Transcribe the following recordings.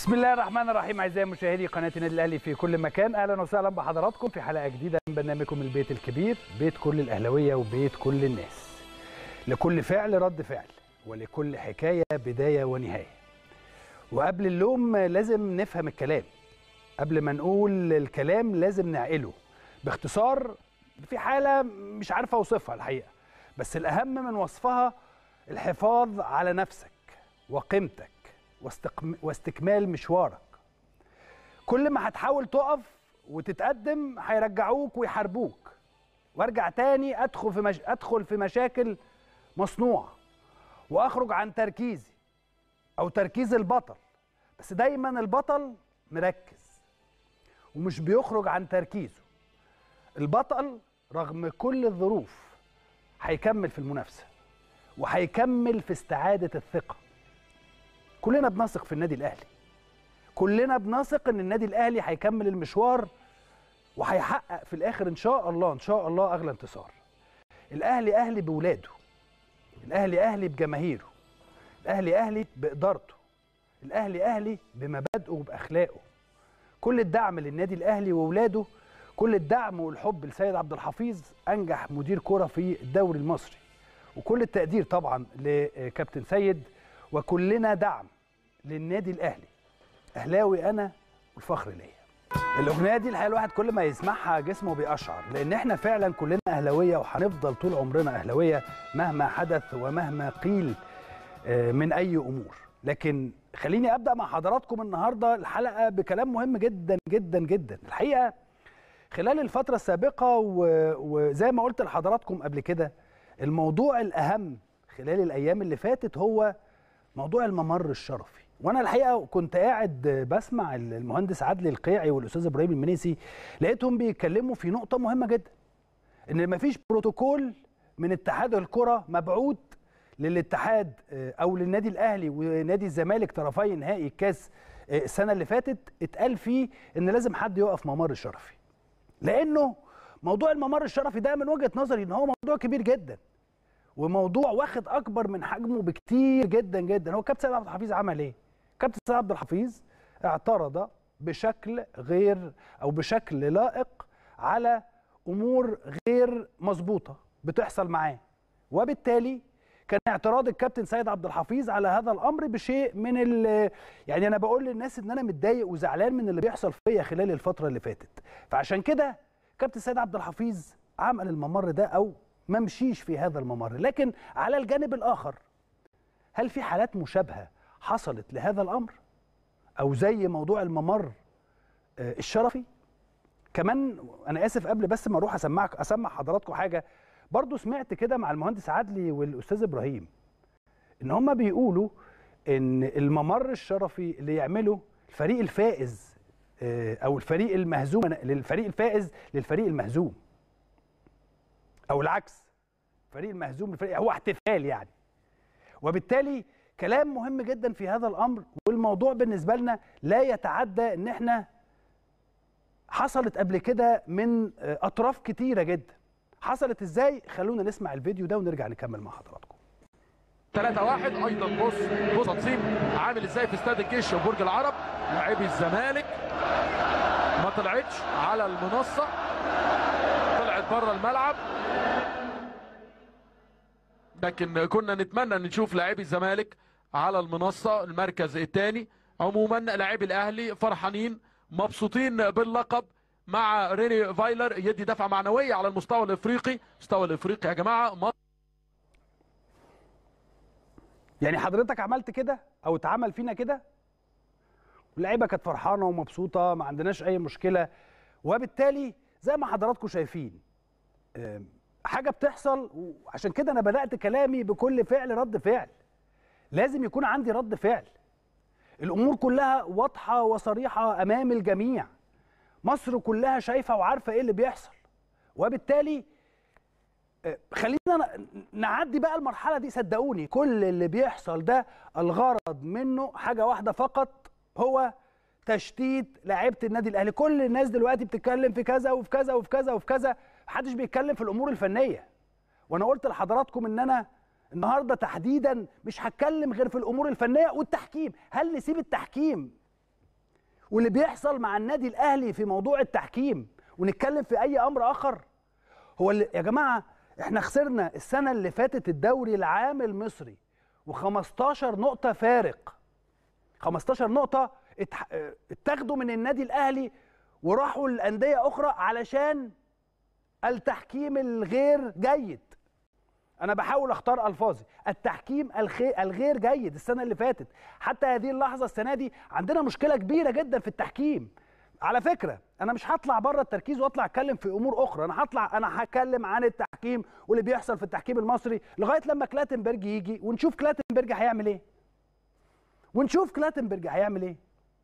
بسم الله الرحمن الرحيم اعزائي مشاهدي قناه النادي الاهلي في كل مكان اهلا وسهلا بحضراتكم في حلقه جديده من برنامجكم البيت الكبير بيت كل الاهلاويه وبيت كل الناس لكل فعل رد فعل ولكل حكايه بدايه ونهايه وقبل اللوم لازم نفهم الكلام قبل ما نقول الكلام لازم نعقله باختصار في حاله مش عارف اوصفها الحقيقه بس الاهم من وصفها الحفاظ على نفسك وقيمتك واستقم... واستكمال مشوارك كل ما هتحاول تقف وتتقدم هيرجعوك ويحاربوك وارجع تاني ادخل في مش... ادخل في مشاكل مصنوعه واخرج عن تركيزي او تركيز البطل بس دايما البطل مركز ومش بيخرج عن تركيزه البطل رغم كل الظروف هيكمل في المنافسه وهيكمل في استعاده الثقه كلنا بنثق في النادي الاهلي كلنا بنثق ان النادي الاهلي هيكمل المشوار وهيحقق في الاخر ان شاء الله ان شاء الله اغلى انتصار الاهلي اهلي بولاده الاهلي اهلي بجماهيره الاهلي اهلي بادارته الاهلي اهلي بمبادئه وباخلاقه كل الدعم للنادي الاهلي واولاده كل الدعم والحب لسيد عبد الحفيظ انجح مدير كره في الدوري المصري وكل التقدير طبعا لكابتن سيد وكلنا دعم للنادي الاهلي اهلاوي انا والفخر ليا الاغنيه دي الحقيقه الواحد كل ما يسمعها جسمه بيقشعر لان احنا فعلا كلنا اهلاويه وهنفضل طول عمرنا اهلاويه مهما حدث ومهما قيل من اي امور لكن خليني ابدا مع حضراتكم النهارده الحلقه بكلام مهم جدا جدا جدا الحقيقه خلال الفتره السابقه وزي ما قلت لحضراتكم قبل كده الموضوع الاهم خلال الايام اللي فاتت هو موضوع الممر الشرفي وانا الحقيقه كنت قاعد بسمع المهندس عدلي القيعي والاستاذ ابراهيم المنيسي لقيتهم بيتكلموا في نقطه مهمه جدا ان مفيش بروتوكول من اتحاد الكره مبعوث للاتحاد او للنادي الاهلي ونادي الزمالك طرفي نهائي الكاس السنه اللي فاتت اتقال فيه ان لازم حد يقف ممر الشرفي لانه موضوع الممر الشرفي ده من وجهه نظري ان هو موضوع كبير جدا وموضوع واخد اكبر من حجمه بكتير جدا جدا هو كابتن سيد عبد الحفيظ عمل ايه كابتن سيد عبد الحفيظ اعترض بشكل غير او بشكل لائق على امور غير مظبوطه بتحصل معاه وبالتالي كان اعتراض الكابتن سيد عبد الحفيظ على هذا الامر بشيء من ال يعني انا بقول للناس ان انا متضايق وزعلان من اللي بيحصل فيا خلال الفتره اللي فاتت فعشان كده كابتن سيد عبد الحفيظ عمل الممر ده او ما مشيش في هذا الممر لكن على الجانب الآخر هل في حالات مشابهة حصلت لهذا الأمر أو زي موضوع الممر الشرفي كمان أنا آسف قبل بس ما أروح أسمعك أسمع حضراتكم حاجة برضو سمعت كده مع المهندس عدلي والأستاذ إبراهيم إن هما بيقولوا إن الممر الشرفي اللي يعمله الفريق الفائز أو الفريق المهزوم للفريق الفائز للفريق المهزوم او العكس فريق المهزوم الفريق هو احتفال يعني وبالتالي كلام مهم جدا في هذا الامر والموضوع بالنسبه لنا لا يتعدى ان احنا حصلت قبل كده من اطراف كتيره جدا حصلت ازاي خلونا نسمع الفيديو ده ونرجع نكمل مع حضراتكم 3 1 ايضا بص بص تنظيم عامل ازاي في استاد الجيش وبرج العرب لاعبي الزمالك ما طلعتش على المنصه طلعت بره الملعب لكن كنا نتمنى ان نشوف لاعبي الزمالك على المنصه المركز الثاني عموما لاعبي الاهلي فرحانين مبسوطين باللقب مع ريني فايلر يدي دفعه معنويه على المستوى الافريقي المستوى الافريقي يا جماعه مصر يعني حضرتك عملت كده او اتعمل فينا كده اللعيبه كانت فرحانه ومبسوطه ما عندناش اي مشكله وبالتالي زي ما حضراتكم شايفين حاجه بتحصل وعشان كده انا بدات كلامي بكل فعل رد فعل لازم يكون عندي رد فعل الامور كلها واضحه وصريحه امام الجميع مصر كلها شايفه وعارفه ايه اللي بيحصل وبالتالي خلينا نعدي بقى المرحله دي صدقوني كل اللي بيحصل ده الغرض منه حاجه واحده فقط هو تشتيت لعيبه النادي الاهلي كل الناس دلوقتي بتتكلم في كذا وفي كذا وفي كذا وفي كذا محدش بيتكلم في الامور الفنيه وانا قلت لحضراتكم ان انا النهارده تحديدا مش هتكلم غير في الامور الفنيه والتحكيم هل نسيب التحكيم واللي بيحصل مع النادي الاهلي في موضوع التحكيم ونتكلم في اي امر اخر هو اللي يا جماعه احنا خسرنا السنه اللي فاتت الدوري العام المصري و15 نقطه فارق 15 نقطه اتح- اه، اتاخدوا من النادي الاهلي وراحوا لانديه اخرى علشان التحكيم الغير جيد انا بحاول اختار الفاظي التحكيم الخي... الغير جيد السنه اللي فاتت حتى هذه اللحظه السنه دي عندنا مشكله كبيره جدا في التحكيم على فكره انا مش هطلع بره التركيز واطلع اتكلم في امور اخرى انا هطلع انا هتكلم عن التحكيم واللي بيحصل في التحكيم المصري لغايه لما كلاتنبرج يجي ونشوف كلاتنبرج هيعمل ايه ونشوف كلاتنبرج هيعمل ايه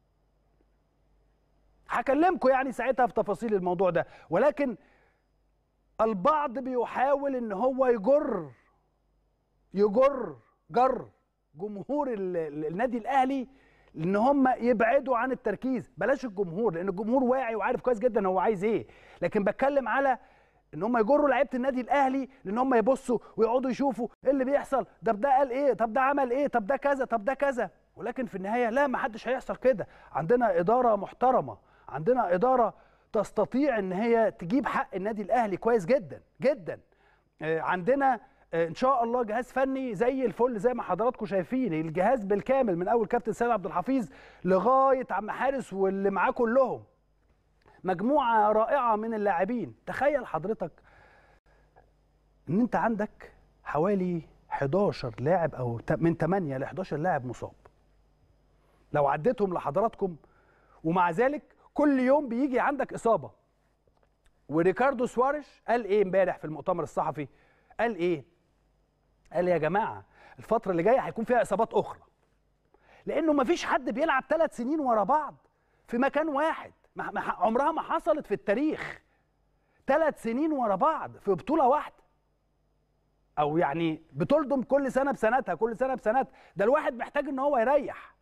هكلمكم يعني ساعتها في تفاصيل الموضوع ده ولكن البعض بيحاول ان هو يجر يجر جر جمهور ال- ال- النادي الاهلي ان هم يبعدوا عن التركيز بلاش الجمهور لان الجمهور واعي وعارف كويس جدا هو عايز ايه لكن بتكلم على ان هم يجروا لعيبه النادي الاهلي لان هم يبصوا ويقعدوا يشوفوا ايه اللي بيحصل طب ده قال ايه طب ده عمل ايه طب ده كذا طب ده كذا ولكن في النهايه لا ما حدش هيحصل كده عندنا اداره محترمه عندنا اداره تستطيع ان هي تجيب حق النادي الاهلي كويس جدا جدا آه، عندنا آه، ان شاء الله جهاز فني زي الفل زي ما حضراتكم شايفين الجهاز بالكامل من اول كابتن سيد عبد الحفيظ لغايه عم حارس واللي معاه كلهم مجموعه رائعه من اللاعبين تخيل حضرتك ان انت عندك حوالي 11 لاعب او ت- من 8 ل 11 لاعب مصاب لو عديتهم لحضراتكم ومع ذلك كل يوم بيجي عندك اصابه وريكاردو سواريش قال ايه امبارح في المؤتمر الصحفي قال ايه قال يا جماعه الفتره اللي جايه هيكون فيها اصابات اخرى لانه مفيش حد بيلعب ثلاث سنين ورا بعض في مكان واحد ما- ما- عمرها ما حصلت في التاريخ ثلاث سنين ورا بعض في بطوله واحده او يعني بتلضم كل سنه بسنتها كل سنه بسنتها ده الواحد محتاج ان هو يريح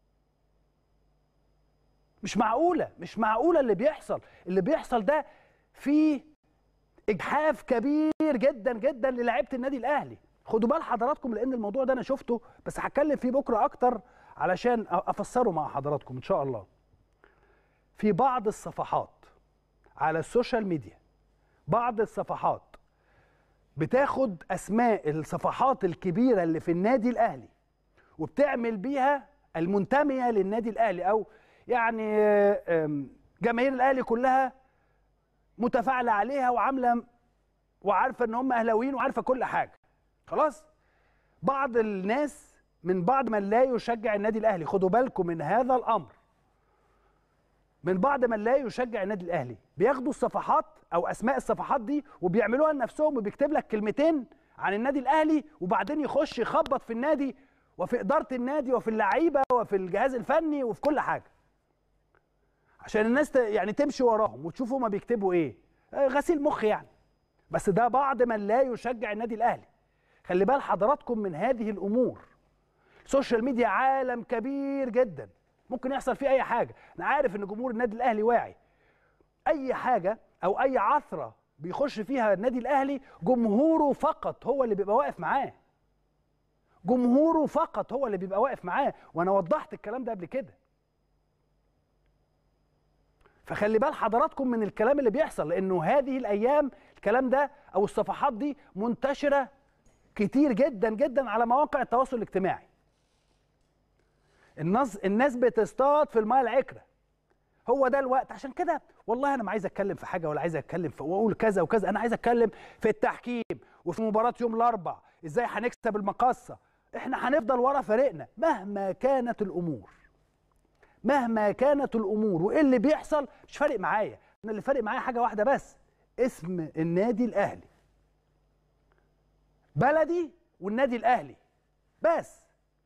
مش معقوله مش معقوله اللي بيحصل اللي بيحصل ده فيه اجحاف كبير جدا جدا للاعيبه النادي الاهلي خدوا بال حضراتكم لان الموضوع ده انا شفته بس هتكلم فيه بكره اكتر علشان أ- افسره مع حضراتكم ان شاء الله في بعض الصفحات على السوشيال ميديا بعض الصفحات بتاخد اسماء الصفحات الكبيره اللي في النادي الاهلي وبتعمل بيها المنتميه للنادي الاهلي او يعني آم، جماهير الاهلي كلها متفاعله عليها وعامله وعارفه ان هم اهلاويين وعارفه كل حاجه خلاص بعض الناس من بعض من لا يشجع النادي الاهلي خدوا بالكم من هذا الامر من بعض من لا يشجع النادي الاهلي بياخدوا الصفحات او اسماء الصفحات دي وبيعملوها لنفسهم وبيكتب لك كلمتين عن النادي الاهلي وبعدين يخش يخبط في النادي وفي اداره النادي وفي اللعيبه وفي الجهاز الفني وفي كل حاجه عشان الناس ت- يعني تمشي وراهم وتشوفوا هما بيكتبوا ايه آه، غسيل مخ يعني بس ده بعض من لا يشجع النادي الاهلي خلي بال حضراتكم من هذه الامور السوشيال ميديا عالم كبير جدا ممكن يحصل فيه اي حاجه انا عارف ان جمهور النادي الاهلي واعي اي حاجه او اي عثره بيخش فيها النادي الاهلي جمهوره فقط هو اللي بيبقى واقف معاه جمهوره فقط هو اللي بيبقى واقف معاه وانا وضحت الكلام ده قبل كده فخلي بال حضراتكم من الكلام اللي بيحصل لانه هذه الايام الكلام ده او الصفحات دي منتشره كتير جدا جدا على مواقع التواصل الاجتماعي الناس الناس بتصطاد في الماء العكره هو ده الوقت عشان كده والله انا ما عايز اتكلم في حاجه ولا عايز اتكلم في واقول كذا وكذا انا عايز اتكلم في التحكيم وفي مباراه يوم الاربع ازاي هنكسب المقصه احنا هنفضل ورا فريقنا مهما كانت الامور مهما كانت الامور وايه اللي بيحصل مش فارق معايا انا اللي فارق معايا حاجه واحده بس اسم النادي الاهلي بلدي والنادي الاهلي بس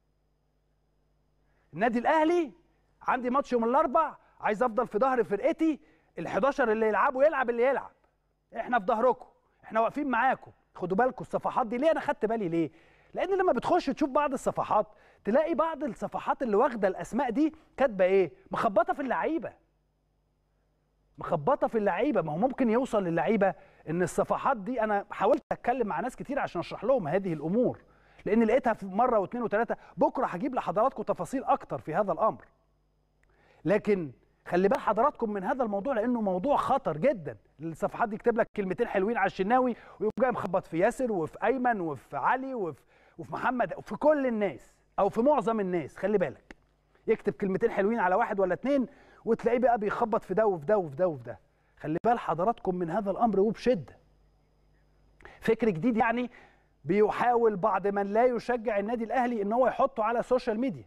النادي الاهلي عندي ماتش يوم الاربع عايز افضل في ظهر فرقتي ال11 اللي يلعبوا يلعب اللي يلعب احنا في ظهركم احنا واقفين معاكم خدوا بالكم الصفحات دي ليه انا خدت بالي ليه لان لما بتخش تشوف بعض الصفحات تلاقي بعض الصفحات اللي واخده الاسماء دي كاتبه ايه مخبطه في اللعيبه مخبطه في اللعيبه ما هو ممكن يوصل للعيبه ان الصفحات دي انا حاولت اتكلم مع ناس كتير عشان اشرح لهم هذه الامور لان لقيتها في مره واثنين وثلاثه بكره هجيب لحضراتكم تفاصيل اكتر في هذا الامر لكن خلي بال حضراتكم من هذا الموضوع لانه موضوع خطر جدا الصفحات دي يكتب لك كلمتين حلوين على الشناوي ويقوم جاي مخبط في ياسر وفي ايمن وفي علي وفي وفي محمد وفي كل الناس او في معظم الناس خلي بالك يكتب كلمتين حلوين على واحد ولا اتنين وتلاقيه بقى بيخبط في ده وفي ده وفي ده وفي ده خلي بال حضراتكم من هذا الامر وبشده فكر جديد يعني بيحاول بعض من لا يشجع النادي الاهلي ان هو يحطه على السوشيال ميديا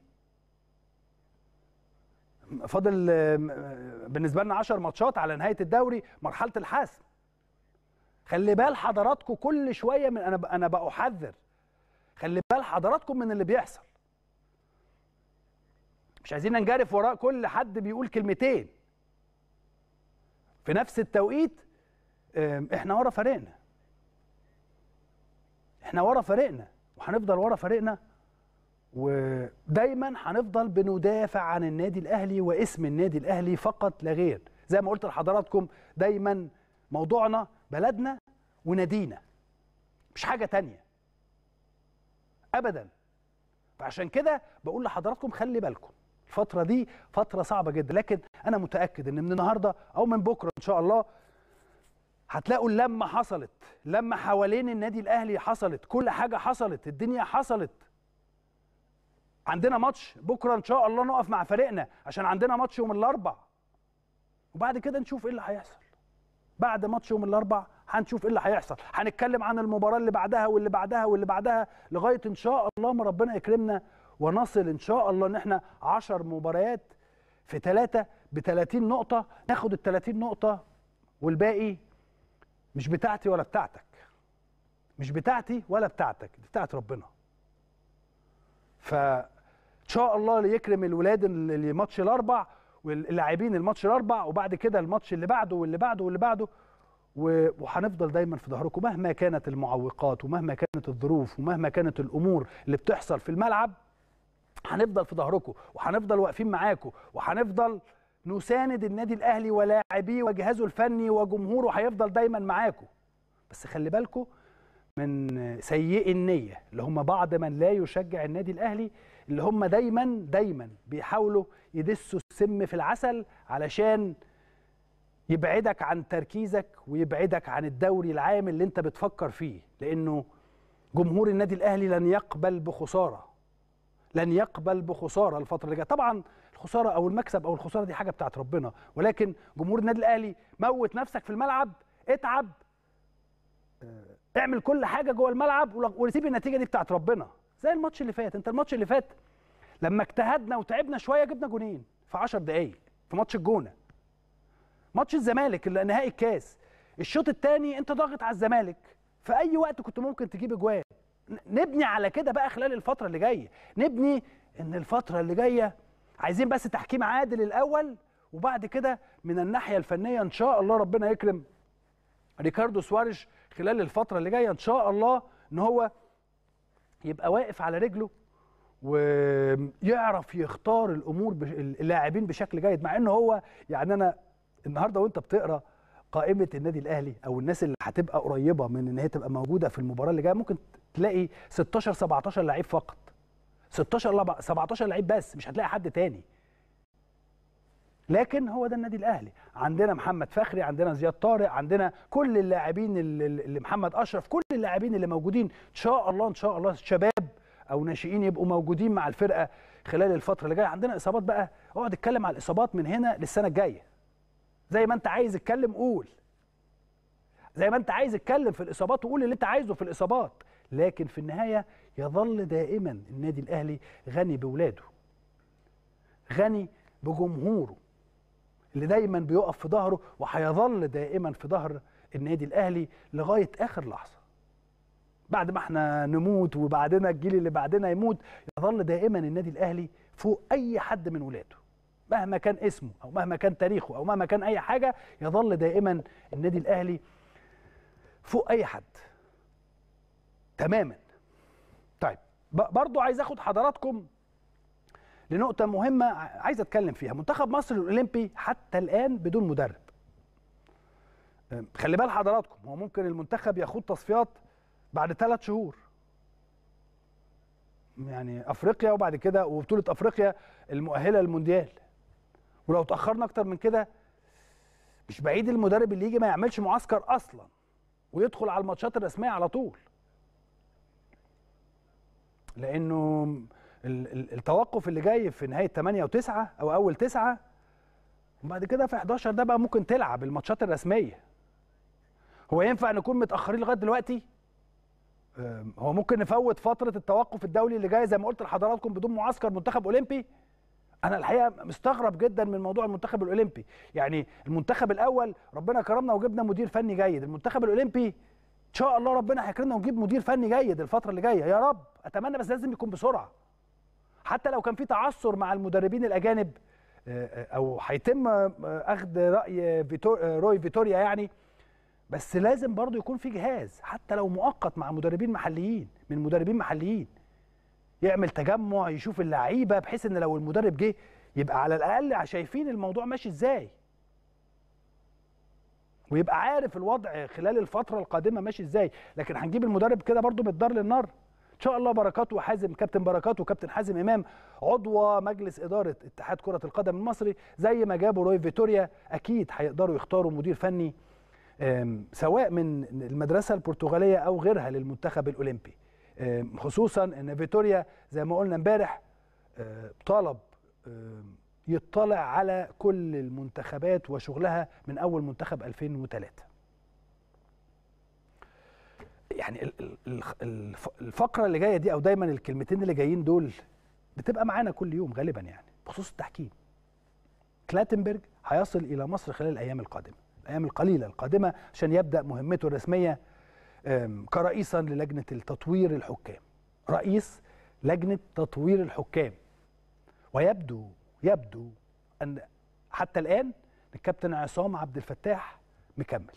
فاضل بالنسبه لنا 10 ماتشات على نهايه الدوري مرحله الحسم خلي بال حضراتكم كل شويه من انا انا بحذر خلي بال حضراتكم من اللي بيحصل مش عايزين ننجرف وراء كل حد بيقول كلمتين في نفس التوقيت احنا ورا فريقنا احنا ورا فريقنا وهنفضل ورا فريقنا ودايما هنفضل بندافع عن النادي الاهلي واسم النادي الاهلي فقط لا غير زي ما قلت لحضراتكم دايما موضوعنا بلدنا ونادينا مش حاجه تانية ابدا فعشان كده بقول لحضراتكم خلي بالكم الفتره دي فتره صعبه جدا لكن انا متاكد ان من النهارده او من بكره ان شاء الله هتلاقوا اللمه حصلت لما حوالين النادي الاهلي حصلت كل حاجه حصلت الدنيا حصلت عندنا ماتش بكره ان شاء الله نقف مع فريقنا عشان عندنا ماتش يوم الاربع وبعد كده نشوف ايه اللي هيحصل بعد ماتش يوم الاربع هنشوف ايه اللي هيحصل هنتكلم عن المباراه اللي بعدها واللي بعدها واللي بعدها لغايه ان شاء الله ما ربنا يكرمنا ونصل ان شاء الله ان احنا 10 مباريات في ثلاثه ب 30 نقطه ناخد ال 30 نقطه والباقي مش بتاعتي ولا بتاعتك مش بتاعتي ولا بتاعتك دي بتاعت ربنا فان شاء الله اللي يكرم الولاد اللي ماتش الاربع واللاعبين الماتش الاربع وبعد كده الماتش اللي بعده واللي بعده واللي بعده وهنفضل دايما في ظهركم مهما كانت المعوقات ومهما كانت الظروف ومهما كانت الامور اللي بتحصل في الملعب هنفضل في ظهركم وهنفضل واقفين معاكم وهنفضل نساند النادي الاهلي ولاعبيه وجهازه الفني وجمهوره هيفضل دايما معاكم بس خلي بالكم من سيئي النيه اللي هم بعض من لا يشجع النادي الاهلي اللي هم دايما دايما بيحاولوا يدسوا السم في العسل علشان يبعدك عن تركيزك ويبعدك عن الدوري العام اللي انت بتفكر فيه لانه جمهور النادي الاهلي لن يقبل بخساره لن يقبل بخساره الفتره اللي جايه طبعا الخساره او المكسب او الخساره دي حاجه بتاعت ربنا ولكن جمهور النادي الاهلي موت نفسك في الملعب اتعب اعمل كل حاجه جوه الملعب وسيب النتيجه دي بتاعت ربنا زي الماتش اللي فات انت الماتش اللي فات لما اجتهدنا وتعبنا شويه جبنا جونين في 10 دقائق في ماتش الجونه ماتش الزمالك اللي نهائي الكاس الشوط الثاني انت ضاغط على الزمالك في اي وقت كنت ممكن تجيب اجوان نبني على كده بقى خلال الفتره اللي جايه نبني ان الفتره اللي جايه عايزين بس تحكيم عادل الاول وبعد كده من الناحيه الفنيه ان شاء الله ربنا يكرم ريكاردو سواريش خلال الفتره اللي جايه ان شاء الله ان هو يبقى واقف على رجله ويعرف يختار الامور بش... اللاعبين بشكل جيد مع ان هو يعني انا النهارده وانت بتقرا قائمه النادي الاهلي او الناس اللي هتبقى قريبه من ان هي تبقى موجوده في المباراه اللي جايه ممكن تلاقي 16 17 لعيب فقط 16 17 لعيب بس مش هتلاقي حد تاني لكن هو ده النادي الاهلي عندنا محمد فخري عندنا زياد طارق عندنا كل اللاعبين اللي محمد اشرف كل اللاعبين اللي موجودين ان شاء الله ان شاء الله شباب او ناشئين يبقوا موجودين مع الفرقه خلال الفتره اللي جايه عندنا اصابات بقى اقعد اتكلم على الاصابات من هنا للسنه الجايه زي ما انت عايز اتكلم قول زي ما انت عايز اتكلم في الاصابات وقول اللي انت عايزه في الاصابات لكن في النهايه يظل دائما النادي الاهلي غني باولاده غني بجمهوره اللي دايما بيقف في ظهره وهيظل دائما في ظهر النادي الاهلي لغايه اخر لحظه بعد ما احنا نموت وبعدنا الجيل اللي بعدنا يموت يظل دائما النادي الاهلي فوق اي حد من ولاده مهما كان اسمه او مهما كان تاريخه او مهما كان اي حاجه يظل دائما النادي الاهلي فوق اي حد تماما طيب برضو عايز اخد حضراتكم لنقطه مهمه عايز اتكلم فيها منتخب مصر الاولمبي حتى الان بدون مدرب خلي بال حضراتكم هو ممكن المنتخب يخوض تصفيات بعد ثلاث شهور يعني افريقيا وبعد كده وبطوله افريقيا المؤهله للمونديال ولو تاخرنا اكتر من كده مش بعيد المدرب اللي يجي ما يعملش معسكر اصلا ويدخل على الماتشات الرسميه على طول لانه ال- ال- التوقف اللي جاي في نهايه 8 و9 او اول 9 وبعد كده في 11 ده بقى ممكن تلعب الماتشات الرسميه هو ينفع نكون متاخرين لغايه دلوقتي أم، هو ممكن نفوت فتره التوقف الدولي اللي جاي زي ما قلت لحضراتكم بدون معسكر منتخب اولمبي انا الحقيقه مستغرب جدا من موضوع المنتخب الاولمبي يعني المنتخب الاول ربنا كرمنا وجبنا مدير فني جيد المنتخب الاولمبي ان شاء الله ربنا هيكرمنا ونجيب مدير فني جيد الفتره اللي جايه يا رب اتمنى بس لازم يكون بسرعه حتى لو كان في تعثر مع المدربين الاجانب آه، آه، او هيتم آه، اخذ راي فيتور آه، روي فيتوريا يعني بس لازم برضو يكون في جهاز حتى لو مؤقت مع مدربين محليين من مدربين محليين يعمل تجمع يشوف اللعيبه بحيث ان لو المدرب جه يبقى على الاقل شايفين الموضوع ماشي ازاي ويبقى عارف الوضع خلال الفتره القادمه ماشي ازاي لكن هنجيب المدرب كده برضو من الدار للنار ان شاء الله بركات وحازم كابتن بركات وكابتن حازم امام عضو مجلس اداره اتحاد كره القدم المصري زي ما جابوا روي فيتوريا اكيد هيقدروا يختاروا مدير فني أم، سواء من المدرسه البرتغاليه او غيرها للمنتخب الاولمبي أم، خصوصا ان فيتوريا زي ما قلنا امبارح أه، طلب أم، يطلع على كل المنتخبات وشغلها من اول منتخب 2003 يعني ال- ال- الخ- الف- الفقره اللي جايه دي او دايما الكلمتين اللي جايين دول بتبقى معانا كل يوم غالبا يعني بخصوص التحكيم كلاتنبرج هيصل الى مصر خلال الايام القادمه الايام القليله القادمه عشان يبدا مهمته الرسميه أم، كرئيسا للجنه التطوير الحكام رئيس لجنه تطوير الحكام ويبدو يبدو ان حتى الان الكابتن عصام عبد الفتاح مكمل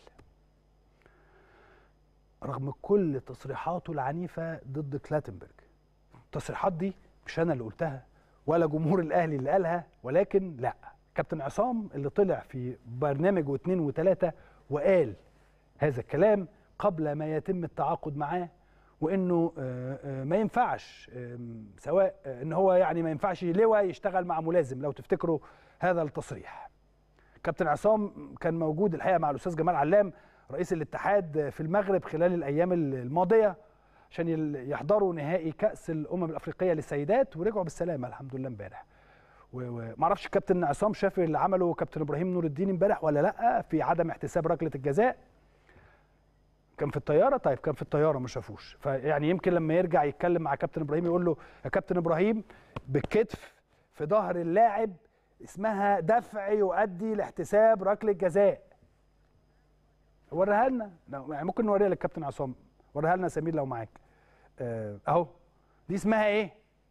رغم كل تصريحاته العنيفه ضد كلاتنبرج التصريحات دي مش انا اللي قلتها ولا جمهور الاهلي اللي قالها ولكن لا كابتن عصام اللي طلع في برنامج واثنين وثلاثه وقال هذا الكلام قبل ما يتم التعاقد معاه وانه آه، آه، ما ينفعش آم، سواء آه، ان هو يعني ما ينفعش لواء يشتغل مع ملازم لو تفتكروا هذا التصريح كابتن عصام كان موجود الحقيقه مع الاستاذ جمال علام رئيس الاتحاد في المغرب خلال الايام الماضيه عشان يل- يحضروا نهائي كاس الامم الافريقيه للسيدات ورجعوا بالسلامه الحمد لله امبارح ومعرفش كابتن عصام شاف اللي عمله كابتن ابراهيم نور الدين امبارح ولا لا في عدم احتساب ركله الجزاء كان في الطياره طيب كان في الطياره ما شافوش فيعني يمكن لما يرجع يتكلم مع كابتن ابراهيم يقول له يا كابتن ابراهيم بالكتف في ظهر اللاعب اسمها دفع يؤدي لاحتساب ركله جزاء وريها لنا لو- يعني ممكن نوريها للكابتن عصام وريها لنا سمير لو معاك آه، اهو دي اسمها ايه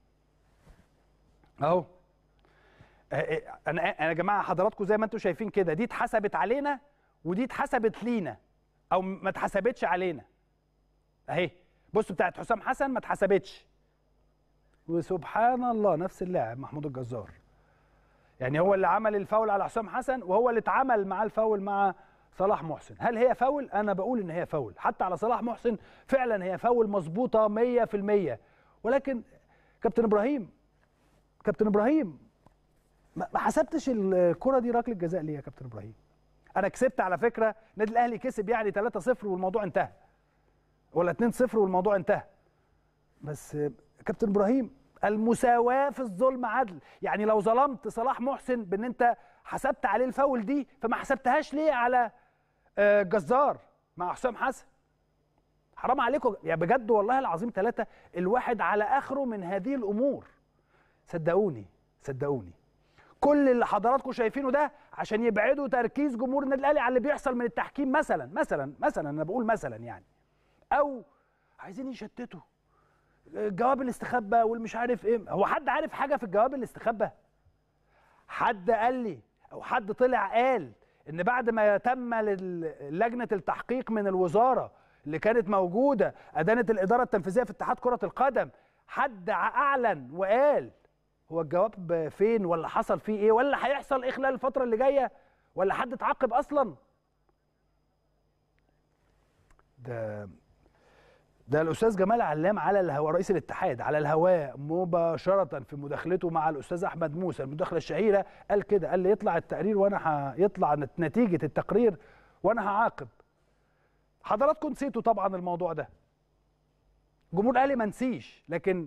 اهو آه، آه، انا انا يا جماعه حضراتكم زي ما انتم شايفين كده دي اتحسبت علينا ودي اتحسبت لينا او ما اتحسبتش علينا اهي بص بتاعت حسام حسن ما اتحسبتش وسبحان الله نفس اللاعب محمود الجزار يعني هو اللي عمل الفاول على حسام حسن وهو اللي اتعمل معاه الفاول مع صلاح محسن هل هي فاول انا بقول ان هي فاول حتى على صلاح محسن فعلا هي فاول مظبوطه 100% ولكن كابتن ابراهيم كابتن ابراهيم ما ما حسبتش الكره دي ركله جزاء ليه يا كابتن ابراهيم انا كسبت على فكره النادي الاهلي كسب يعني 3-0 والموضوع انتهى ولا 2-0 والموضوع انتهى بس آه، كابتن ابراهيم المساواه في الظلم عدل يعني لو ظلمت صلاح محسن بان انت حسبت عليه الفاول دي فما حسبتهاش ليه على آه، جزار مع حسام حسن حرام عليكم يا بجد والله العظيم ثلاثة الواحد على آخره من هذه الأمور صدقوني صدقوني كل اللي حضراتكم شايفينه ده عشان يبعدوا تركيز جمهور النادي الاهلي عن اللي بيحصل من التحكيم مثلا مثلا مثلا انا بقول مثلا يعني او عايزين يشتتوا جواب الاستخبى والمش عارف ايه هو حد عارف حاجه في الجواب الاستخبى حد قال لي او حد طلع قال ان بعد ما تم لل- لجنه التحقيق من الوزاره اللي كانت موجوده ادانه الاداره التنفيذيه في اتحاد كره القدم حد اعلن وقال هو الجواب فين ولا حصل فيه ايه ولا هيحصل ايه خلال الفتره اللي جايه ولا حد اتعاقب اصلا ده ده الاستاذ جمال علام على الهواء رئيس الاتحاد على الهواء مباشره في مداخلته مع الاستاذ احمد موسى المداخله الشهيره قال كده قال لي يطلع التقرير وانا ه... يطلع نتيجه التقرير وانا هعاقب حضراتكم نسيتوا طبعا الموضوع ده جمهور الاهلي ما نسيش لكن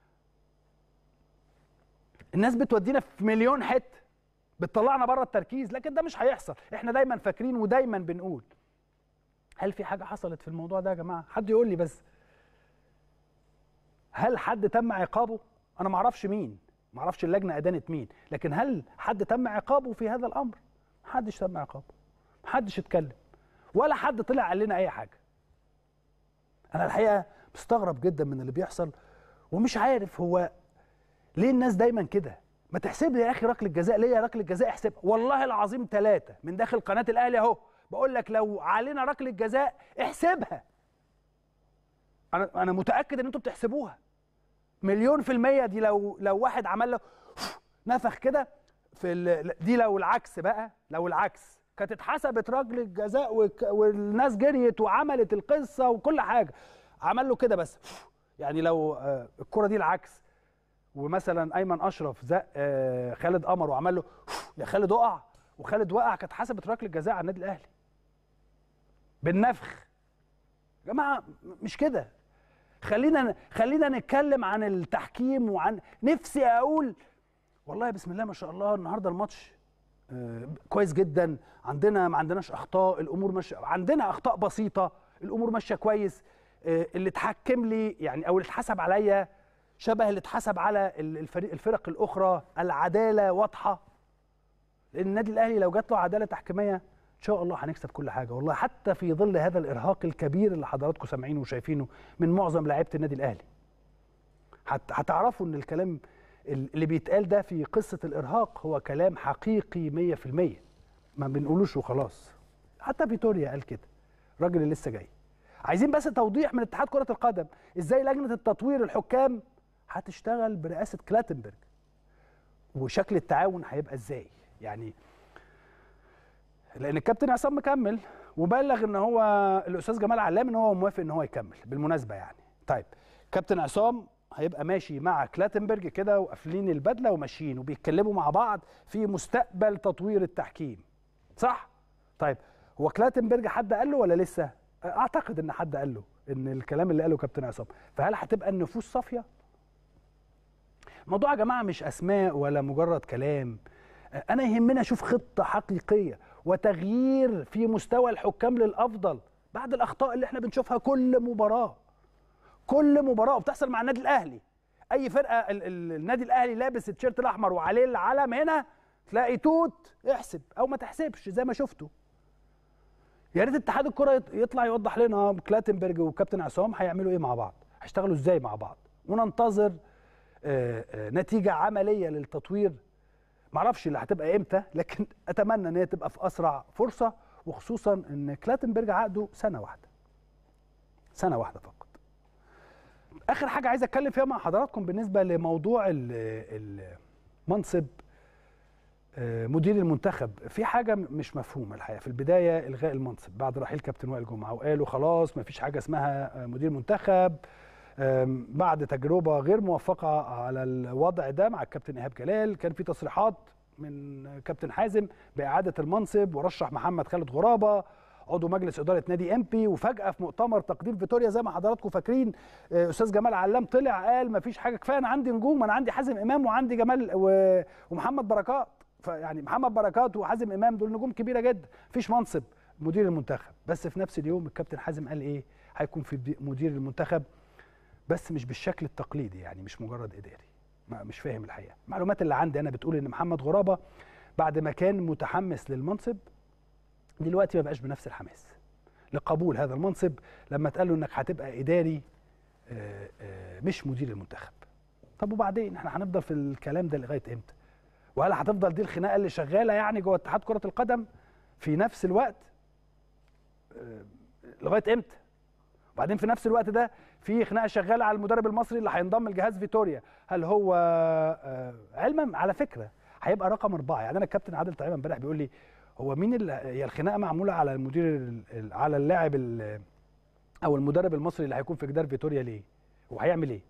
الناس بتودينا في مليون حته بتطلعنا بره التركيز لكن ده مش هيحصل احنا دايما فاكرين ودايما بنقول هل في حاجه حصلت في الموضوع ده يا جماعه حد يقول لي بس هل حد تم عقابه انا ما اعرفش مين ما اعرفش اللجنه ادانت مين لكن هل حد تم عقابه في هذا الامر محدش تم عقابه محدش اتكلم ولا حد طلع قال لنا اي حاجه انا الحقيقه مستغرب جدا من اللي بيحصل ومش عارف هو ليه الناس دايما كده ما تحسب لي يا اخي ركله الجزاء ليه ركله الجزاء احسبها والله العظيم ثلاثه من داخل قناه الاهلي اهو بقول لك لو علينا ركله جزاء احسبها انا انا متاكد ان انتوا بتحسبوها مليون في الميه دي لو لو واحد عمل له نفخ كده في ال... دي لو العكس بقى لو العكس كانت اتحسبت ركله جزاء وك... والناس جريت وعملت القصه وكل حاجه عمل له كده بس يعني لو الكره دي العكس ومثلا ايمن اشرف زق خالد قمر وعمل له يا خالد اقع وخالد وقع كانت حسبت ركله جزاء على النادي الاهلي بالنفخ يا جماعه مش كده خلينا خلينا نتكلم عن التحكيم وعن نفسي اقول والله بسم الله ما شاء الله النهارده الماتش كويس جدا عندنا ما عندناش اخطاء الامور ماشيه عندنا اخطاء بسيطه الامور ماشيه كويس اللي اتحكم لي يعني او اللي اتحسب عليا شبه اللي اتحسب على الفريق الفرق الاخرى العداله واضحه لان النادي الاهلي لو جات له عداله تحكيميه ان شاء الله هنكسب كل حاجه والله حتى في ظل هذا الارهاق الكبير اللي حضراتكم سامعينه وشايفينه من معظم لعيبه النادي الاهلي هتعرفوا ان الكلام اللي بيتقال ده في قصه الارهاق هو كلام حقيقي 100% ما بنقولوش وخلاص حتى فيتوريا قال كده الراجل اللي لسه جاي عايزين بس توضيح من اتحاد كره القدم ازاي لجنه التطوير الحكام هتشتغل برئاسه كلاتنبرج وشكل التعاون هيبقى ازاي يعني لان الكابتن عصام مكمل وبلغ ان هو الاستاذ جمال علام ان هو موافق ان هو يكمل بالمناسبه يعني طيب كابتن عصام هيبقى ماشي مع كلاتنبرج كده وقافلين البدله وماشيين وبيتكلموا مع بعض في مستقبل تطوير التحكيم صح طيب هو كلاتنبرج حد قال له ولا لسه اعتقد ان حد قال له ان الكلام اللي قاله كابتن عصام فهل هتبقى النفوس صافيه الموضوع يا جماعه مش اسماء ولا مجرد كلام انا يهمنا اشوف خطه حقيقيه وتغيير في مستوى الحكام للافضل بعد الاخطاء اللي احنا بنشوفها كل مباراه كل مباراه وبتحصل مع النادي الاهلي اي فرقه ال ال النادي الاهلي لابس التيشيرت الاحمر وعليه العلم هنا تلاقي توت احسب او ما تحسبش زي ما شفتوا يا ريت اتحاد الكره يطلع يوضح لنا كلاتنبرج وكابتن عصام هيعملوا ايه مع بعض هيشتغلوا ازاي مع بعض وننتظر آآ آآ نتيجه عمليه للتطوير معرفش اللي هتبقى امتى لكن اتمنى ان هي تبقى في اسرع فرصه وخصوصا ان كلاتنبرج عقده سنه واحده سنه واحده فقط اخر حاجه عايز اتكلم فيها مع حضراتكم بالنسبه لموضوع المنصب مدير المنتخب في حاجه مش مفهومه الحقيقه في البدايه الغاء المنصب بعد رحيل كابتن وائل جمعه وقالوا خلاص ما فيش حاجه اسمها مدير منتخب بعد تجربه غير موفقه على الوضع ده مع الكابتن ايهاب جلال كان في تصريحات من كابتن حازم باعاده المنصب ورشح محمد خالد غرابه عضو مجلس اداره نادي امبي وفجاه في مؤتمر تقديم فيتوريا زي ما حضراتكم فاكرين استاذ جمال علام طلع قال ما فيش حاجه كفايه انا عندي نجوم انا عندي حازم امام وعندي جمال ومحمد بركات فيعني محمد بركات وحازم امام دول نجوم كبيره جدا مفيش منصب مدير المنتخب بس في نفس اليوم الكابتن حازم قال ايه هيكون في مدير المنتخب بس مش بالشكل التقليدي يعني مش مجرد اداري ما مش فاهم الحقيقه المعلومات اللي عندي انا بتقول ان محمد غرابه بعد ما كان متحمس للمنصب دلوقتي ما بقاش بنفس الحماس لقبول هذا المنصب لما اتقال له انك هتبقى اداري آآ آآ مش مدير المنتخب طب وبعدين احنا هنفضل في الكلام ده لغايه امتى وهل هتفضل دي الخناقه اللي شغاله يعني جوه اتحاد كره القدم في نفس الوقت لغايه امتى وبعدين في نفس الوقت ده في خناقه شغاله على المدرب المصري اللي هينضم لجهاز فيتوريا هل هو علما على فكره هيبقى رقم اربعه يعني انا الكابتن عادل طيب امبارح بيقول لي هو مين اللي هي الخناقه معموله على المدير على اللاعب او المدرب المصري اللي هيكون في جدار فيتوريا ليه وهيعمل ايه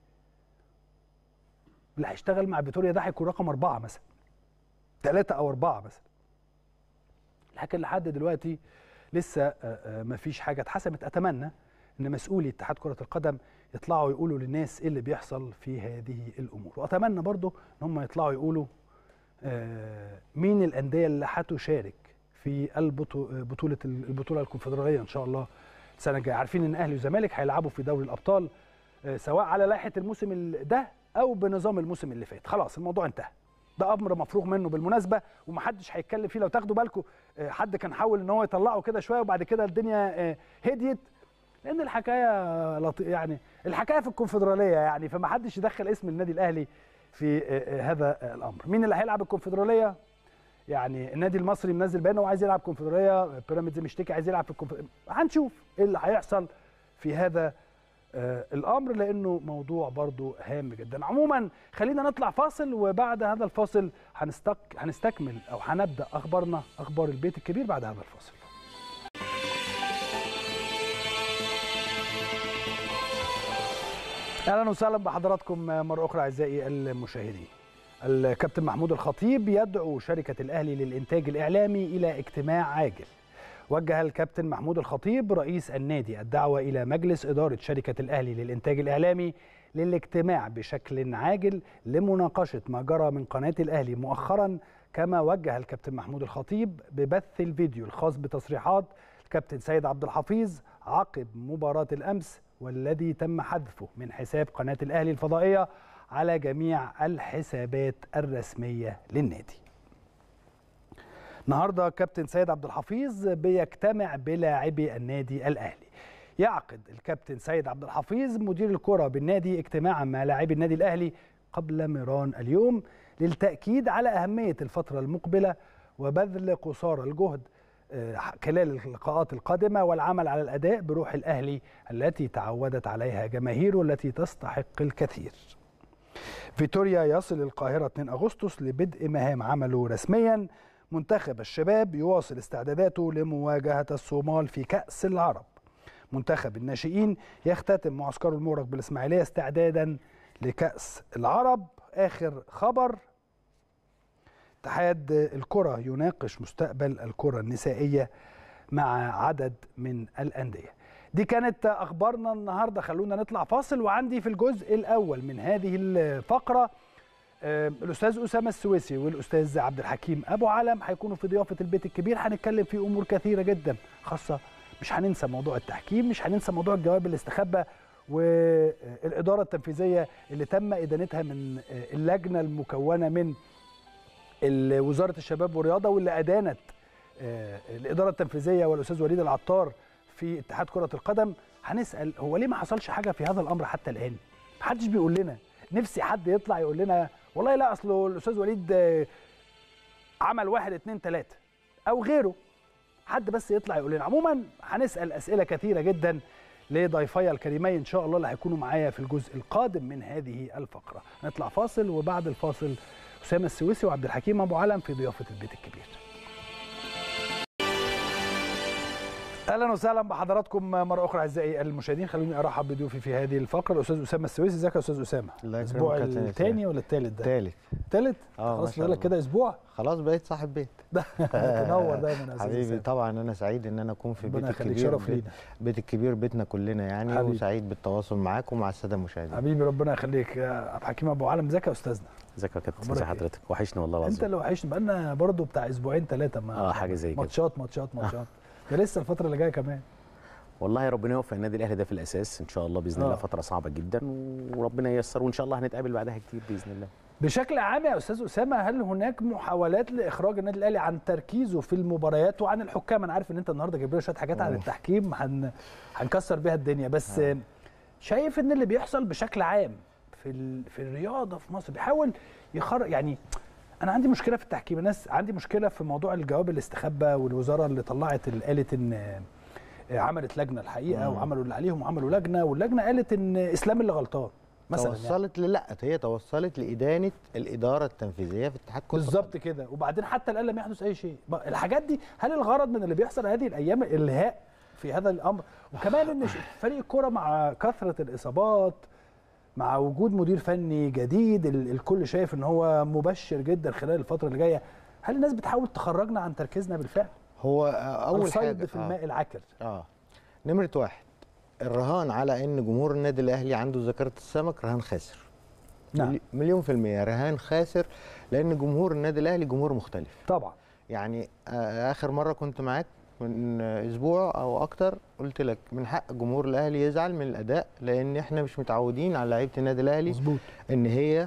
اللي هيشتغل مع فيتوريا ده هيكون رقم أربعة مثلا ثلاثة أو أربعة مثلا لكن لحد دلوقتي لسه ما فيش حاجة اتحسمت أتمنى إن مسؤولي اتحاد كرة القدم يطلعوا يقولوا للناس إيه اللي بيحصل في هذه الأمور وأتمنى برضو إن هم يطلعوا يقولوا آه، مين الأندية اللي هتشارك في البطو- بطولة البطولة الكونفدرالية إن شاء الله السنة الجاية عارفين إن أهلي وزمالك هيلعبوا في دوري الأبطال آه، سواء على لائحة الموسم ال- ده أو بنظام الموسم اللي فات خلاص الموضوع انتهى ده امر مفروغ منه بالمناسبه ومحدش هيتكلم فيه لو تاخدوا بالكم آه، حد كان حاول ان هو يطلعه كده شويه وبعد كده الدنيا آه، هديت لان الحكايه لط... يعني الحكايه في الكونفدراليه يعني فما حدش يدخل اسم النادي الاهلي في آه، آه، هذا آه، الامر مين اللي هيلعب الكونفدراليه يعني النادي المصري منزل بيان هو عايز يلعب كونفدراليه بيراميدز مشتكي عايز يلعب في الكونفدراليه هنشوف ايه اللي هيحصل في هذا آه، الامر لانه موضوع برضو هام جدا عموما خلينا نطلع فاصل وبعد هذا الفاصل هنستك... هنستكمل او هنبدا اخبارنا اخبار البيت الكبير بعد هذا الفاصل اهلا وسهلا بحضراتكم مره اخرى اعزائي المشاهدين الكابتن محمود الخطيب يدعو شركه الاهلي للانتاج الاعلامي الى اجتماع عاجل وجه الكابتن محمود الخطيب رئيس النادي الدعوة إلى مجلس إدارة شركة الأهلي للإنتاج الإعلامي للاجتماع بشكل عاجل لمناقشة ما جرى من قناة الأهلي مؤخرا كما وجه الكابتن محمود الخطيب ببث الفيديو الخاص بتصريحات الكابتن سيد عبد الحفيظ عقب مباراة الأمس والذي تم حذفه من حساب قناة الأهلي الفضائية على جميع الحسابات الرسمية للنادي النهارده كابتن سيد عبد الحفيظ بيجتمع بلاعبي النادي الاهلي يعقد الكابتن سيد عبد الحفيظ مدير الكره بالنادي اجتماعا مع لاعبي النادي الاهلي قبل ميران اليوم للتاكيد على اهميه الفتره المقبله وبذل قصارى الجهد آه، خلال اللقاءات القادمه والعمل على الاداء بروح الاهلي التي تعودت عليها جماهيره التي تستحق الكثير فيتوريا يصل القاهره 2 اغسطس لبدء مهام عمله رسميا منتخب الشباب يواصل استعداداته لمواجهة الصومال في كأس العرب منتخب الناشئين يختتم معسكره المغرق بالإسماعيلية استعدادا لكأس العرب آخر خبر اتحاد الكرة يناقش مستقبل الكرة النسائية مع عدد من الأندية دي كانت أخبارنا النهاردة خلونا نطلع فاصل وعندي في الجزء الأول من هذه الفقرة آه، الاستاذ اسامه السويسي والاستاذ عبد الحكيم ابو علم هيكونوا في ضيافه البيت الكبير هنتكلم في امور كثيره جدا خاصه مش هننسى موضوع التحكيم مش هننسى موضوع الجواب اللي استخبى والاداره التنفيذيه اللي تم ادانتها من آه، اللجنه المكونه من ال- وزاره الشباب والرياضه واللي ادانت آه، الاداره التنفيذيه والاستاذ وليد العطار في اتحاد كره القدم هنسال هو ليه ما حصلش حاجه في هذا الامر حتى الان محدش بيقول لنا نفسي حد يطلع يقول لنا والله لا اصله الاستاذ وليد آه، عمل واحد اتنين تلاته او غيره حد بس يطلع يقول لنا عموما هنسال اسئله كثيره جدا لضيفي الكريمين ان شاء الله اللي هيكونوا معايا في الجزء القادم من هذه الفقره نطلع فاصل وبعد الفاصل اسامه السويسي وعبد الحكيم ابو علم في ضيافه البيت الكبير اهلا وسهلا بحضراتكم مره اخرى اعزائي المشاهدين خلوني ارحب بضيوفي في هذه الفقره الاستاذ اسامه السويسي ازيك يا استاذ اسامه الله يكرمك الاسبوع يا كابتن الثاني إسلام. ولا الثالث ده تالت الثالث اه خلاص ما شاء فاضل لك الله كده اسبوع خلاص بقيت صاحب بيت تنور دايما يا استاذ حبيبي أسامة. طبعا انا سعيد ان انا اكون في ربنا بيت يخليك الكبير شرف بيت, لينا بيت الكبير بيتنا كلنا يعني حبيبي. وسعيد بالتواصل معاك ومع الساده المشاهدين حبيبي ربنا يخليك يا عبد الحكيم ابو علم ازيك يا استاذنا ازيك يا كابتن أخبارك ازي إيه؟ حضرتك وحشني والله انت العظيم اللي وحشني بقالنا برضو بتاع اسبوعين ثلاثه ما اه حاجه زي كده ماتشات ماتشات ماتشات ده لسه الفتره اللي جايه كمان والله ربنا يوفق النادي الاهلي ده في الاساس ان شاء الله باذن آه. الله فتره صعبه جدا وربنا ييسر وان شاء الله هنتقابل بعدها كتير باذن الله بشكل عام يا استاذ اسامه هل هناك محاولات لاخراج النادي الاهلي عن تركيزه في المباريات وعن الحكام انا عارف ان انت النهارده جايب لنا شويه حاجات عن أوه. التحكيم هن... هنكسر بيها الدنيا بس آه. شايف ان اللي بيحصل بشكل عام في ال... في الرياضه في مصر بيحاول يخرج يعني انا عندي مشكله في التحكيم الناس عندي مشكله في موضوع الجواب اللي استخبى والوزاره اللي طلعت اللي قالت ان آه، عملت لجنه الحقيقه مم. وعملوا اللي عليهم وعملوا لجنه واللجنه قالت ان اسلام اللي غلطان مثلا يعني. توصلت للا هي توصلت لادانه الاداره التنفيذيه في اتحاد كره بالظبط كده وبعدين حتى الان لم يحدث اي شيء بقى الحاجات دي هل الغرض من اللي بيحصل هذه الايام الهاء في هذا الامر وكمان ان ش- فريق الكوره مع كثره الاصابات مع وجود مدير فني جديد ال- الكل شايف ان هو مبشر جدا خلال الفتره اللي جايه هل الناس بتحاول تخرجنا عن تركيزنا بالفعل هو آه، اول الصيد حاجه في آه. الماء العكر اه نمرة واحد الرهان على ان جمهور النادي الاهلي عنده ذاكره السمك رهان خاسر نعم ملي- مليون في المية رهان خاسر لان جمهور النادي الاهلي جمهور مختلف طبعا يعني آه اخر مرة كنت معاك من اسبوع او اكتر قلت لك من حق جمهور الاهلي يزعل من الاداء لان احنا مش متعودين على لعيبه النادي الاهلي مظبوط ان هي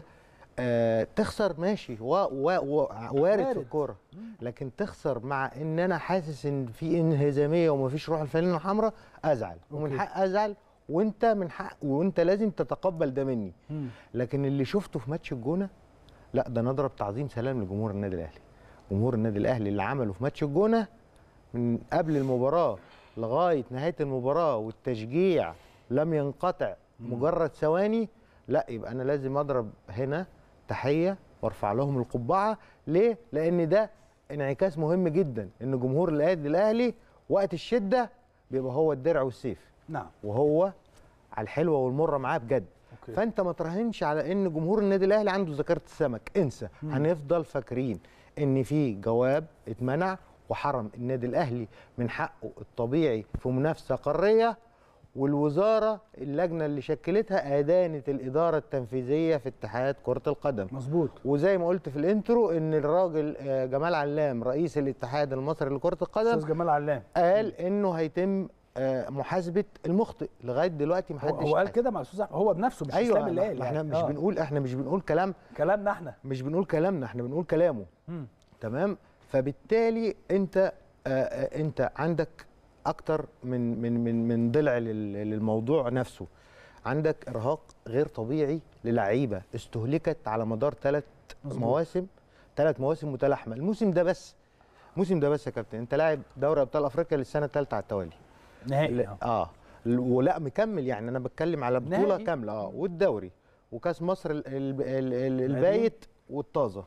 آه تخسر ماشي و و و وارد وارد. في الكوره لكن تخسر مع ان انا حاسس ان في انهزاميه ومفيش روح الفانلة الحمراء ازعل ومن أوكي. حق ازعل وانت من حق وانت لازم تتقبل ده مني مم. لكن اللي شفته في ماتش الجونه لا ده نضرب تعظيم سلام لجمهور النادي الاهلي جمهور النادي الاهلي اللي عمله في ماتش الجونه من قبل المباراه لغايه نهايه المباراه والتشجيع لم ينقطع مجرد ثواني لا يبقى انا لازم اضرب هنا تحيه وارفع لهم القبعه ليه لان ده انعكاس مهم جدا ان جمهور النادي الاهلي وقت الشده بيبقى هو الدرع والسيف نعم وهو على الحلوه والمره معاه بجد أوكي. فانت ما تراهنش على ان جمهور النادي الاهلي عنده ذاكره السمك انسى هنفضل فاكرين ان في جواب اتمنع وحرم النادي الاهلي من حقه الطبيعي في منافسه قاريه والوزاره اللجنه اللي شكلتها ادانت الاداره التنفيذيه في اتحاد كره القدم مظبوط وزي ما قلت في الانترو ان الراجل آه، جمال علام رئيس الاتحاد المصري لكره القدم استاذ جمال علام قال انه هيتم آه، محاسبه المخطئ لغايه دلوقتي ما هو, حدش هو قال كده مع استاذ أحمد، هو بنفسه مش ايوه اسلام اللي قال ما احنا يعني. مش آه. بنقول احنا مش بنقول كلام كلامنا احنا مش بنقول كلامنا احنا بنقول كلامه مم. تمام فبالتالي انت آه، آه، انت عندك اكتر من من من من ضلع لل- للموضوع نفسه عندك ارهاق غير طبيعي للعيبه استهلكت على مدار ثلاث مظبوط. مواسم ثلاث مواسم متلاحمه الموسم ده بس الموسم ده بس يا كابتن انت لاعب دوري ابطال افريقيا للسنه الثالثه على التوالي نهائي لا اه ل- ولا مكمل يعني انا بتكلم على بطوله نهائي. كامله اه والدوري وكاس مصر ال- ال- ال- ال- البايت والطازه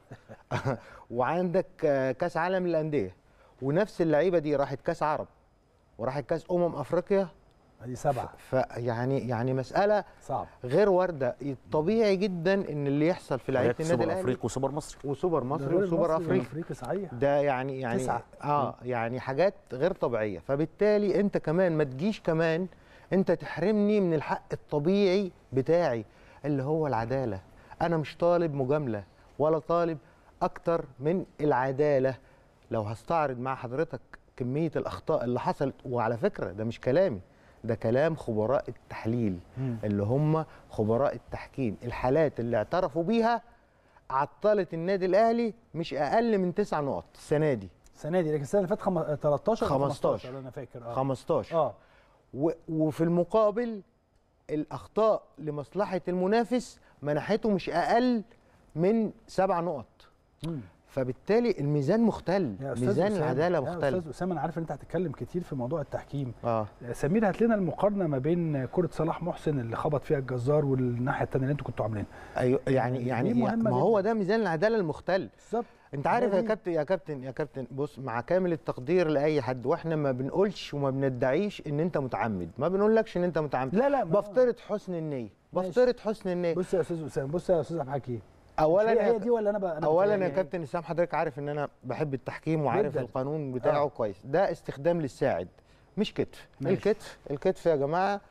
وعندك آه، كاس عالم للانديه ونفس اللعيبه دي راحت كاس عرب وراحت كاس امم افريقيا دي سبعه فيعني يعني مساله صعب غير وارده طبيعي جدا ان اللي يحصل في لعيبه النادي سوبر الاهلي افريقي وسوبر مصري وسوبر مصري وسوبر افريقي افريقي صحيح ده يعني يعني تسعة. اه يعني حاجات غير طبيعيه فبالتالي انت كمان ما تجيش كمان انت تحرمني من الحق الطبيعي بتاعي اللي هو العداله انا مش طالب مجامله ولا طالب اكتر من العداله لو هستعرض مع حضرتك كميه الاخطاء اللي حصلت وعلى فكره ده مش كلامي ده كلام خبراء التحليل مم. اللي هم خبراء التحكيم الحالات اللي اعترفوا بيها عطلت النادي الاهلي مش اقل من تسع نقط السنه دي السنه دي لكن السنه اللي فاتت خم... 13 ولا 15. 15 انا فاكر اه 15 اه و- وفي المقابل الاخطاء لمصلحه المنافس منحته مش اقل من سبع نقط مم. فبالتالي الميزان مختل يا أستاذ ميزان أسامة، العداله يا مختلف استاذ اسامه انا عارف ان انت هتتكلم كتير في موضوع التحكيم اه سمير هات لنا المقارنه ما بين كره صلاح محسن اللي خبط فيها الجزار والناحيه الثانيه اللي انتوا كنتوا عاملينها ايوه يعني دي يعني مهمة ما هو جداً. ده ميزان العداله المختل بالظبط انت عارف ده يا دي. كابتن يا كابتن يا كابتن بص مع كامل التقدير لاي حد واحنا ما بنقولش وما بندعيش ان انت متعمد ما بنقولكش ان انت متعمد لا لا ما- بفترض حسن النيه ماشي. بفترض حسن النيه بص يا استاذ اسامه بص يا استاذ عبد الحكيم اولا هي, يا هي دي ولا انا بقى أنا اولا بتهيألي يا هي؟ كابتن اسلام حضرتك عارف ان انا بحب التحكيم وعارف جداً. القانون بتاعه آه. كويس ده استخدام للساعد مش كتف ماشي. الكتف الكتف يا جماعه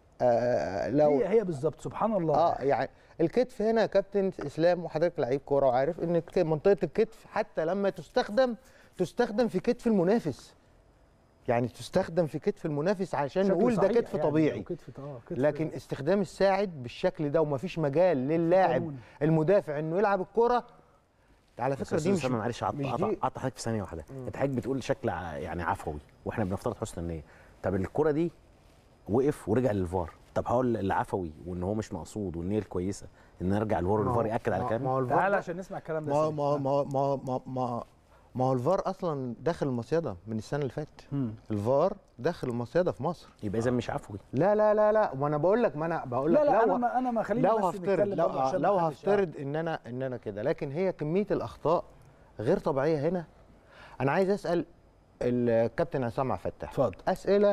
آه لو هي هي بالظبط سبحان الله اه يعني الكتف هنا يا كابتن اسلام وحضرتك لعيب كوره وعارف ان الك- منطقه الكتف حتى لما تستخدم تستخدم في كتف المنافس يعني تستخدم في كتف المنافس عشان شكل نقول ده صحيح كتف يعني، طبيعي أو كتف اه كتف لكن استخدام الساعد بالشكل ده ومفيش مجال للاعب قانون. المدافع انه يلعب الكوره على فكره دي مش اسامه معلش مش قطع دي- قطع حضرتك في ثانيه واحده انت حضرتك بتقول شكل ع- يعني عفوي واحنا بنفترض حسن النيه طب الكره دي وقف ورجع للفار طب هقول العفوي وان هو مش مقصود والنيه الكويسه ان ارجع للفار ما هو- والفار ياكد على ما- كلامي ما هو الفار تعال ده- عشان نسمع الكلام ده ما سريع. ما ما ما ما ما ما هو الفار اصلا داخل المصيده من السنه اللي فاتت مم. الفار داخل المصيده في مصر يبقى اذا مش عفوي لا لا لا لا ما انا بقول لك ما انا بقول لك لا لا لو انا ما انا ما خليني لو بس هفترض نتكلم لو برضه عشان لو ما حدش- هفترض ان انا ان انا كده لكن هي كميه الاخطاء غير طبيعيه هنا انا عايز اسال الكابتن عصام عبد الفتاح اتفضل اسئله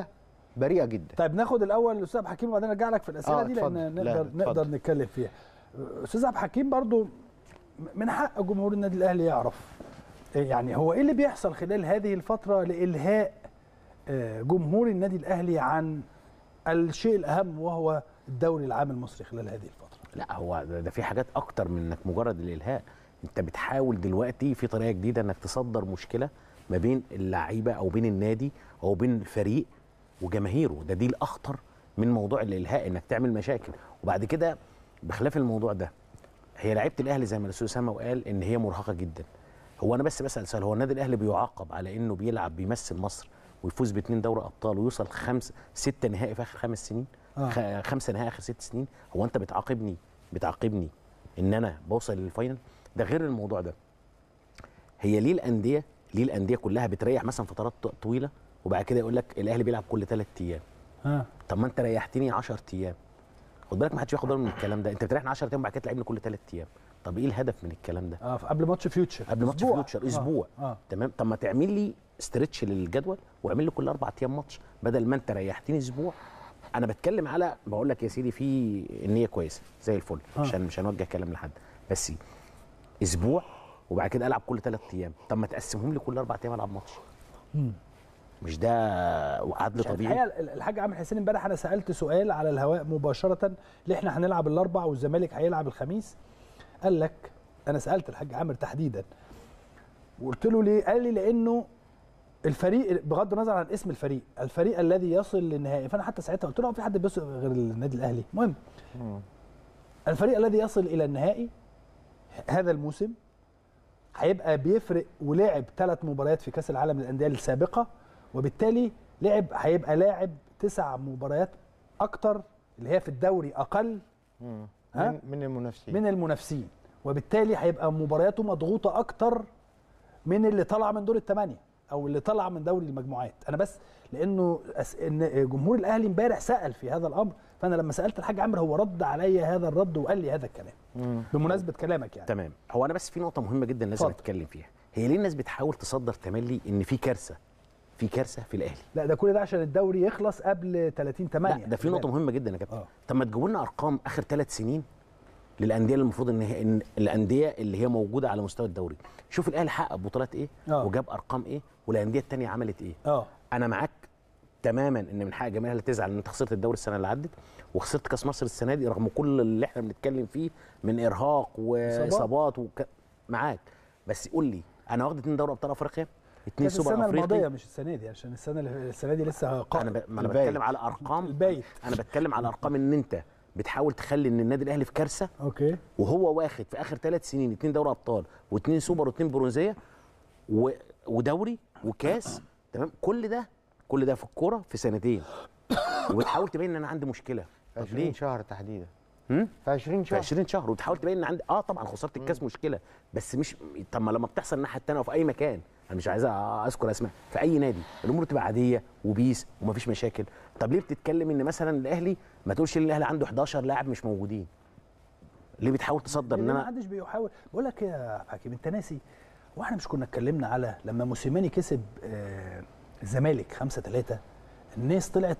بريئه جدا طيب ناخد الاول الاستاذ عبد الحكيم وبعدين نرجع لك في الاسئله آه، دي اتفضل. لان لا، نقدر اتفضل. نقدر نتكلم فيها استاذ عبد الحكيم برضو من حق جمهور النادي الاهلي يعرف يعني هو ايه اللي بيحصل خلال هذه الفتره لالهاء آه، جمهور النادي الاهلي عن الشيء الاهم وهو الدوري العام المصري خلال هذه الفتره لا هو ده, ده في حاجات اكتر من انك مجرد الالهاء انت بتحاول دلوقتي في طريقه جديده انك تصدر مشكله ما بين اللعيبه او بين النادي او بين الفريق وجماهيره ده دي الاخطر من موضوع الالهاء انك تعمل مشاكل وبعد كده بخلاف الموضوع ده هي لعيبه الاهلي زي ما الاستاذ اسامه قال ان هي مرهقه جدا هو انا بس بسال سؤال هو النادي الاهلي بيعاقب على انه بيلعب بيمثل مصر ويفوز باثنين دوري ابطال ويوصل خمس ستة نهائي في اخر خمس سنين آه. آه. خمسه نهائي اخر ست سنين هو انت بتعاقبني بتعاقبني ان انا بوصل للفاينل ده غير الموضوع ده هي ليه الانديه ليه الانديه كلها بتريح مثلا فترات ط- طويله وبعد كده يقول لك الاهلي بيلعب كل ثلاث ايام ها طب ما انت ريحتني 10 ايام خد بالك ما حدش بياخد باله من الكلام ده انت بتريحني 10 ايام وبعد كده تلعبني كل ثلاث ايام طب ايه الهدف من الكلام ده اه قبل ماتش فيوتشر قبل ماتش أسبوع. فيوتشر اسبوع اه, آه. تمام طب ما تعمل لي استرتش للجدول واعمل لي كل اربع ايام ماتش بدل ما انت ريحتني اسبوع انا بتكلم على بقول لك يا سيدي في النيه كويسه زي الفل آه. عشان مش هنوجه كلام لحد بس اسبوع وبعد كده العب كل ثلاث ايام طب ما تقسمهم لي كل اربع ايام العب ماتش مم. مش ده عدل طبيعي الحقيقه ال- الحاج عامر حسين امبارح انا سالت سؤال على الهواء مباشره ليه احنا هنلعب الاربع والزمالك هيلعب الخميس قال لك انا سالت الحاج عامر تحديدا وقلت له ليه قال لي لانه الفريق بغض النظر عن اسم الفريق الفريق الذي يصل للنهائي فانا حتى ساعتها قلت له هو في حد بيصل غير النادي الاهلي المهم الفريق الذي يصل الى النهائي هذا الموسم هيبقى بيفرق ولعب ثلاث مباريات في كاس العالم للانديه السابقه وبالتالي لعب هيبقى لاعب تسع مباريات اكتر اللي هي في الدوري اقل ها؟ من, من المنافسين من المنافسين وبالتالي هيبقى مبارياته مضغوطه اكتر من اللي طلع من دور الثمانيه او اللي طلع من دوري المجموعات انا بس لانه أس... ان جمهور الاهلي امبارح سال في هذا الامر فانا لما سالت الحاج عمرو هو رد عليا هذا الرد وقال لي هذا الكلام بمناسبه كلامك يعني تمام هو انا بس في نقطه مهمه جدا لازم اتفضل. اتكلم فيها هي ليه الناس بتحاول تصدر تملي ان في كارثه في كارثه في الاهلي لا ده كل ده عشان الدوري يخلص قبل 30 8 لا ده في نقطه مهمه جدا يا كابتن آه. طب ما تجيبوا لنا ارقام اخر ثلاث سنين للانديه اللي المفروض ان هي إن الانديه اللي هي موجوده على مستوى الدوري شوف الاهلي حقق بطولات ايه آه. وجاب ارقام ايه والانديه الثانيه عملت ايه اه انا معاك تماما ان من حق الجماهير اللي تزعل ان انت خسرت الدوري السنه اللي عدت وخسرت كاس مصر السنه دي رغم كل اللي احنا بنتكلم فيه من ارهاق واصابات وك... معاك بس قول لي انا واخد اتنين دوري ابطال افريقيا اتنين كانت سوبر السنه الماضيه افريقي مش السنه دي عشان السنه اللي- السنه دي لسه قائم انا ب... ما انا البايت. بتكلم على ارقام البايت. انا بتكلم على ارقام ان انت بتحاول تخلي ان النادي الاهلي في كارثه اوكي وهو واخد في اخر ثلاث سنين اتنين دوري ابطال واتنين سوبر واتنين برونزيه و... ودوري وكاس تمام كل ده كل ده في الكوره في سنتين وبتحاول تبين ان انا عندي مشكله في طب 20 ليه؟ شهر تحديدا هم؟ في 20 في شهر 20 شهر وتحاول تبين ان عندي اه طبعا خساره الكاس مشكله بس مش طب ما لما بتحصل الناحيه الثانيه وفي اي مكان انا مش عايز اذكر اسماء في اي نادي الامور تبقى عاديه وبيس ومفيش مشاكل طب ليه بتتكلم ان مثلا الاهلي ما تقولش ان الاهلي عنده 11 لاعب مش موجودين ليه بتحاول تصدر ان لان ما انا حدش بيحاول بقول لك يا حكيم انت ناسي واحنا مش كنا اتكلمنا على لما موسيماني كسب آه، الزمالك 5 3 الناس طلعت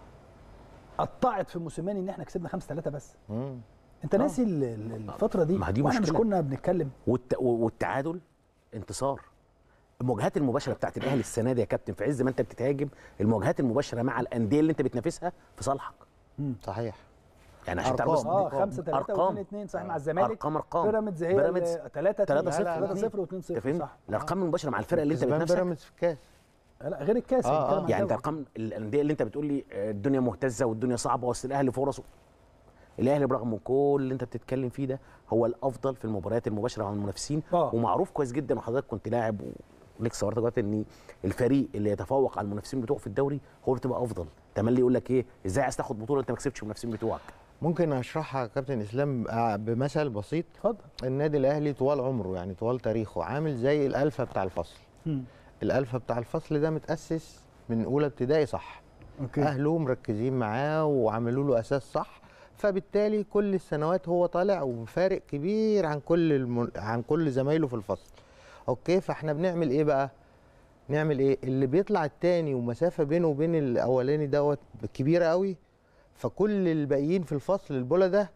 قطعت في موسيماني ان احنا كسبنا 5 3 بس مم. انت ناسي ال- ال- الفتره دي ما دي واحنا مش مشكلة. كنا بنتكلم والت... والتعادل انتصار المواجهات المباشره بتاعت الاهلي السنه دي يا كابتن في عز ما انت بتتهاجم المواجهات المباشره مع الانديه اللي انت بتنافسها في صالحك صحيح يعني عشان أرقام. تعرف اه أرقام. 5 3 أرقام. و 2 صحيح مع الزمالك ارقام ارقام بيراميدز هي بيراميدز 3 3 0 لا، لا، 3 0 و2 انت 0 فاهم صح الارقام المباشره مع الفرقه اللي انت كسبان بتنافسها بيراميدز في الكاس لا غير الكاس آه، بنتكلم آه. عن يعني انت الدوري. ارقام الانديه اللي انت بتقول لي آه، الدنيا مهتزه والدنيا صعبه بس الاهلي فرصه الاهلي برغم كل اللي انت بتتكلم فيه ده هو الافضل في المباريات المباشره مع المنافسين آه. ومعروف كويس جدا وحضرتك كنت لاعب وليك صورتك دلوقتي ان الفريق اللي يتفوق على المنافسين بتوعه في الدوري هو اللي بتبقى افضل تملي يقول لك ايه ازاي عايز تاخد بطوله انت ما كسبتش المنافسين بتوعك ممكن اشرحها يا كابتن اسلام آه، بمثل بسيط اتفضل النادي الاهلي طوال عمره يعني طوال تاريخه عامل زي الالفه بتاع الفصل مم. الالفه بتاع الفصل ده متاسس من اولى ابتدائي صح اوكي اهله مركزين معاه وعملوا له اساس صح فبالتالي كل السنوات هو طالع وفارق كبير عن كل الم... عن كل زمايله في الفصل اوكي فاحنا بنعمل ايه بقى نعمل ايه اللي بيطلع التاني ومسافه بينه وبين الاولاني دوت كبيره قوي فكل الباقيين في الفصل البولا ده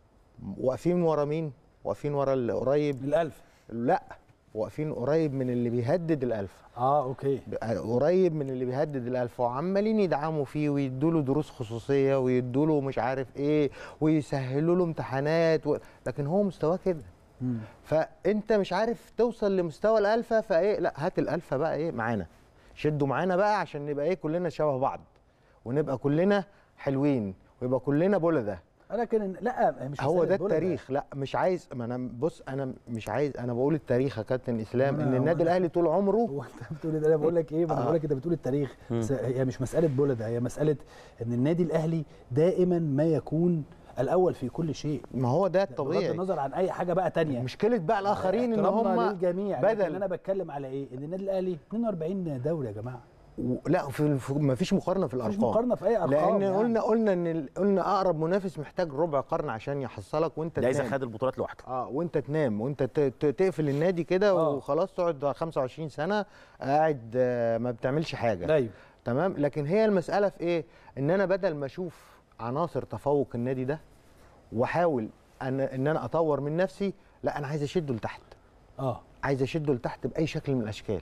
واقفين ورا مين واقفين ورا اللي قريب الالف لا واقفين قريب من اللي بيهدد الالف اه اوكي قريب من اللي بيهدد الالف وعمالين يدعموا فيه ويدوا له دروس خصوصيه ويدوا له مش عارف ايه ويسهلوا له امتحانات و... لكن هو مستواه كده مم. فانت مش عارف توصل لمستوى الالفا فايه لا هات الالفا بقى ايه معانا شدوا معانا بقى عشان نبقى ايه كلنا شبه بعض ونبقى كلنا حلوين ويبقى كلنا بولا ده لكن لا مش هو مسألة ده بولا التاريخ لا مش عايز ما انا بص انا مش عايز انا بقول التاريخ يا كابتن اسلام وأنا- ان النادي وأنا- الاهلي طول عمره هو انت بتقول إيه ده؟ انا بقول لك ايه ما انا آه. بقول لك انت بتقول التاريخ بس هي مش مساله بولا ده هي مساله ان النادي الاهلي دائما ما يكون الاول في كل شيء ما هو ده بغض الطبيعي النظر عن اي حاجه بقى تانية مشكله بقى الاخرين ان احترامنا هم للجميع بدل بدل انا بتكلم على ايه ان النادي الاهلي 42 دوري يا جماعه و- لا في في- ما فيش مقارنه في مفيش الارقام مقارنه في اي ارقام لان يعني. قلنا قلنا ان ال- قلنا اقرب منافس محتاج ربع قرن عشان يحصلك وانت ده اذا تنام خد البطولات لوحده اه وانت تنام وانت ت- ت- تقفل النادي كده آه. وخلاص تقعد 25 سنه قاعد آه، ما بتعملش حاجه ايوه تمام لكن هي المساله في ايه ان انا بدل ما اشوف عناصر تفوق النادي ده واحاول ان ان انا اطور من نفسي لا انا عايز اشده لتحت اه عايز اشده لتحت باي شكل من الاشكال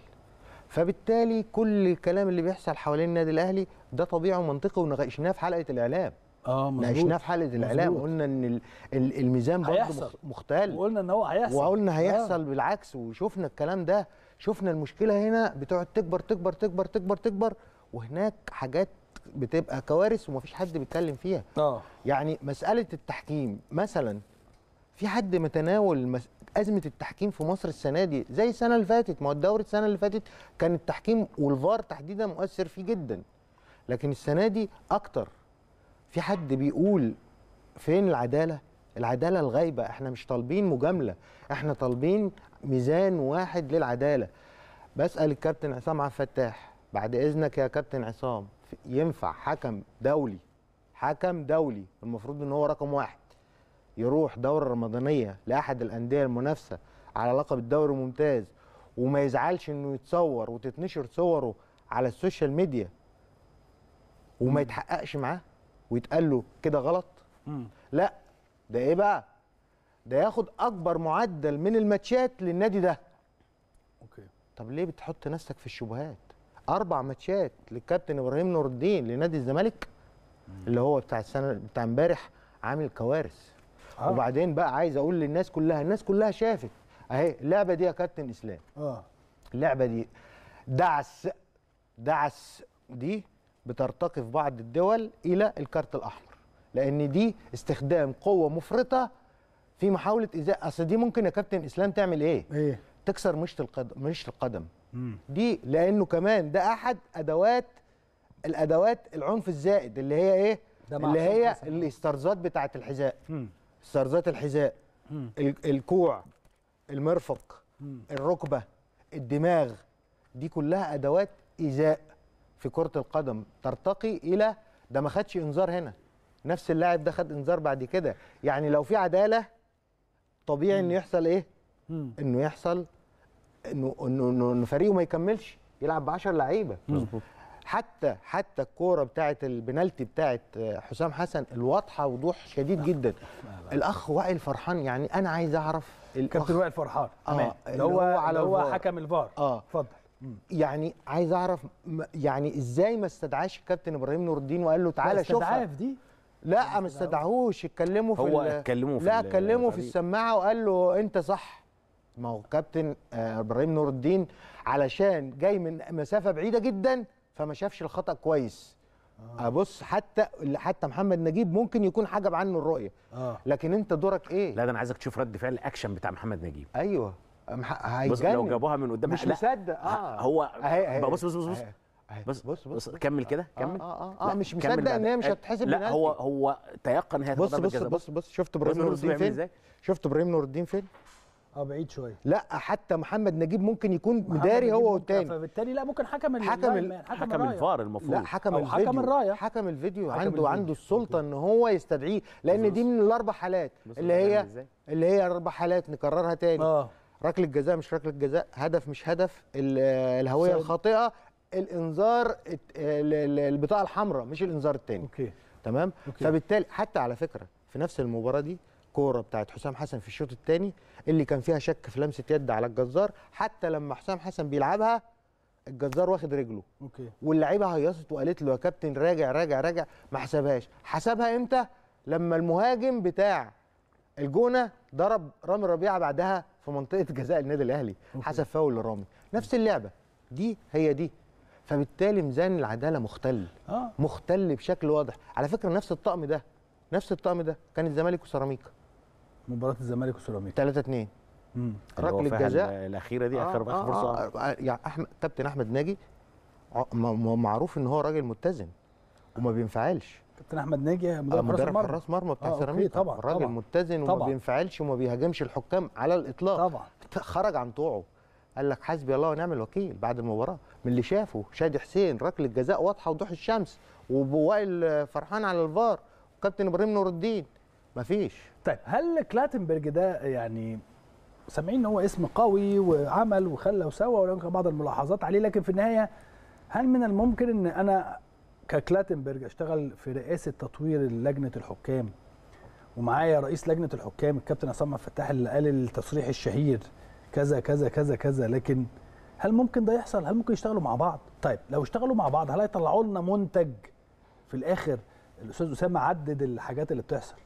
فبالتالي كل الكلام اللي بيحصل حوالين النادي الاهلي ده طبيعي ومنطقي وناقشناه في حلقه الاعلام اه مظبوط ناقشناه في حلقه الاعلام مظبوط. قلنا ان ال- ال- الميزان برضه هيحصل. مخ- مختل وقلنا ان هو هيحصل وقلنا هيحصل آه. بالعكس وشفنا الكلام ده شفنا المشكله هنا بتقعد تكبر تكبر تكبر تكبر تكبر وهناك حاجات بتبقى كوارث ومفيش حد بيتكلم فيها اه يعني مساله التحكيم مثلا في حد متناول مس... ازمه التحكيم في مصر السنه دي زي السنه اللي فاتت ما هو الدوري السنه اللي فاتت كان التحكيم والفار تحديدا مؤثر فيه جدا لكن السنه دي اكتر في حد بيقول فين العداله العداله الغايبه احنا مش طالبين مجامله احنا طالبين ميزان واحد للعداله بسال الكابتن عصام عبد الفتاح بعد اذنك يا كابتن عصام ينفع حكم دولي حكم دولي المفروض ان هو رقم واحد يروح دوره رمضانيه لاحد الانديه المنافسه على لقب الدوري الممتاز وما يزعلش انه يتصور وتتنشر صوره على السوشيال ميديا وما يتحققش معاه ويتقال له كده غلط مم. لا ده ايه بقى ده ياخد اكبر معدل من الماتشات للنادي ده اوكي طب ليه بتحط نفسك في الشبهات اربع ماتشات للكابتن ابراهيم نور الدين لنادي الزمالك اللي هو بتاع السنه بتاع امبارح عامل كوارث آه. وبعدين بقى عايز اقول للناس كلها الناس كلها شافت اهي اللعبه دي يا كابتن اسلام اه اللعبه دي دعس دعس دي بترتقي في بعض الدول الى الكارت الاحمر لان دي استخدام قوه مفرطه في محاوله ازاء اصل دي ممكن يا كابتن اسلام تعمل ايه ايه تكسر مشط القدم مشط القدم مم. دي لانه كمان ده احد ادوات الادوات العنف الزائد اللي هي ايه ده مع اللي حسام هي حسن. الاسترزات بتاعه الحذاء مم. استرزات الحذاء مم. ال- الكوع المرفق مم. الركبه الدماغ دي كلها ادوات ايذاء في كره القدم ترتقي الى ده ما خدش انذار هنا نفس اللاعب ده خد انذار بعد كده يعني لو في عداله طبيعي انه يحصل ايه مم. انه يحصل انه انه انه إنه فريقه ما يكملش يلعب ب 10 لعيبه مظبوط حتى حتى الكوره بتاعه البنالتي بتاعه حسام حسن الواضحه وضوح شديد جدا الاخ وائل فرحان يعني انا عايز اعرف الأخ كابتن وائل فرحان آه، تمام اللي اللي هو هو على اللي هو الفار. حكم الفار اه اتفضل يعني عايز اعرف م- يعني ازاي ما استدعاش الكابتن ابراهيم نور الدين وقال له تعالى شوفها استدعاء في دي لا ما استدعوهوش اتكلموا في هو ال- اتكلموا في لا ال- اتكلموا في الفريق. السماعه وقال له انت صح ما هو كابتن آه، ابراهيم نور الدين علشان جاي من مسافه بعيده جدا فما شافش الخطا كويس ابص حتى حتى محمد نجيب ممكن يكون حجب عنه الرؤيه اه لكن انت دورك ايه لا ده انا عايزك تشوف رد فعل الاكشن بتاع محمد نجيب ايوه مح- بص لو هيتجنن. جابوها من قدام مش لا، مصدق اه هو أهي- أهي. بص بص بص بص أهي. أهي. بص بص بص بص كمل كده آه، كمل اه اه, لا، آه مش كمل مصدق ان بعد- هي مش هتتحسب لا بنالتي. هو هو تيقن هي بص ضربة بص جزاء. بص بص شفت بص ابراهيم نور بص الدين بيعمل فين ازاي شفت ابراهيم نور الدين فين اه بعيد شويه لا حتى محمد نجيب ممكن يكون محمد مداري نجيب هو ممكن- والتاني فبالتالي لا ممكن حكم ال- حكم ال- اللاين- حكم الراية. الفار المفروض لا حكم أو الفيديو حكم الراية. حكم الفيديو حكم عنده الفيديو. عنده السلطه ان هو يستدعيه لان بص دي من الاربع حالات بص اللي بيعمل هي ازاي. اللي هي اربع حالات نكررها تاني اه ركله جزاء مش ركله جزاء هدف مش هدف ال- الهويه سيد. الخاطئه الانذار الت- ال- ال- البطاقه الحمراء مش الانذار الثاني اوكي تمام أوكي. فبالتالي حتى على فكره في نفس المباراه دي كوره بتاعت حسام حسن في الشوط الثاني اللي كان فيها شك في لمسه يد على الجزار حتى لما حسام حسن بيلعبها الجزار واخد رجله اوكي واللعيبه هيصت وقالت له يا كابتن راجع راجع راجع ما حسبهاش حسبها امتى لما المهاجم بتاع الجونه ضرب رامي ربيعه بعدها في منطقه جزاء النادي الاهلي أوكي. حسب فاول لرامي نفس اللعبه دي هي دي فبالتالي ميزان العداله مختل اه مختل بشكل واضح على فكره نفس الطقم ده نفس الطقم ده كان الزمالك وسيراميكا مباراه الزمالك وسيراميكا 3 2 امم اللي هو ركله فيها جزاء ال- الاخيره دي اخر اخر فرصه آه آه يعني احمد كابتن احمد ناجي ع- م- م- معروف ان هو راجل متزن وما بينفعلش كابتن احمد ناجي آه، مدرب حراس مدرب المرمى حراس مرمى بتاع آه، أوكي، سيراميكا طبعاً، راجل طبعاً. متزن وما طبعاً. بينفعلش وما بيهاجمش الحكام على الاطلاق طبعا خرج عن طوعه قال لك حسبي الله ونعم الوكيل بعد المباراه من اللي شافه شادي حسين ركله جزاء واضحه وضوح الشمس ووائل فرحان على الفار وكابتن ابراهيم نور الدين مفيش طيب هل كلاتنبرج ده يعني سامعين ان هو اسم قوي وعمل وخلى وسوى ويمكن بعض الملاحظات عليه لكن في النهايه هل من الممكن ان انا ككلاتنبرج اشتغل في رئاسه تطوير لجنه الحكام ومعايا رئيس لجنه الحكام الكابتن عصام عبد الفتاح اللي قال التصريح الشهير كذا كذا كذا كذا لكن هل ممكن ده يحصل؟ هل ممكن يشتغلوا مع بعض؟ طيب لو اشتغلوا مع بعض هل هيطلعوا لنا منتج في الاخر الاستاذ اسامه عدد الحاجات اللي بتحصل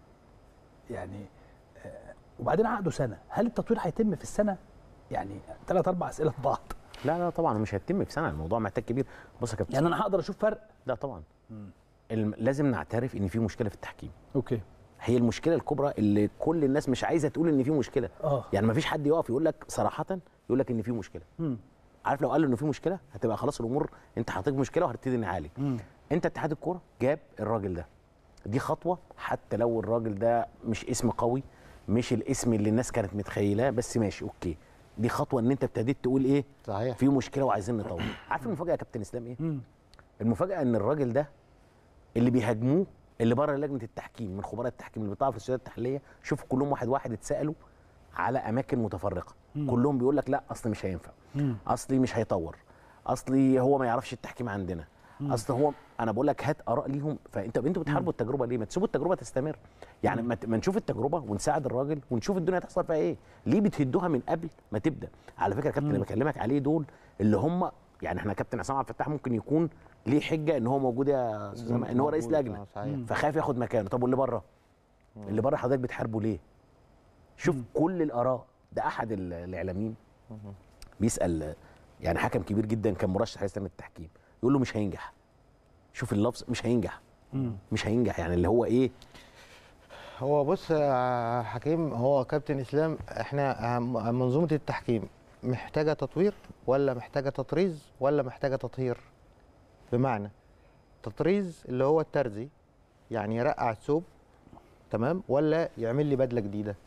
يعني آه، وبعدين عقده سنه هل التطوير هيتم في السنه يعني ثلاث اربع اسئله في بعض لا لا طبعا مش هيتم في سنه الموضوع محتاج كبير بص يا كابتن يعني انا هقدر اشوف فرق لا طبعا الم... لازم نعترف ان في مشكله في التحكيم اوكي هي المشكله الكبرى اللي كل الناس مش عايزه تقول ان في مشكله اه يعني ما فيش حد يقف يقول لك صراحه يقول لك ان في مشكله مم. عارف لو قال له انه في مشكله هتبقى خلاص الامور انت حاطط مشكله وهتبتدي نعالج مم. انت اتحاد الكوره جاب الراجل ده دي خطوه حتى لو الراجل ده مش اسم قوي مش الاسم اللي الناس كانت متخيلاه بس ماشي اوكي دي خطوه ان انت ابتديت تقول ايه صحيح في مشكله وعايزين نطور عارف المفاجاه يا كابتن اسلام ايه مم. المفاجاه ان الراجل ده اللي بيهاجموه اللي بره لجنه التحكيم من خبراء التحكيم اللي بيطلعوا في الاستوديوهات التحليليه شوف كلهم واحد واحد اتسالوا على اماكن متفرقه مم. كلهم بيقول لك لا اصل مش هينفع مم. اصلي مش هيطور اصلي هو ما يعرفش التحكيم عندنا اصل هو انا بقول لك هات اراء ليهم فانت انتوا بتحاربوا التجربه ليه ما تسيبوا التجربه تستمر يعني ما ت- ما نشوف التجربه ونساعد الراجل ونشوف الدنيا هتحصل فيها ايه ليه بتهدوها من قبل ما تبدا على فكره يا كابتن اللي بكلمك عليه دول اللي هم يعني احنا كابتن عصام عبد الفتاح ممكن يكون ليه حجه ان هو موجود يا استاذ أسامة، ان هو رئيس موجود، لجنه آه، صحيح. فخايف ياخد مكانه طب واللي بره اللي بره حضرتك بتحاربه ليه شوف كل الاراء ده احد ال- الاعلاميين بيسال يعني حكم كبير جدا كان مرشح رئيس لجنه التحكيم يقول له مش هينجح شوف اللفظ مش هينجح مش هينجح يعني اللي هو ايه هو بص يا حكيم هو كابتن اسلام احنا م- منظومه التحكيم محتاجه تطوير ولا محتاجه تطريز ولا محتاجه تطهير بمعنى تطريز اللي هو الترزي يعني يرقع الثوب تمام ولا يعمل لي بدله جديده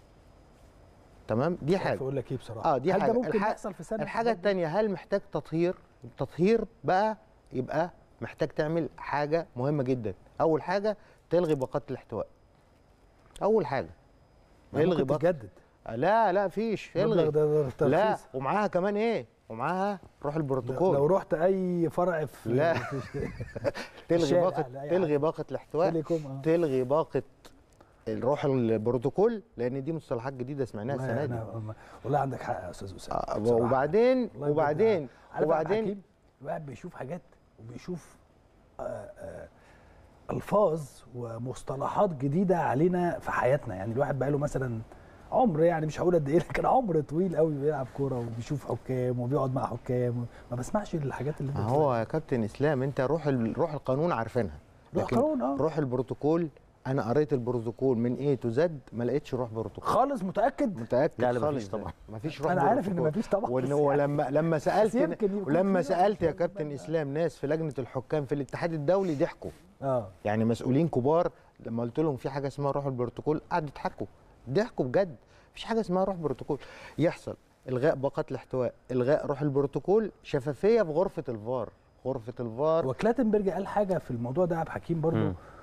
تمام دي مش عارف حاجه اقول لك ايه بصراحه اه دي هل حاجه ده ممكن الح- يحصل في سنه الحاجه الثانيه هل محتاج تطهير التطهير بقى يبقى محتاج تعمل حاجه مهمه جدا اول حاجه تلغي باقات الاحتواء اول حاجه الغي باق- تجدد لا لا فيش المبلغ الغي ده ده ترخيص. لا ومعاها كمان ايه ومعاها روح لو البروتوكول رحت اي فرع في لا. في تلغي الشارع، باقه لا، يعني. تلغي باقه الاحتواء تيليكوم اه تلغي باقه الروح البروتوكول لان دي مصطلحات جديده سمعناها والله السنه دي أنا- والله عندك حق يا استاذ اسامه آه، بصراحة. وبعدين الله يبارك وبعدين عارف يا عبد وبعدين الحكيم، الواحد بيشوف حاجات وبيشوف آه، آه، الفاظ ومصطلحات جديده علينا في حياتنا يعني الواحد بقى له مثلا عمر يعني مش هقول قد ايه لكن عمر طويل قوي بيلعب كوره وبيشوف حكام وبيقعد مع حكام ما بسمعش الحاجات اللي ما انت هو يا كابتن اسلام انت روح ال- روح القانون عارفينها روح لكن القانون، اه. روح البروتوكول انا قريت البروتوكول من ايه تو زد ما لقيتش روح بروتوكول خالص متاكد متاكد لا، لا، خالص مفيش طبعا. مفيش روح انا عارف ان بروتوكول. مفيش طبعا وان بس هو يعني لما لما سالت يمكن يكون ولما في سالت يا واحد كابتن بقى. اسلام ناس في لجنه الحكام في الاتحاد الدولي ضحكوا اه يعني مسؤولين كبار لما قلت لهم في حاجه اسمها روح البروتوكول قعدوا يضحكوا ضحكوا بجد مفيش حاجه اسمها روح بروتوكول يحصل الغاء باقات الاحتواء الغاء روح البروتوكول شفافيه في غرفه الفار غرفه الفار وكلاتنبرج قال حاجه في الموضوع ده عبد الحكيم برضو مم.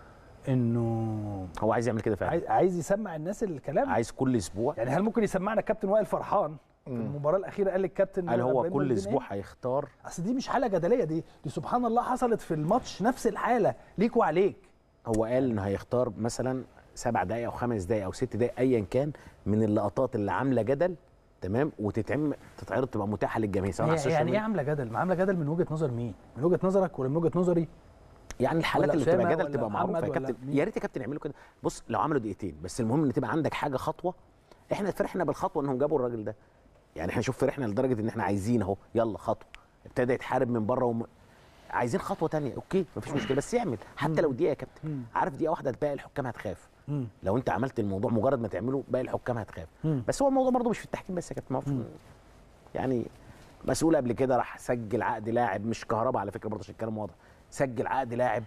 انه هو عايز يعمل كده فعلا عايز, عايز يسمع الناس الكلام عايز كل اسبوع يعني هل ممكن يسمعنا كابتن وائل فرحان في المباراه الاخيره قال الكابتن قال هو إبراهيم كل الدين اسبوع إيه؟ هيختار اصل دي مش حاله جدليه دي دي سبحان الله حصلت في الماتش نفس الحاله ليك وعليك هو قال انه هيختار مثلا سبع دقائق او خمس دقائق او ست دقائق ايا كان من اللقطات اللي عامله جدل تمام وتتعمل تتعرض تبقى متاحه للجميع سواء على هي السوشيال يعني ايه ميديا عامله جدل؟ ما عامله جدل من وجهه نظر مين؟ من وجهه نظرك ولا من وجهه نظري؟ يعني الحالات ولا اللي بتبقى أسامة جدل ولا تبقى معروفه محمد يا ولا كابتن مين؟ يا ريت يا كابتن يعملوا كده بص لو عملوا دقيقتين بس المهم ان تبقى عندك حاجه خطوه احنا فرحنا بالخطوه انهم جابوا الراجل ده يعني احنا شوف فرحنا لدرجه ان احنا عايزين اهو يلا خطوه ابتدى يتحارب من بره وم... عايزين خطوه تانية اوكي مفيش مشكله بس يعمل حتى لو دقيقه يا كابتن عارف دقيقه واحده باقي الحكام هتخاف مم. لو انت عملت الموضوع مجرد ما تعمله باقي الحكام هتخاف مم. بس هو الموضوع برضه مش في التحكيم بس يا كابتن ما هو في- يعني مسؤول قبل كده راح سجل عقد لاعب مش كهرباء على فكره برضه عشان الكلام واضح سجل عقد لاعب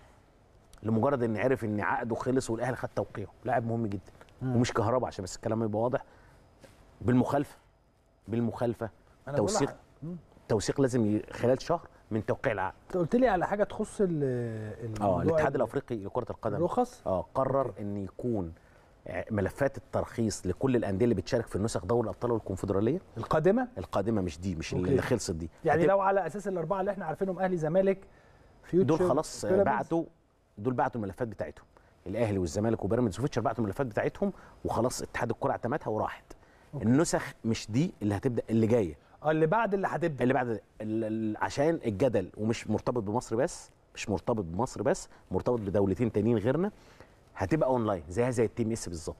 لمجرد ان عرف ان عقده خلص والاهلي خد توقيعه لاعب مهم جدا ومش كهرباء عشان بس الكلام يبقى واضح بالمخالفه بالمخالفه أنا بقول توثيق لح- مم. توثيق لازم ي- خلال شهر من توقيع العقد انت قلت لي على حاجه تخص ال- اه الموضوع الاتحاد ال- الافريقي لكره القدم الرخص اه قرر ان يكون ع- ملفات الترخيص لكل الانديه اللي بتشارك في النسخ دوري الابطال والكونفدراليه القادمه القادمه مش دي مش أوكي. اللي خلصت دي يعني هتبقى- لو على اساس الاربعه اللي احنا عارفينهم اهلي زمالك فيوتشر دول خلاص بيراميدز. بعتوا دول بعتوا الملفات بتاعتهم الاهلي والزمالك وبيراميدز وفيتشر بعتوا الملفات بتاعتهم وخلاص اتحاد الكره اعتمدها وراحت النسخ مش دي اللي هتبدا اللي جايه اه اللي بعد اللي هتبدا اللي بعد ال- ال- عشان الجدل ومش مرتبط بمصر بس مش مرتبط بمصر بس مرتبط بدولتين تانيين غيرنا هتبقى اونلاين زيها زي التيم اس بالظبط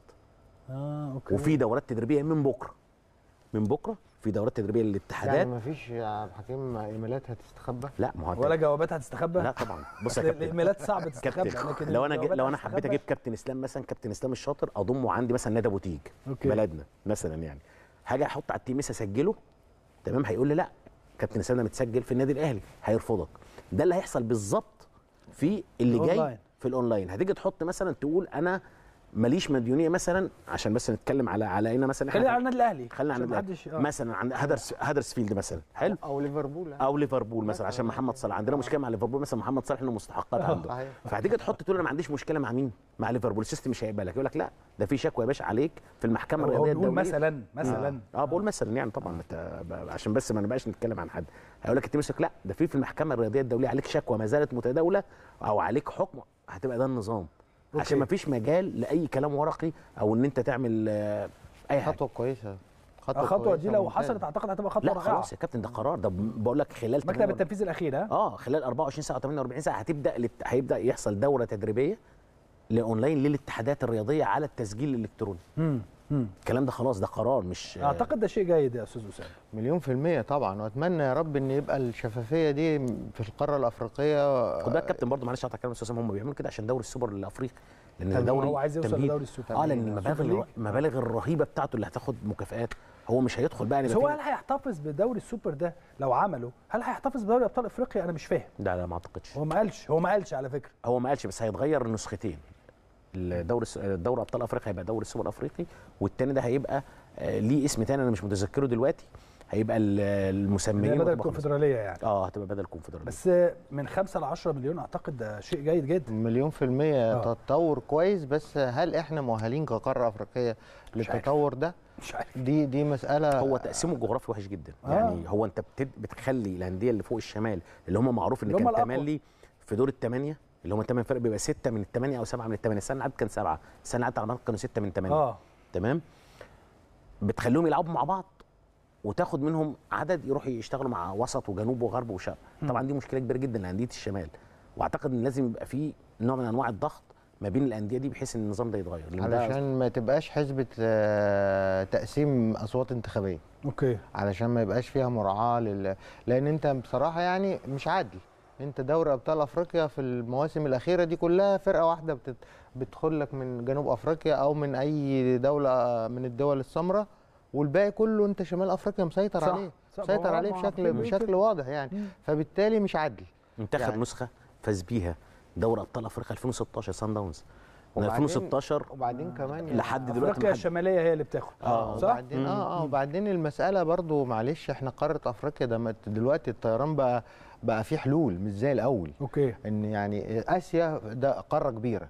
اه اوكي وفي دورات تدريبيه من بكره من بكره في دورات تدريبيه يعني للاتحادات ما فيش يا عبد الحكيم ايميلات هتستخبى لا ما هو أنت- ولا جوابات هتستخبى لا طبعا بص يا أصل كابتن الايميلات صعب تستخبى كابتن لكن لو انا جي الجوابات لو انا هتستخبى. حبيت اجيب كابتن اسلام مثلا كابتن اسلام الشاطر اضمه عندي مثلا نادي بوتيج أوكي. بلدنا مثلا يعني حاجه احط على التيم اس اسجله تمام هيقول لي لا كابتن اسلام ده متسجل في النادي الاهلي هيرفضك ده اللي هيحصل بالظبط في اللي جاي الأونلاين. في الاونلاين هتيجي تحط مثلا تقول انا ماليش مديونيه مثلا عشان بس نتكلم على على هنا مثلا خلينا إحنا- على النادي الاهلي خلينا على عشان النادي محدش- الأهلي. آه. مثلا عند هدرس هدرسفيلد مثلا حلو او ليفربول او ليفربول مثلا عشان محمد صلاح عندنا مشكله مع ليفربول مثلا محمد صلاح انه مستحقات عنده صحيح. فهتيجي تحط تقول انا ما عنديش مشكله مع مين مع ليفربول السيستم مش هيقبلك يقول لك لا ده في شكوى يا باشا عليك في المحكمه هو الرياضيه بيقول الدوليه مثلا مثلا اه بقول مثلا يعني طبعا انت ب- عشان بس ما نبقاش نتكلم عن حد هيقول لك انت مسك لا ده في في المحكمه الرياضيه الدوليه عليك شكوى ما زالت متداوله او عليك حكم هتبقى ده النظام أوكي. عشان ما فيش مجال لاي كلام ورقي او ان انت تعمل آه، اي حاجه خطوه كويسه الخطوه دي كويسة لو وممتازة. حصلت اعتقد هتبقى خطوه لا رائعه خلاص يا كابتن ده قرار ده بقول لك خلال مكتب 48 التنفيذ الاخير ها اه خلال 24 ساعه 48 ساعه هتبدا الات- هيبدا يحصل دوره تدريبيه لاونلاين للاتحادات الرياضيه على التسجيل الالكتروني مم. مم. الكلام ده خلاص ده قرار مش اعتقد ده شيء جيد يا استاذ اسامه مليون في المية طبعا واتمنى يا رب ان يبقى الشفافية دي في القارة الافريقية خد بالك كابتن برضه معلش هقطع كلام استاذ هم بيعملوا كده عشان دوري السوبر الافريقي لان طب ده دوري هو عايز يوصل تمهيد. لدوري السوبر اه لان السوبر المبالغ ليج. الر- المبالغ الرهيبه بتاعته اللي هتاخد مكافآت هو مش هيدخل بقى بس يبقى هو في- هل هيحتفظ بدوري السوبر ده لو عمله هل هيحتفظ بدوري ابطال افريقيا انا مش فاهم لا لا ما اعتقدش هو ما قالش هو ما قالش على فكره هو ما قالش بس هيتغير النسختين الدوري الس- دوري ابطال افريقيا هيبقى دوري السوبر الافريقي والتاني ده هيبقى آه، ليه اسم تاني انا مش متذكره دلوقتي هيبقى ال- المسميين اللي بدل وهتبقى خلاص. الكونفدراليه يعني اه هتبقى بدل الكونفدراليه بس من 5 ل 10 مليون اعتقد ده شيء جيد جدا مليون في المية آه. تطور كويس بس هل احنا مؤهلين كقارة افريقية مش عارف. للتطور ده مش عارف دي دي مسألة هو تقسيمه الجغرافي وحش جدا آه. يعني هو انت بتد... بتخلي الانديه اللي فوق الشمال اللي هم معروف ان اللي هم كان الأقوى. تملي في دور الثمانيه اللي هم الثمان فرق بيبقى سته من الثمانيه او سبعه من الثمانيه السنه اللي عدت كان سبعه السنه اللي عدت على ما أعتقد كانوا سته من الثمانيه اه تمام بتخليهم يلعبوا مع بعض وتاخد منهم عدد يروحوا يشتغلوا مع وسط وجنوب وغرب وشرق طبعا دي مشكله كبيره جدا لانديه الشمال واعتقد ان لازم يبقى في نوع من انواع الضغط ما بين الانديه دي بحيث ان النظام ده يتغير لأن ده- علشان ما تبقاش حسبة آه، تقسيم اصوات انتخابية اوكي علشان ما يبقاش فيها مراعاة لل... لان انت بصراحة يعني مش عادل انت دوري ابطال افريقيا في المواسم الاخيرة دي كلها فرقة واحدة بتت... بتدخل لك من جنوب افريقيا او من اي دولة من الدول السمراء والباقي كله انت شمال افريقيا مسيطر صح، عليه صح، مسيطر ما- عليه ما- بشكل ما- بشكل واضح يعني مم. فبالتالي مش عادل منتخب يعني- نسخه فاز بيها دوري ابطال افريقيا 2016 سان داونز من وبعدين- 2016 وبعدين كمان لحد دلوقتي افريقيا ما حد- الشماليه هي اللي بتاخد اه صح وبعدين اه اه وبعدين المساله برضو معلش احنا قاره افريقيا ده مت- دلوقتي الطيران بقى بقى فيه حلول مش زي الاول اوكي ان يعني اسيا ده قاره كبيره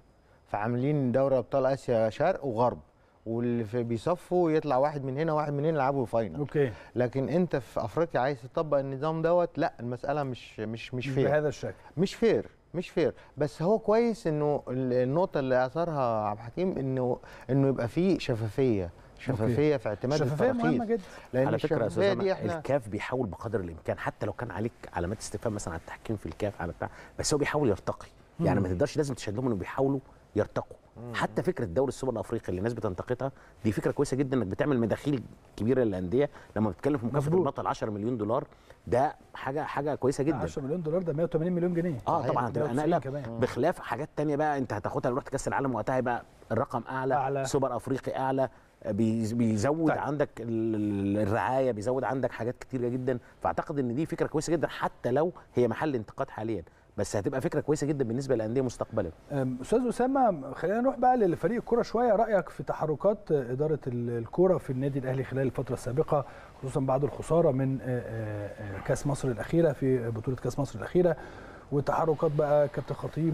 فعاملين دوري ابطال اسيا شرق وغرب واللي في بيصفوا يطلع واحد من هنا واحد من هنا يلعبوا فاينل اوكي لكن انت في افريقيا عايز تطبق النظام دوت لا المساله مش مش مش فير بهذا الشكل مش فير مش فير بس هو كويس انه ال- النقطه اللي اثرها عبد الحكيم انه انه يبقى فيه شفافيه شفافيه في اعتماد شفافيه مهمه التراخيص جدا لان على فكره يا الشفافيه استاذ دي أحمد، احنا الكاف بيحاول بقدر الامكان حتى لو كان عليك علامات استفهام مثلا على التحكيم في الكاف على بتاع بس هو بيحاول يرتقي يعني ما تقدرش لازم تشهد لهم انه بيحاولوا يرتقوا حتى فكره دوري السوبر الافريقي اللي الناس بتنتقدها دي فكره كويسه جدا انك بتعمل مداخيل كبيره للانديه لما بتتكلم في مكافاه مظبوط. البطل 10 مليون دولار ده حاجه حاجه كويسه جدا 10 مليون دولار ده 180 مليون جنيه اه صحيح. طبعا هتبقى 190 نقله كمان. بخلاف حاجات تانية بقى انت هتاخدها لو رحت كاس العالم وقتها يبقى الرقم اعلى, أعلى. سوبر افريقي اعلى بيز- بيزود طيب. طيب. عندك ال- ال- الرعايه بيزود عندك حاجات كتيره جدا فاعتقد ان دي فكره كويسه جدا حتى لو هي محل انتقاد حاليا بس هتبقى فكره كويسه جدا بالنسبه للانديه مستقبلا أم، استاذ اسامه خلينا نروح بقى لفريق الكوره شويه رايك في تحركات اداره ال- الكوره في النادي الاهلي خلال الفتره السابقه خصوصا بعد الخساره من آه، آه، آه، كاس مصر الاخيره في بطوله كاس مصر الاخيره وتحركات بقى كابتن خطيب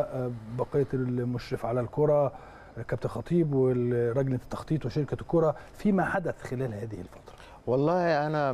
وبقيه المشرف على الكره كابتن خطيب ولجنه التخطيط وشركه الكره فيما حدث خلال هذه الفتره والله انا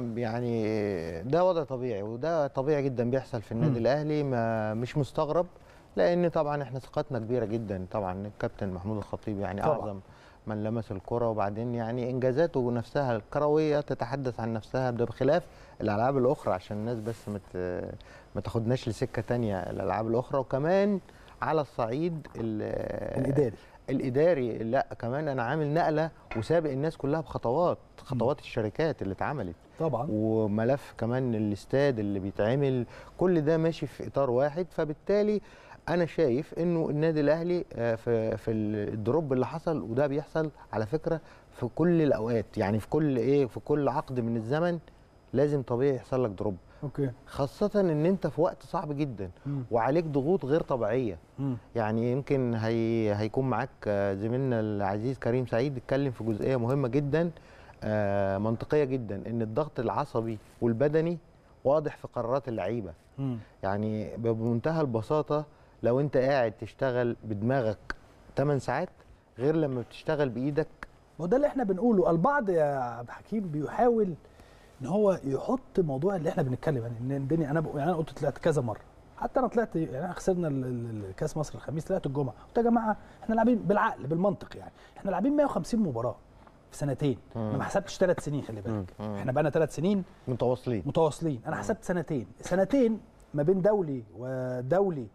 يعني ده وضع طبيعي وده طبيعي جدا بيحصل في النادي مم. الاهلي ما مش مستغرب لان طبعا احنا ثقتنا كبيره جدا طبعا الكابتن محمود الخطيب يعني طبعاً. اعظم من لمس الكره وبعدين يعني انجازاته نفسها الكرويه تتحدث عن نفسها ده بخلاف الالعاب الاخرى عشان الناس بس مت ما تاخدناش لسكه تانية الالعاب الاخرى وكمان على الصعيد ال- الاداري الاداري لا كمان انا عامل نقله وسابق الناس كلها بخطوات خطوات الشركات اللي اتعملت طبعا وملف كمان الاستاد اللي بيتعمل كل ده ماشي في اطار واحد فبالتالي انا شايف انه النادي الاهلي آه، في في الدروب اللي حصل وده بيحصل على فكره في كل الاوقات يعني في كل ايه في كل عقد من الزمن لازم طبيعي يحصل لك دروب اوكي خاصه ان انت في وقت صعب جدا مم. وعليك ضغوط غير طبيعيه مم. يعني يمكن هي هيكون معاك آه، زميلنا العزيز كريم سعيد اتكلم في جزئيه مهمه جدا آه، منطقيه جدا ان الضغط العصبي والبدني واضح في قرارات اللعيبه مم. يعني بمنتهى البساطه لو انت قاعد تشتغل بدماغك 8 ساعات غير لما بتشتغل بايدك وده اللي احنا بنقوله البعض يا عبد الحكيم بيحاول ان هو يحط موضوع اللي احنا بنتكلم يعني ان الدنيا انا بقول يعني انا قلت طلعت كذا مره حتى انا طلعت يعني احنا خسرنا ال- ال- ال- كاس مصر الخميس طلعت الجمعه قلت يا جماعه احنا لاعبين بالعقل بالمنطق يعني احنا لاعبين 150 مباراه في سنتين انا ما حسبتش ثلاث سنين خلي بالك احنا بقى لنا ثلاث سنين متواصلين متواصلين انا حسبت سنتين سنتين ما بين دولي ودولي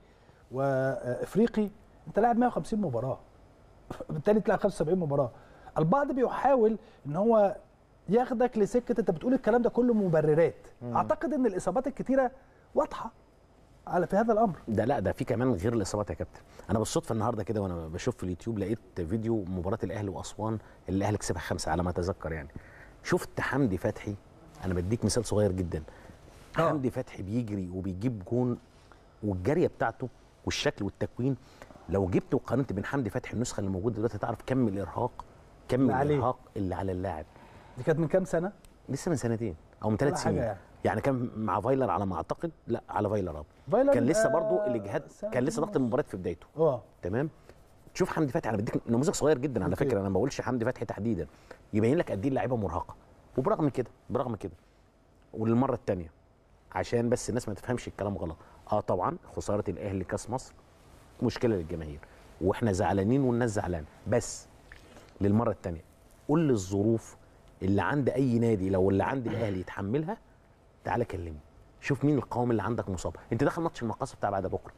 وافريقي انت لاعب 150 مباراه بالتالي تلعب 75 مباراه البعض بيحاول ان هو ياخدك لسكه انت بتقول الكلام ده كله مبررات اعتقد ان الاصابات الكتيره واضحه على في هذا الامر ده لا ده في كمان غير الاصابات يا كابتن انا بالصدفه النهارده كده وانا بشوف في اليوتيوب لقيت فيديو مباراه الاهلي واسوان اللي الاهلي كسبها خمسه على ما اتذكر يعني شفت حمدي فتحي انا بديك مثال صغير جدا آه. حمدي فتحي بيجري وبيجيب جون والجاريه بتاعته والشكل والتكوين لو جبت وقارنت بين حمدي فتحي النسخه اللي موجوده دلوقتي تعرف كم الارهاق كم اللي عليه. الارهاق اللي على اللاعب دي كانت من كام سنه لسه من سنتين او من ولا ثلاث حاجة سنين يعني. يعني. يعني كان مع فايلر على ما اعتقد لا على فايلر اه فايلر، كان لسه آه، برضو الاجهاد سنة كان لسه ضغط ونص. المباريات في بدايته اه تمام شوف حمدي فتحي انا بديك نموذج صغير جدا على أوكي. فكره انا ما بقولش حمدي فتحي تحديدا يبين لك قد ايه اللعيبه مرهقه وبرغم كده برغم كده وللمره الثانيه عشان بس الناس ما تفهمش الكلام غلط اه طبعا خساره الاهلي لكاس مصر مشكله للجماهير واحنا زعلانين والناس زعلانه بس للمره الثانيه قول لي الظروف اللي عند اي نادي لو اللي عند الاهلي يتحملها تعالى كلمني شوف مين القوام اللي عندك مصاب انت داخل ماتش المقاصه بتاع بعد بكره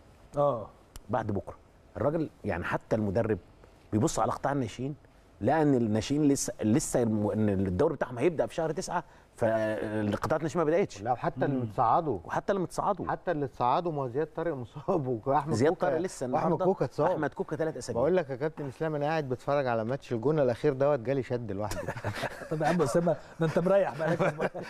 اه بعد بكره الراجل يعني حتى المدرب بيبص على قطاع الناشئين لقى ان الناشئين لسه لسه الم- ان الدوري بتاعهم هيبدا في شهر تسعة فالقطاعات الناشئين ما بداتش لا حتى اللي متصعدوا وحتى اللي متصعدوا حتى اللي اتصعدوا ما هو زياد طارق مصاب واحمد زياد كوكا طارق لسه واحمد النهارده كوكا اتصاب احمد كوكا ثلاث اسابيع بقول لك يا كابتن اسلام انا قاعد بتفرج على ماتش الجونه الاخير دوت جالي شد لوحدي طب يا عم اسامه ده انت مريح بقالك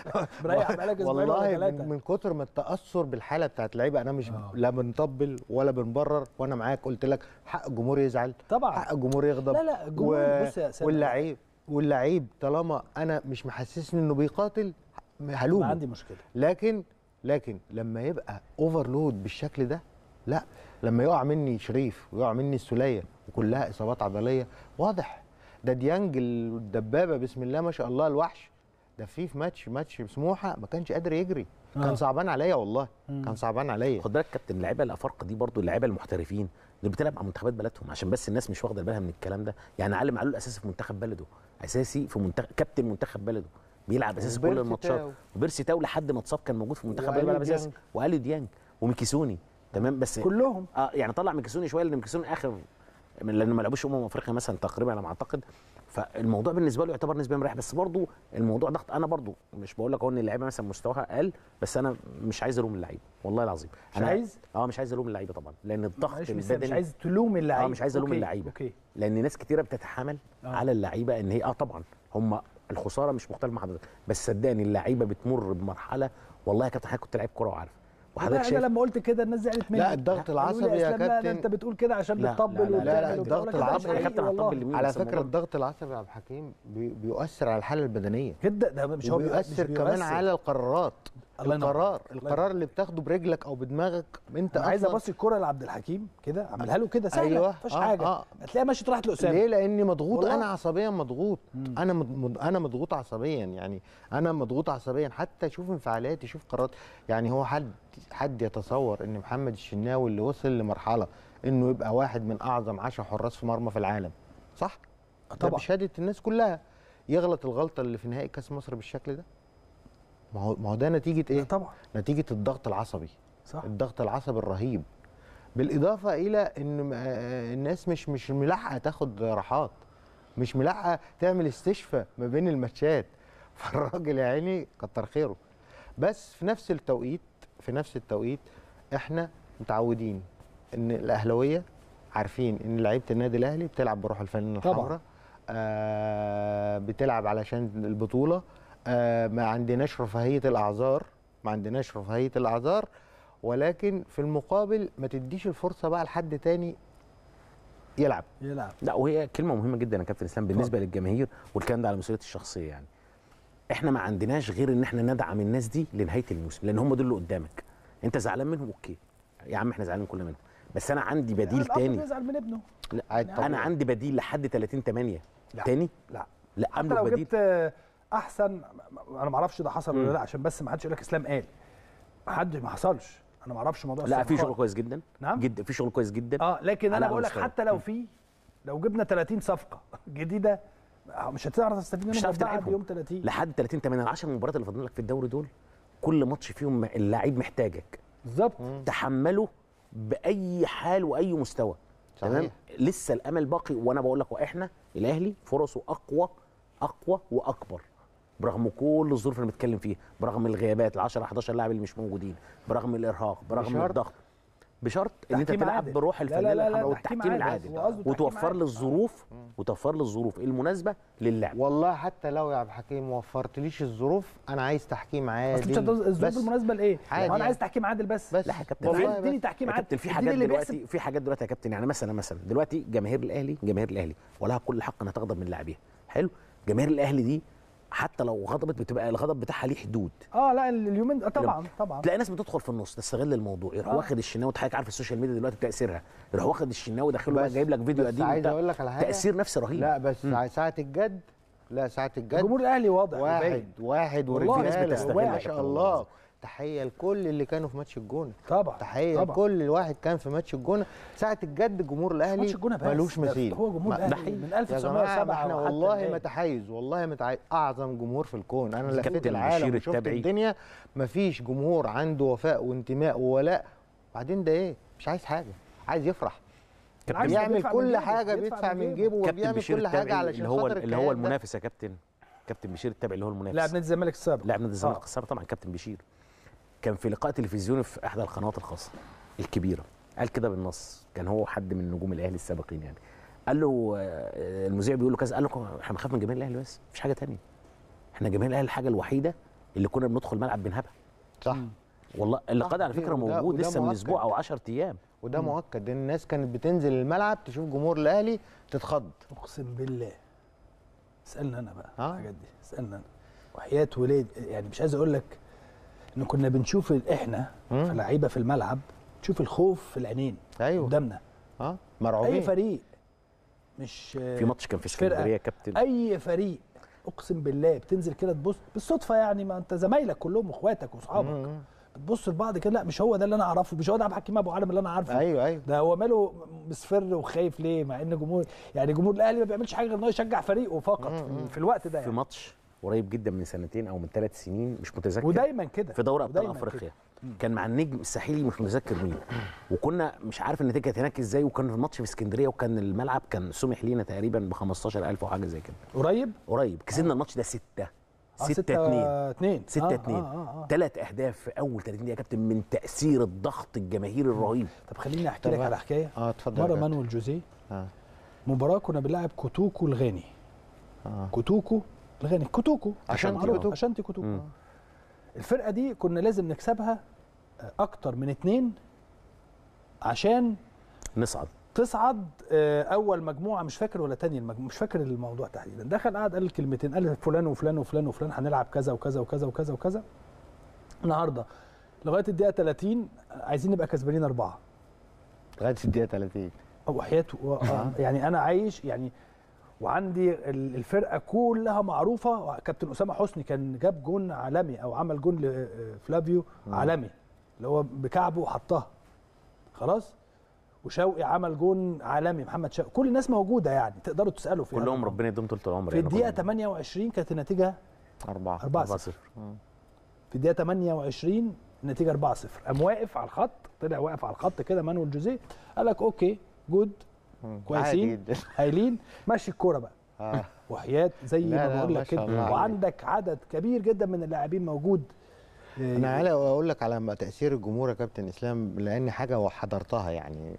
مريح بقالك اسبوعين ولا والله ثلاثه من, من كتر ما التاثر بالحاله بتاعت اللعيبه انا مش آه. لا بنطبل ولا بنبرر وانا معاك قلت لك حق الجمهور يزعل طبعا حق الجمهور يغضب لا لا الجمهور بص يا اسامه واللعيب واللعيب طالما انا مش محسسني انه بيقاتل ما هلومه عندي مشكله لكن لكن لما يبقى اوفرلود بالشكل ده لا لما يقع مني شريف ويقع مني السوليه وكلها اصابات عضليه واضح ده ديانج الدبابه بسم الله ما شاء الله الوحش ده في في ماتش ماتش سموحه ما كانش قادر يجري آه. كان صعبان عليا والله كان صعبان عليا خد بالك كابتن اللعيبه الافارقه دي برضو اللعيبه المحترفين اللي بتلعب مع منتخبات بلدهم عشان بس الناس مش واخده بالها من الكلام ده يعني علي معلول اساسي في منتخب بلده اساسي في منتخب كابتن منتخب بلده بيلعب اساسي كل وبيرسي الماتشات تاو. وبيرسي تاو لحد ما اتصاب كان موجود في المنتخب وأليو بيلعب اساسي ديانج. واليو ديانج وميكيسوني تمام بس كلهم اه يعني طلع ميكيسوني شويه لان ميكيسوني اخر من لانه ما لعبوش امم افريقيا مثلا تقريبا على ما اعتقد فالموضوع بالنسبه له يعتبر نسبيا مريح بس برضو الموضوع ضغط انا برضو مش بقول لك هو ان اللعيبه مثلا مستواها اقل بس انا مش عايز الوم اللعيبه والله العظيم مش انا عايز؟ اه مش عايز الوم اللعيبه طبعا لان الضغط معلش مش البدني مش عايز تلوم اللعيبه اه مش عايز الوم أوكي، اللعيبه اوكي لان ناس كتيره بتتحامل آه. آه. على اللعيبه ان هي اه طبعا هم الخساره مش مختلف مع حضرتك بس صدقني اللعيبه بتمر بمرحله والله يا كابتن حضرتك كنت لعيب كوره وعارف وحضرتك انا شايف لما قلت كده الناس زعلت مني لا الضغط قالوا لي العصبي يا إسلام، لا، ده كابتن انت بتقول كده عشان لا، بتطبل لا، لا، وبتعمل لا، وبتاع. الضغط أقول لك ده مش العصبي يا حقيقي كابتن والله. هطبل لمين على بس فكره الموضوع- الضغط العصبي يا عبد الحكيم بي- بيؤثر على الحاله البدنيه جدا ده مش هو بي- مش وبيؤثر كمان بيؤثر. على القرارات الله ينور القرار عليك. الله القرار اللي بتاخده برجلك او بدماغك انت انا عايز أصلاً ابص الكره لعبد الحكيم كده اعملها له كده سهله أيوة، ما فيهاش آه، حاجه آه. هتلاقيها ماشيه راحت لاسامه ليه لاني مضغوط والله. انا عصبيا مضغوط انا مض... مض- انا مضغوط عصبيا يعني انا مضغوط عصبيا حتى شوف انفعالاتي شوف قرارات يعني هو حد حد يتصور ان محمد الشناوي اللي وصل لمرحله انه يبقى واحد من اعظم 10 حراس في مرمى في العالم صح ده طبعا. بشهاده الناس كلها يغلط الغلطه اللي في نهائي كاس مصر بالشكل ده ما هو ما هو ده نتيجه لا ايه طبعا نتيجه الضغط العصبي صح الضغط العصبي الرهيب بالاضافه الى ان م- آه، الناس مش مش ملاحقه تاخد راحات مش ملاحقه تعمل استشفاء ما بين الماتشات فالراجل يا عيني كتر خيره بس في نفس التوقيت في نفس التوقيت احنا متعودين ان الاهلاويه عارفين ان لعيبه النادي الاهلي بتلعب بروح الفانله طبعاً. الحمراء آه بتلعب علشان البطوله آه ما عندناش رفاهيه الاعذار ما عندناش رفاهيه الاعذار ولكن في المقابل ما تديش الفرصه بقى لحد تاني يلعب يلعب لا وهي كلمه مهمه جدا يا كابتن اسلام بالنسبه للجماهير والكلام ده على مسؤوليتي الشخصيه يعني احنا ما عندناش غير ان احنا ندعم الناس دي لنهايه الموسم لان هم دول اللي قدامك انت زعلان منهم اوكي يا عم احنا زعلانين كلنا منهم بس انا عندي بديل الأب تاني بيزعل من ابنه لا عادي طبعاً. انا عندي بديل لحد 30 8 لا. تاني لا لا حتى املك لو بديل جبت آه، احسن انا ما اعرفش ده حصل ولا مم. لا عشان بس ما حدش يقول لك اسلام قال ما حد ما حصلش انا ما اعرفش موضوع لا في الصفقات. شغل كويس جدا نعم؟ جدا في شغل كويس جدا اه لكن على انا أعلى بقول لك مستوى. حتى لو في لو جبنا 30 صفقه جديده آه، مش هتعرف تستفيد مش منهم هتعرف غير بعد تلعبهم. يوم 30 لحد 30 8 ال 10 مباريات اللي فاضلين لك في الدوري دول كل ماتش فيهم اللعيب محتاجك بالظبط تحمله باي حال واي مستوى صحيح. تمام لسه الامل باقي وانا بقول لك واحنا الاهلي فرصه اقوى اقوى واكبر برغم كل الظروف اللي بنتكلم فيها برغم الغيابات ال 10 11 لاعب اللي مش موجودين برغم الارهاق برغم بشرط- الضغط بشرط ان انت تحكيم تلعب عادل. بروح لا لا الفنانه لا لا، الحمراء تحكيم والتحكيم عادل. العادل هو قصده تحكيم وتوفر عادل. لي الظروف وتوفر لي الظروف المناسبه للعب والله حتى لو يا عبد الحكيم ما وفرتليش الظروف انا عايز تحكيم عادي اصل مش هتوز- الظروف بس المناسبه لايه؟ عادي انا يعني. عايز تحكيم عادل بس بس لا يا كابتن والله عايز اديني بس. تحكيم يا عادل كابتن في اديني حاجات اللي دلوقتي بيحسب في حاجات دلوقتي يا كابتن يعني مثلا مثلا دلوقتي جماهير الاهلي جماهير الاهلي ولها كل حق انها تغضب من لاعبيها حلو جماهير الاهلي دي حتى لو غضبت بتبقى الغضب بتاعها ليه حدود اه لا اليومين آه، طبعا طبعا تلاقي ناس بتدخل في النص تستغل الموضوع يروح آه. واخد الشناوي حضرتك عارف السوشيال ميديا دلوقتي تاثيرها يروح واخد الشناوي داخله بقى بس- جايب لك فيديو بس قديم عايز وبتاع. اقول لك على حاجه تاثير نفسي رهيب لا بس ساعه الجد لا ساعه الجد جمهور الاهلي واضح واحد وباين. واحد والله ورجاله ناس بتستغل ما يا شاء كابتن الله والله. تحيه لكل اللي كانوا في ماتش الجونه طبعا تحيه طبعا. لكل واحد كان في ماتش الجونه ساعه الجد جمهور الاهلي ماتش الجونه بس ملوش ده مثيل هو جمهور ما- الاهلي حقيقي. من يا جماعه 1907 ما احنا وحتى والله الآن. ما تحيز والله ما تحيز اعظم جمهور في الكون انا لفيت كابتن العالم بشير وشفت التبعي. الدنيا ما فيش جمهور عنده وفاء وانتماء وولاء بعدين ده ايه مش عايز حاجه عايز يفرح بالعكس ده بيعمل بيدفع من كل جيبه، حاجه بيدفع من جيبه كابتن وبيعمل بشير كل حاجه التبعي علشان اللي هو خاطر اللي هو الكيان ده. المنافس يا كابتن كابتن بشير التبعي اللي هو المنافس لاعب نادي الزمالك السابق لاعب نادي الزمالك آه. السابق طبعا كابتن بشير كان في لقاء تلفزيوني في احدى القنوات الخاصه الكبيره قال كده بالنص كان هو حد من نجوم الاهلي السابقين يعني قال له آه، المذيع بيقول له كذا قال له احنا بنخاف من جماهير الاهلي بس مفيش حاجه تانية احنا جماهير الاهلي الحاجه الوحيده اللي كنا بندخل الملعب بنهبها صح والله اللقاء ده على دي- فكره وده- موجود وده لسه من مؤكد. اسبوع او 10 ايام وده مؤكد ان الناس كانت بتنزل الملعب تشوف جمهور الاهلي تتخض اقسم بالله اسالنا انا بقى آه. الحاجات دي اسالنا انا وحياه ولاد يعني مش عايز اقول لك ان كنا بنشوف ال- احنا مم. في لعيبه في الملعب تشوف الخوف في العينين ايوه قدامنا اه اي مرعوبين فريق مش في ماتش كان في فرقة. اسكندريه كابتن اي فريق اقسم بالله بتنزل كده تبص بالصدفه يعني ما انت زمايلك كلهم اخواتك واصحابك مم. بتبص لبعض كده لا مش هو ده اللي انا اعرفه مش هو ده عبد الحكيم ابو علم اللي انا عارفه ايوه ايوه ده هو ماله مصفر وخايف ليه مع ان جمهور يعني جمهور الاهلي ما بيعملش حاجه غير ان هو يشجع فريقه فقط في, في الوقت ده في يعني ماتش قريب جدا من سنتين او من ثلاث سنين مش متذكر ودايما كده في دوري ابطال ودايماً افريقيا كان مع النجم الساحلي مش متذكر مين وكنا مش عارف النتيجه كانت هناك ازاي وكان الماتش في اسكندريه وكان الملعب كان سمح لينا تقريبا ب 15000 او حاجه زي كده قريب قريب كسبنا الماتش ده 6 آه، 6 2 2 6 2 آه آه آه. ثلاث اهداف في اول 30 دقيقه يا كابتن من تاثير الضغط الجماهيري الرهيب طب خليني احكي طب لك على حكايه اه اتفضل مره يا كابتن. مانويل جوزيه اه مباراه كنا بنلعب كوتوكو الغاني اه كوتوكو الغاني كوتوكو عشان معروف. كوتوكو. عشان كوتوكو مم. آه. الفرقه دي كنا لازم نكسبها آه، اكتر من اتنين عشان نصعد تصعد آه، اول مجموعه مش فاكر ولا تاني المجموعه مش فاكر الموضوع تحديدا دخل قعد قال الكلمتين قال فلان وفلان وفلان وفلان هنلعب كذا وكذا وكذا وكذا وكذا النهارده لغايه الدقيقه 30 عايزين نبقى كسبانين اربعه لغايه الدقيقه 30 او حياه و... آه. يعني انا عايش يعني وعندي ال- الفرقه كلها معروفه كابتن اسامه حسني كان جاب جون عالمي او عمل جون لفلافيو عالمي اللي هو بكعبه وحطها خلاص وشوقي عمل جون عالمي محمد شوقي كل الناس موجوده يعني تقدروا تسالوا فيها كلهم ربنا يديهم طول العمر في يعني الدقيقه كلهم. 28 كانت النتيجه أربعة 4 4 0 0 في الدقيقه 28 النتيجه 4 0 قام واقف على الخط طلع واقف على الخط كده مانويل جوزيه قال لك اوكي جود عادي كويسين جدا هايلين ماشي الكوره بقى اه وحياه زي لا، ما لا، بقول ما لك شاء كده الله عليك. وعندك عدد كبير جدا من اللاعبين موجود انا عايز اقول لك على ما تاثير الجمهور يا كابتن اسلام لان حاجه حضرتها يعني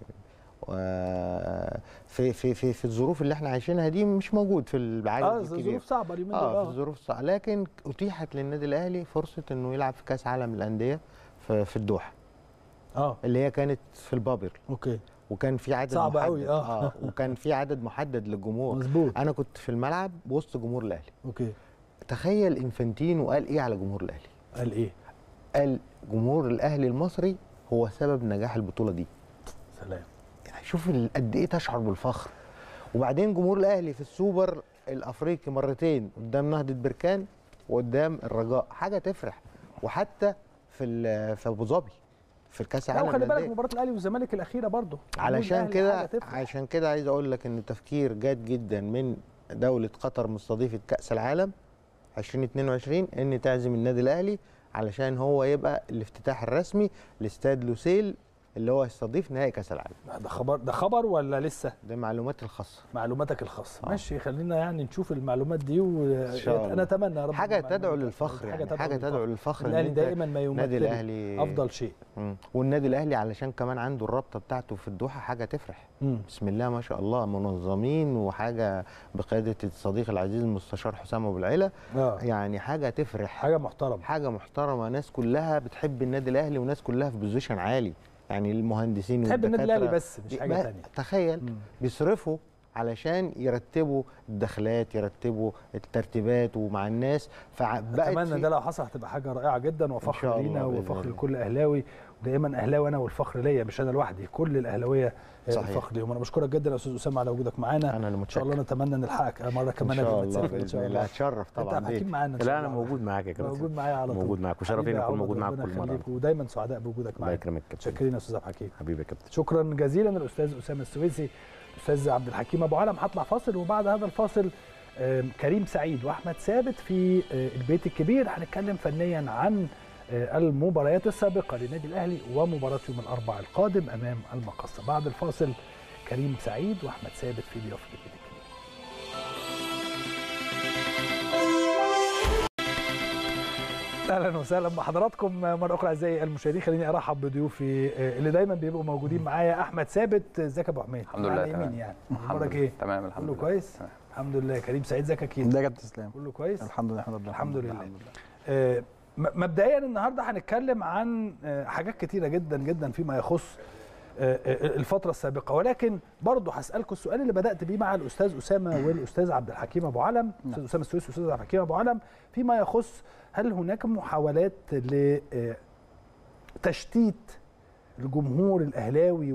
و- في في في في الظروف اللي احنا عايشينها دي مش موجود في العدد اه الكبير ظروف صعبه اليومين دول اه في اه الظروف صعبة لكن اتيحت للنادي الاهلي فرصه انه يلعب في كاس عالم الانديه في, في الدوحه اه اللي هي كانت في البابر اوكي وكان في عدد صعبة محدد أوي، آه. اه وكان في عدد محدد للجمهور مظبوط انا كنت في الملعب وسط جمهور الاهلي اوكي تخيل انفانتينو قال ايه على جمهور الاهلي قال ايه قال جمهور الاهلي المصري هو سبب نجاح البطوله دي سلام يعني شوف ال- قد ايه تشعر بالفخر وبعدين جمهور الاهلي في السوبر الافريقي مرتين قدام نهضه بركان وقدام الرجاء حاجه تفرح وحتى في ال- في ابو ظبي في الكاس لا العالم وخلي بالك للأندية. مباراه الاهلي والزمالك الاخيره برضه علشان الأهلي كده حاجة تفرح. عشان كده عايز اقول لك ان التفكير جاد جدا من دوله قطر مستضيفه كاس العالم 2022 ان تعزم النادي الاهلي علشان هو يبقى الافتتاح الرسمي لاستاد لوسيل اللي هو يستضيف نهائي كاس العالم ده خبر ده خبر ولا لسه ده معلوماتي الخاصه معلوماتك الخاصه آه. ماشي خلينا يعني نشوف المعلومات دي شاء الله. وانا اتمنى يا رب حاجه المعلومات تدعو دي. للفخر يعني حاجه تدعو للفخر إن الاهلي أنت دائما ما النادي يمثل الاهلي افضل شيء مم. والنادي الاهلي علشان كمان عنده الرابطه بتاعته في الدوحه حاجه تفرح مم. بسم الله ما شاء الله منظمين وحاجه بقياده الصديق العزيز المستشار حسام ابو العيله اه يعني حاجه تفرح حاجه محترمه حاجه محترمه ناس كلها بتحب النادي الاهلي وناس كلها في بوزيشن عالي يعني المهندسين تحب النادي والدكاترة الاهلي بس مش حاجه ما- ثانيه تخيل بيصرفوا علشان يرتبوا الدخلات يرتبوا الترتيبات ومع الناس فبقت اتمنى في- ده لو حصل هتبقى حاجه رائعه جدا شاء وفخر الله لينا بإذن وفخر الله. لكل اهلاوي ودائما اهلاوي انا والفخر ليا مش انا لوحدي كل الاهلاويه آه، صحيح. الفخر ليهم انا بشكرك جدا يا استاذ اسامه على وجودك معانا انا اللي ان شاء الله متشكر نتمنى نلحقك مره ان كمان شاء قبل ما الله تسافر ان باذن شاء الله الله هتشرف انت طبعا عبد الحكيم بيك معانا إن شاء لا انا الله. موجود معاك يا كابتن موجود معايا على طول موجود معاك وشرف حبيبي لينا يا اكون عوض، موجود معاك ربنا كل مره يخليك ودايما سعداء بوجودك الله معانا يكرمك كابتن شاكرين يا استاذ عبد الحكيم حبيبي يا كابتن شكرا جزيلا الاستاذ اسامه السويسي الاستاذ عبد الحكيم ابو علم هطلع فاصل وبعد هذا الفاصل آم، كريم سعيد واحمد ثابت في آه، البيت الكبير هنتكلم فنيا عن آه، المباريات السابقه للنادي الاهلي ومباراه يوم الاربعاء القادم امام المقصه بعد الفاصل كريم سعيد واحمد ثابت في ضيافه البيت الكبير اهلا وسهلا بحضراتكم مره اخرى اعزائي المشاهدين خليني ارحب بضيوفي آه، اللي دايما بيبقوا موجودين معايا احمد ثابت ازيك يا ابو حميد الحمد لله، على اليمين تمام. يعني الحمد اخبارك لله. ايه تمام الحمد كله لله كويس تمام. الحمد لله كريم سعيد ازيك اكيد ده يا كابتن اسلام كله كويس الحمد لله الحمد لله الحمد لله. آه، م- مبدئيا النهارده هنتكلم عن آه، حاجات كتيره جدا جدا فيما يخص آه، آه، الفتره السابقه ولكن برضه هسالكم السؤال اللي بدات بيه مع الاستاذ اسامه والاستاذ عبد الحكيم ابو علم الاستاذ اسامه السويسي والاستاذ عبد الحكيم ابو علم فيما يخص هل هناك محاولات لتشتيت الجمهور الاهلاوي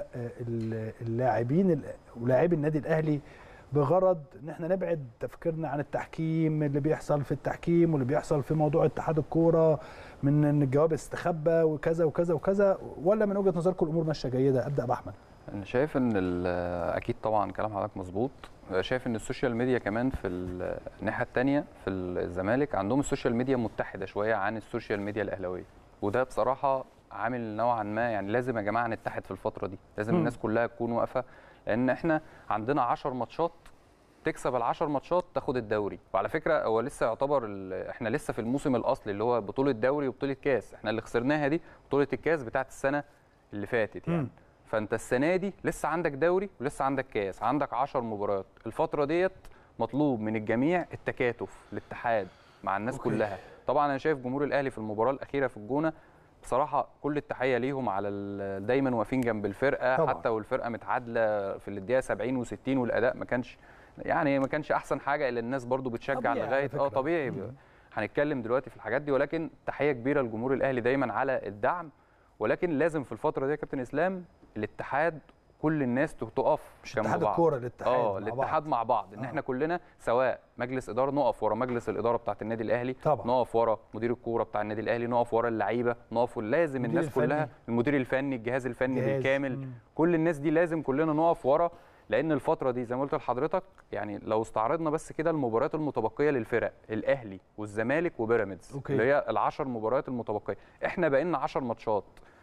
واللاعبين ولاعبي النادي الاهلي بغرض ان احنا نبعد تفكيرنا عن التحكيم اللي بيحصل في التحكيم واللي بيحصل في موضوع اتحاد الكوره من ان الجواب استخبى وكذا وكذا وكذا ولا من وجهه نظركم الامور ماشيه جيده ابدا باحمد انا شايف ان ال- اكيد طبعا كلام حضرتك مظبوط شايف ان السوشيال ميديا كمان في ال- الناحيه الثانيه في الزمالك عندهم السوشيال ميديا متحده شويه عن السوشيال ميديا الاهلاويه وده بصراحه عامل نوعا ما يعني لازم يا جماعه نتحد في الفتره دي لازم مم. الناس كلها تكون واقفه لان احنا عندنا 10 ماتشات تكسب ال10 ماتشات تاخد الدوري وعلى فكره هو لسه يعتبر ال- احنا لسه في الموسم الاصلي اللي هو بطوله دوري وبطوله كاس احنا اللي خسرناها دي بطوله الكاس بتاعت السنه اللي فاتت يعني مم. فانت السنه دي لسه عندك دوري ولسه عندك كاس عندك 10 مباريات الفتره ديت مطلوب من الجميع التكاتف الاتحاد مع الناس أوكي. أوكي. كلها طبعا انا شايف جمهور الاهلي في المباراه الاخيره في الجونه بصراحه كل التحيه ليهم على ال- دايما واقفين جنب الفرقه طبعاً. حتى والفرقه متعادله في الدقيقه 70 و60 والاداء ما كانش يعني ما كانش احسن حاجه الا الناس برضو بتشجع طبيعي على لغايه فكرة. اه طبيعي مم. هنتكلم دلوقتي في الحاجات دي ولكن تحيه كبيره لجمهور الاهلي دايما على الدعم ولكن لازم في الفتره دي يا كابتن اسلام الاتحاد كل الناس تقف مش جنب اتحاد بعض. الكوره الاتحاد اه مع الاتحاد بعض. مع بعض ان آه. احنا كلنا سواء مجلس اداره نقف ورا مجلس الاداره بتاعه النادي الاهلي طبعا. نقف ورا مدير الكوره بتاع النادي الاهلي نقف ورا اللعيبه نقف لازم المدير الناس كلها الفني. المدير الفني الجهاز الفني جهاز. بالكامل مم. كل الناس دي لازم كلنا نقف ورا لان الفتره دي زي ما قلت لحضرتك يعني لو استعرضنا بس كده المباريات المتبقيه للفرق الاهلي والزمالك وبيراميدز أوكي. اللي هي العشر مباريات المتبقيه احنا بقينا 10 ماتشات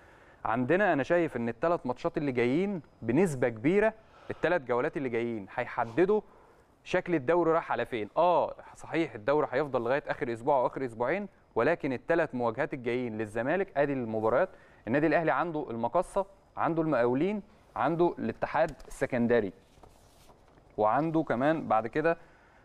عندنا انا شايف ان الثلاث ماتشات اللي جايين بنسبه كبيره الثلاث جولات اللي جايين هيحددوا شكل الدوري راح على فين اه صحيح الدوري هيفضل لغايه اخر اسبوع او اخر اسبوعين ولكن الثلاث مواجهات الجايين للزمالك ادي المباريات النادي الاهلي عنده المقصه عنده المقاولين عنده الاتحاد السكندري وعنده كمان بعد كده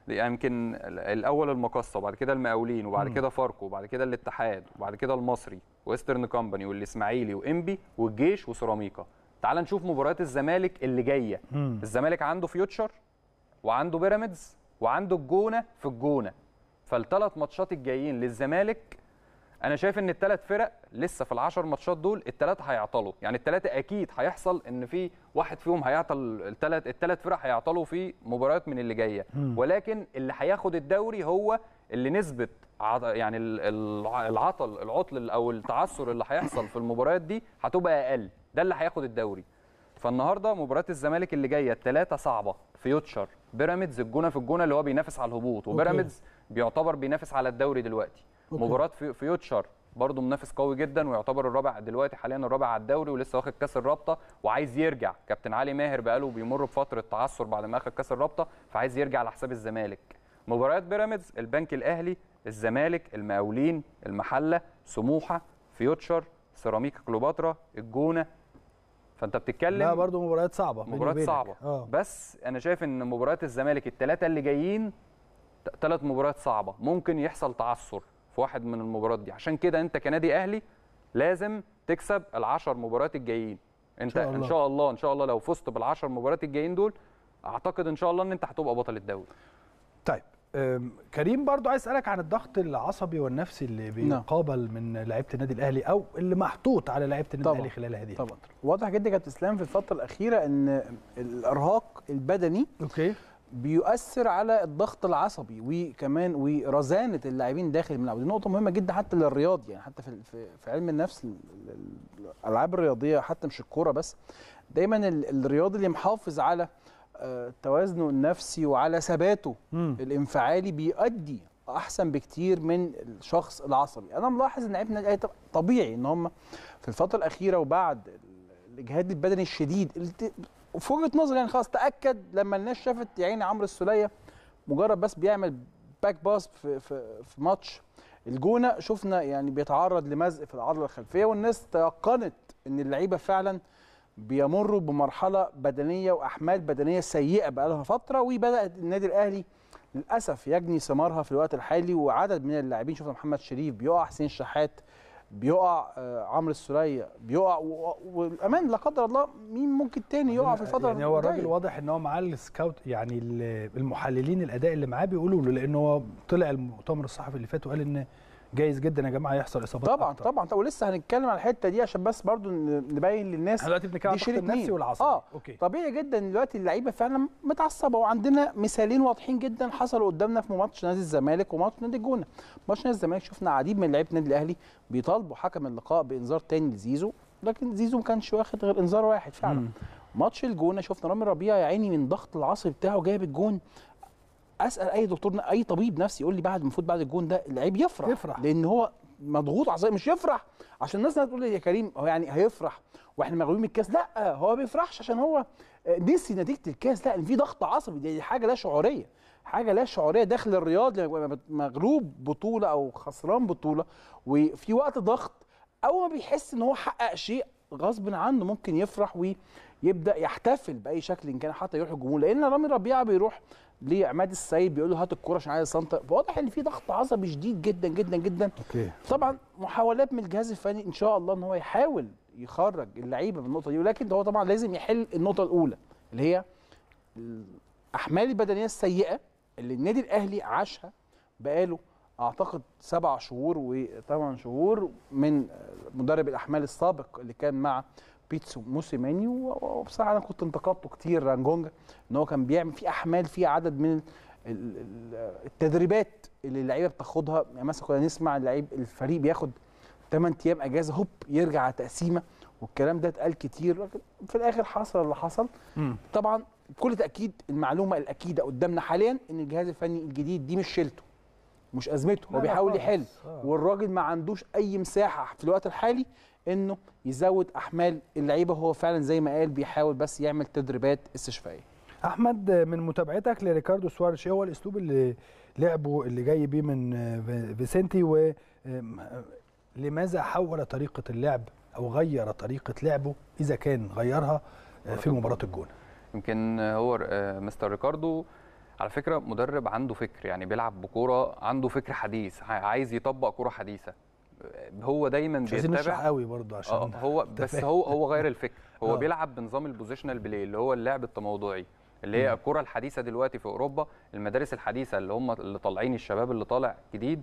يمكن الاول المقصه وبعد كده المقاولين وبعد مم. كده فاركو وبعد كده الاتحاد وبعد كده المصري ويسترن كومباني والاسماعيلي وانبي والجيش وسيراميكا تعال نشوف مباريات الزمالك اللي جايه مم. الزمالك عنده فيوتشر وعنده بيراميدز وعنده الجونه في الجونه فالثلاث ماتشات الجايين للزمالك انا شايف ان الثلاث فرق لسه في العشر ماتشات دول الثلاثه هيعطلوا يعني الثلاثه اكيد هيحصل ان في واحد فيهم هيعطل الثلاث الثلاث فرق هيعطلوا في مباريات من اللي جايه مم. ولكن اللي هياخد الدوري هو اللي نسبه عض... يعني ال- الع- العطل العطل او التعثر اللي هيحصل في المباريات دي هتبقى اقل ده اللي هياخد الدوري فالنهارده مباريات الزمالك اللي جايه الثلاثه صعبه فيوتشر بيراميدز الجونه في الجونه اللي هو بينافس على الهبوط وبيراميدز بيعتبر بينافس على الدوري دلوقتي أوكي. مباراه في فيوتشر برضه منافس قوي جدا ويعتبر الرابع دلوقتي حاليا الرابع على الدوري ولسه واخد كاس الرابطه وعايز يرجع كابتن علي ماهر بقاله بيمر بفتره تعثر بعد ما اخد كاس الرابطه فعايز يرجع على حساب الزمالك مباريات بيراميدز البنك الاهلي الزمالك المقاولين المحله سموحه فيوتشر سيراميكا كليوباترا الجونه فانت بتتكلم لا برضه مباريات صعبه بيني مباريات وبينك. صعبه اه بس انا شايف ان مباريات الزمالك الثلاثه اللي جايين ثلاث مباريات صعبه ممكن يحصل تعثر في واحد من المباريات دي عشان كده انت كنادي اهلي لازم تكسب العشر مباريات الجايين انت شاء الله. ان شاء الله ان شاء الله لو فزت بالعشر مباريات الجايين دول اعتقد ان شاء الله ان انت هتبقى بطل الدوري طيب أم، كريم برضو عايز اسالك عن الضغط العصبي والنفسي اللي بيقابل من لعيبه النادي الاهلي او اللي محطوط على لعيبه النادي طبعاً. الاهلي خلال هذه طبعا واضح جدا يا كابتن اسلام في الفتره الاخيره ان الارهاق البدني اوكي بيؤثر على الضغط العصبي وكمان ورزانه اللاعبين داخل الملعب ودي نقطه مهمه جدا حتى للرياض يعني حتى في في, في علم النفس ال- ال- الالعاب الرياضيه حتى مش الكوره بس دايما ال- الرياضي اللي محافظ على آه، توازنه النفسي وعلى ثباته مم. الانفعالي بيؤدي احسن بكتير من الشخص العصبي انا ملاحظ ان لعيبه النادي الأهلي طب- طبيعي ان هم في الفتره الاخيره وبعد ال- الاجهاد البدني الشديد اللي ت- في وجهه نظري يعني خلاص تاكد لما الناس شافت يا عيني عمرو السوليه مجرد بس بيعمل باك باس في في في ماتش الجونه شفنا يعني بيتعرض لمزق في العضله الخلفيه والناس تيقنت ان اللعيبه فعلا بيمروا بمرحله بدنيه واحمال بدنيه سيئه بقالها فتره وبدات النادي الاهلي للاسف يجني ثمارها في الوقت الحالي وعدد من اللاعبين شفنا محمد شريف بيقع حسين الشحات بيقع آه، عمرو السوليه بيقع و- و- والامان لا قدر الله مين ممكن تاني يقع في الفتره يعني هو الراجل الجاية. واضح ان هو معاه السكاوت يعني ال- المحللين الاداء اللي معاه بيقولوا له لان هو طلع المؤتمر الصحفي اللي فات وقال ان جايز جدا يا جماعه يحصل اصابات طبعا أكتر. طبعا طبعا ولسه هنتكلم على الحته دي عشان بس برضو ن- نبين للناس احنا دلوقتي بنتكلم عن دي الضغط شيء النفسي اتنين. والعصبي اه اوكي طبيعي جدا دلوقتي اللعيبه فعلا متعصبه وعندنا مثالين واضحين جدا حصلوا قدامنا في ماتش نادي الزمالك وماتش نادي الجونه ماتش نادي الزمالك شفنا عديد من لعيبه النادي الاهلي بيطالبوا حكم اللقاء بانذار تاني لزيزو لكن زيزو ما كانش واخد غير انذار واحد فعلا مم. ماتش الجونه شفنا رامي ربيعه يا عيني من ضغط العصبي بتاعه جايب الجون اسال اي دكتور اي طبيب نفسي يقول لي بعد المفروض بعد الجون ده اللعيب يفرح يفرح. لان هو مضغوط عصبي مش يفرح عشان الناس تقول لي يا كريم هو يعني هيفرح واحنا مغلوبين من الكاس لا هو ما بيفرحش عشان هو نسي نتيجه الكاس لا إن في ضغط عصبي دي حاجه لا شعوريه حاجه لا شعوريه داخل الرياض لما يبقى مغلوب بطوله او خسران بطوله وفي وقت ضغط اول ما بيحس ان هو حقق شيء غصب عنه ممكن يفرح ويبدا يحتفل باي شكل إن كان حتى يروح الجمهور لان رامي ربيعه بيروح لعماد السيد بيقول له هات الكوره عشان عايز سنتر فواضح ان في ضغط عصبي شديد جدا جدا جدا اوكي طبعا محاولات من الجهاز الفني ان شاء الله ان هو يحاول يخرج اللعيبه من النقطه دي ولكن هو طبعا لازم يحل النقطه الاولى اللي هي الاحمال البدنيه السيئه اللي النادي الاهلي عاشها بقاله اعتقد سبع شهور وثمان شهور من مدرب الاحمال السابق اللي كان مع بيتسو موسيماني و- وبصراحه انا كنت انتقدته كتير رانجونجا ان هو كان بيعمل في احمال في عدد من ال- ال- التدريبات اللي اللعيبه بتاخدها يعني مثلا كنا نسمع اللعيب الفريق بياخد 8 ايام اجازه هوب يرجع على تقسيمه والكلام ده اتقال كتير لكن في الاخر حصل اللي حصل مم. طبعا بكل تاكيد المعلومه الاكيده قدامنا حاليا ان الجهاز الفني الجديد دي مش شيلته مش ازمته لا هو لا بيحاول خالص. يحل آه. والراجل ما عندوش اي مساحه في الوقت الحالي انه يزود احمال اللعيبه هو فعلا زي ما قال بيحاول بس يعمل تدريبات استشفائيه احمد من متابعتك لريكاردو سواريش ايه هو الاسلوب اللي لعبه اللي جاي بيه من في- فيسنتي ولماذا حول طريقه اللعب او غير طريقه لعبه اذا كان غيرها في مباراه الجونه يمكن هو آه، مستر ريكاردو على فكره مدرب عنده فكر يعني بيلعب بكوره عنده فكر حديث ع- عايز يطبق كوره حديثه آه، هو دايما مش عايزين نشرح بيتبع قوي برضه عشان اه هو أنت بس فاهم. هو هو غير الفكر هو آه. بيلعب بنظام البوزيشنال بلاي اللي هو اللعب التموضعي اللي هي الكره الحديثه دلوقتي في اوروبا المدارس الحديثه اللي هم اللي طالعين الشباب اللي طالع جديد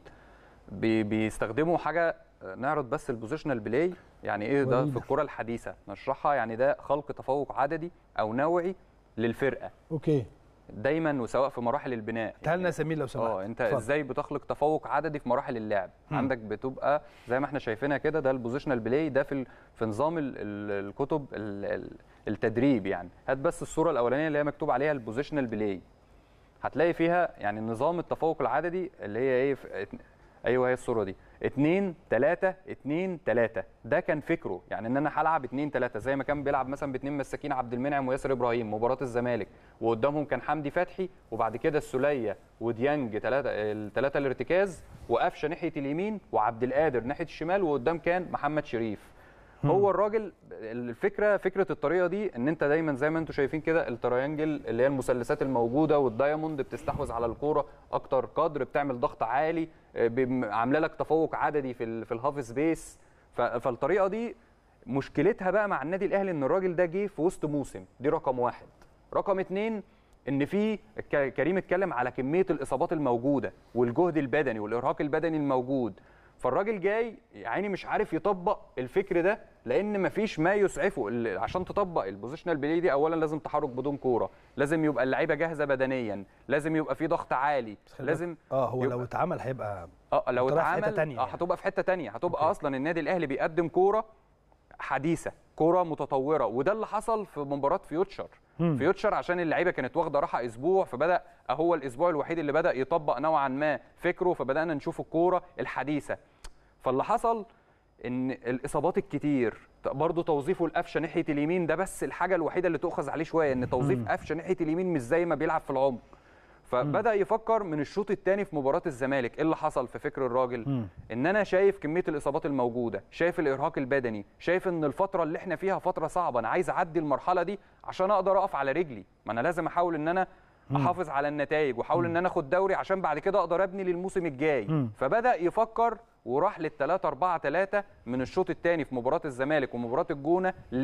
بي بيستخدموا حاجه آه، نعرض بس البوزيشنال بلاي يعني ايه ده ورينا. في الكره الحديثه نشرحها يعني ده خلق تفوق عددي او نوعي للفرقه اوكي دايما وسواء في مراحل البناء تعال لنا سمير لو سمحت اه انت اتفضل. ازاي بتخلق تفوق عددي في مراحل اللعب مم. عندك بتبقى زي ما احنا شايفينها كده ده البوزيشنال بلاي ده في ال... في نظام ال... ال... الكتب ال... ال... التدريب يعني هات بس الصوره الاولانيه اللي هي مكتوب عليها البوزيشنال بلاي هتلاقي فيها يعني نظام التفوق العددي اللي هي ايه في... ات- ايوه هي الصوره دي 2 3 2 3 ده كان فكره يعني ان انا هلعب 2 3 زي ما كان بيلعب مثلا باثنين مساكين عبد المنعم وياسر ابراهيم مباراه الزمالك وقدامهم كان حمدي فتحي وبعد كده السوليه وديانج ثلاثه الثلاثه الارتكاز وقفشه ناحيه اليمين وعبد القادر ناحيه الشمال وقدام كان محمد شريف هو الراجل الفكره فكره الطريقه دي ان انت دايما زي ما انتم شايفين كده التريانجل اللي هي المثلثات الموجوده والدايموند بتستحوذ على الكوره اكتر قدر بتعمل ضغط عالي آه، بم- عامله لك تفوق عددي في ال- في الهاف سبيس ف- فالطريقه دي مشكلتها بقى مع النادي الاهلي ان الراجل ده جه في وسط موسم دي رقم واحد رقم اتنين ان في ك- كريم اتكلم على كميه الاصابات الموجوده والجهد البدني والارهاق البدني الموجود فالراجل جاي يعني مش عارف يطبق الفكر ده لان مفيش ما يسعفه ال- عشان تطبق البوزيشنال بلاي دي اولا لازم تحرك بدون كوره لازم يبقى اللعيبه جاهزه بدنيا لازم يبقى في ضغط عالي خلي لازم اه هو يبقى- لو اتعمل هيبقى اه لو هتبقى في حتة اتعمل تانية اه يعني. هتبقى في حته تانية هتبقى أوكي. اصلا النادي الاهلي بيقدم كوره حديثه كوره متطوره وده اللي حصل في مباراه فيوتشر مم. فيوتشر عشان اللعيبه كانت واخده راحه اسبوع فبدا هو الاسبوع الوحيد اللي بدا يطبق نوعا ما فكره فبدانا نشوف الكوره الحديثه فاللي حصل ان الاصابات الكتير برضه توظيفه القفشه ناحيه اليمين ده بس الحاجه الوحيده اللي تؤخذ عليه شويه ان توظيف قفشه ناحيه اليمين مش زي ما بيلعب في العمق فبدا يفكر من الشوط الثاني في مباراه الزمالك ايه اللي حصل في فكر الراجل مم. ان انا شايف كميه الاصابات الموجوده شايف الارهاق البدني شايف ان الفتره اللي احنا فيها فتره صعبه انا عايز اعدي المرحله دي عشان اقدر اقف على رجلي ما انا لازم احاول ان انا احافظ على النتائج واحاول ان انا اخد دوري عشان بعد كده اقدر ابني للموسم الجاي مم. فبدا يفكر وراح لل 3 4 3 من الشوط الثاني في مباراه الزمالك ومباراه الجونه ليه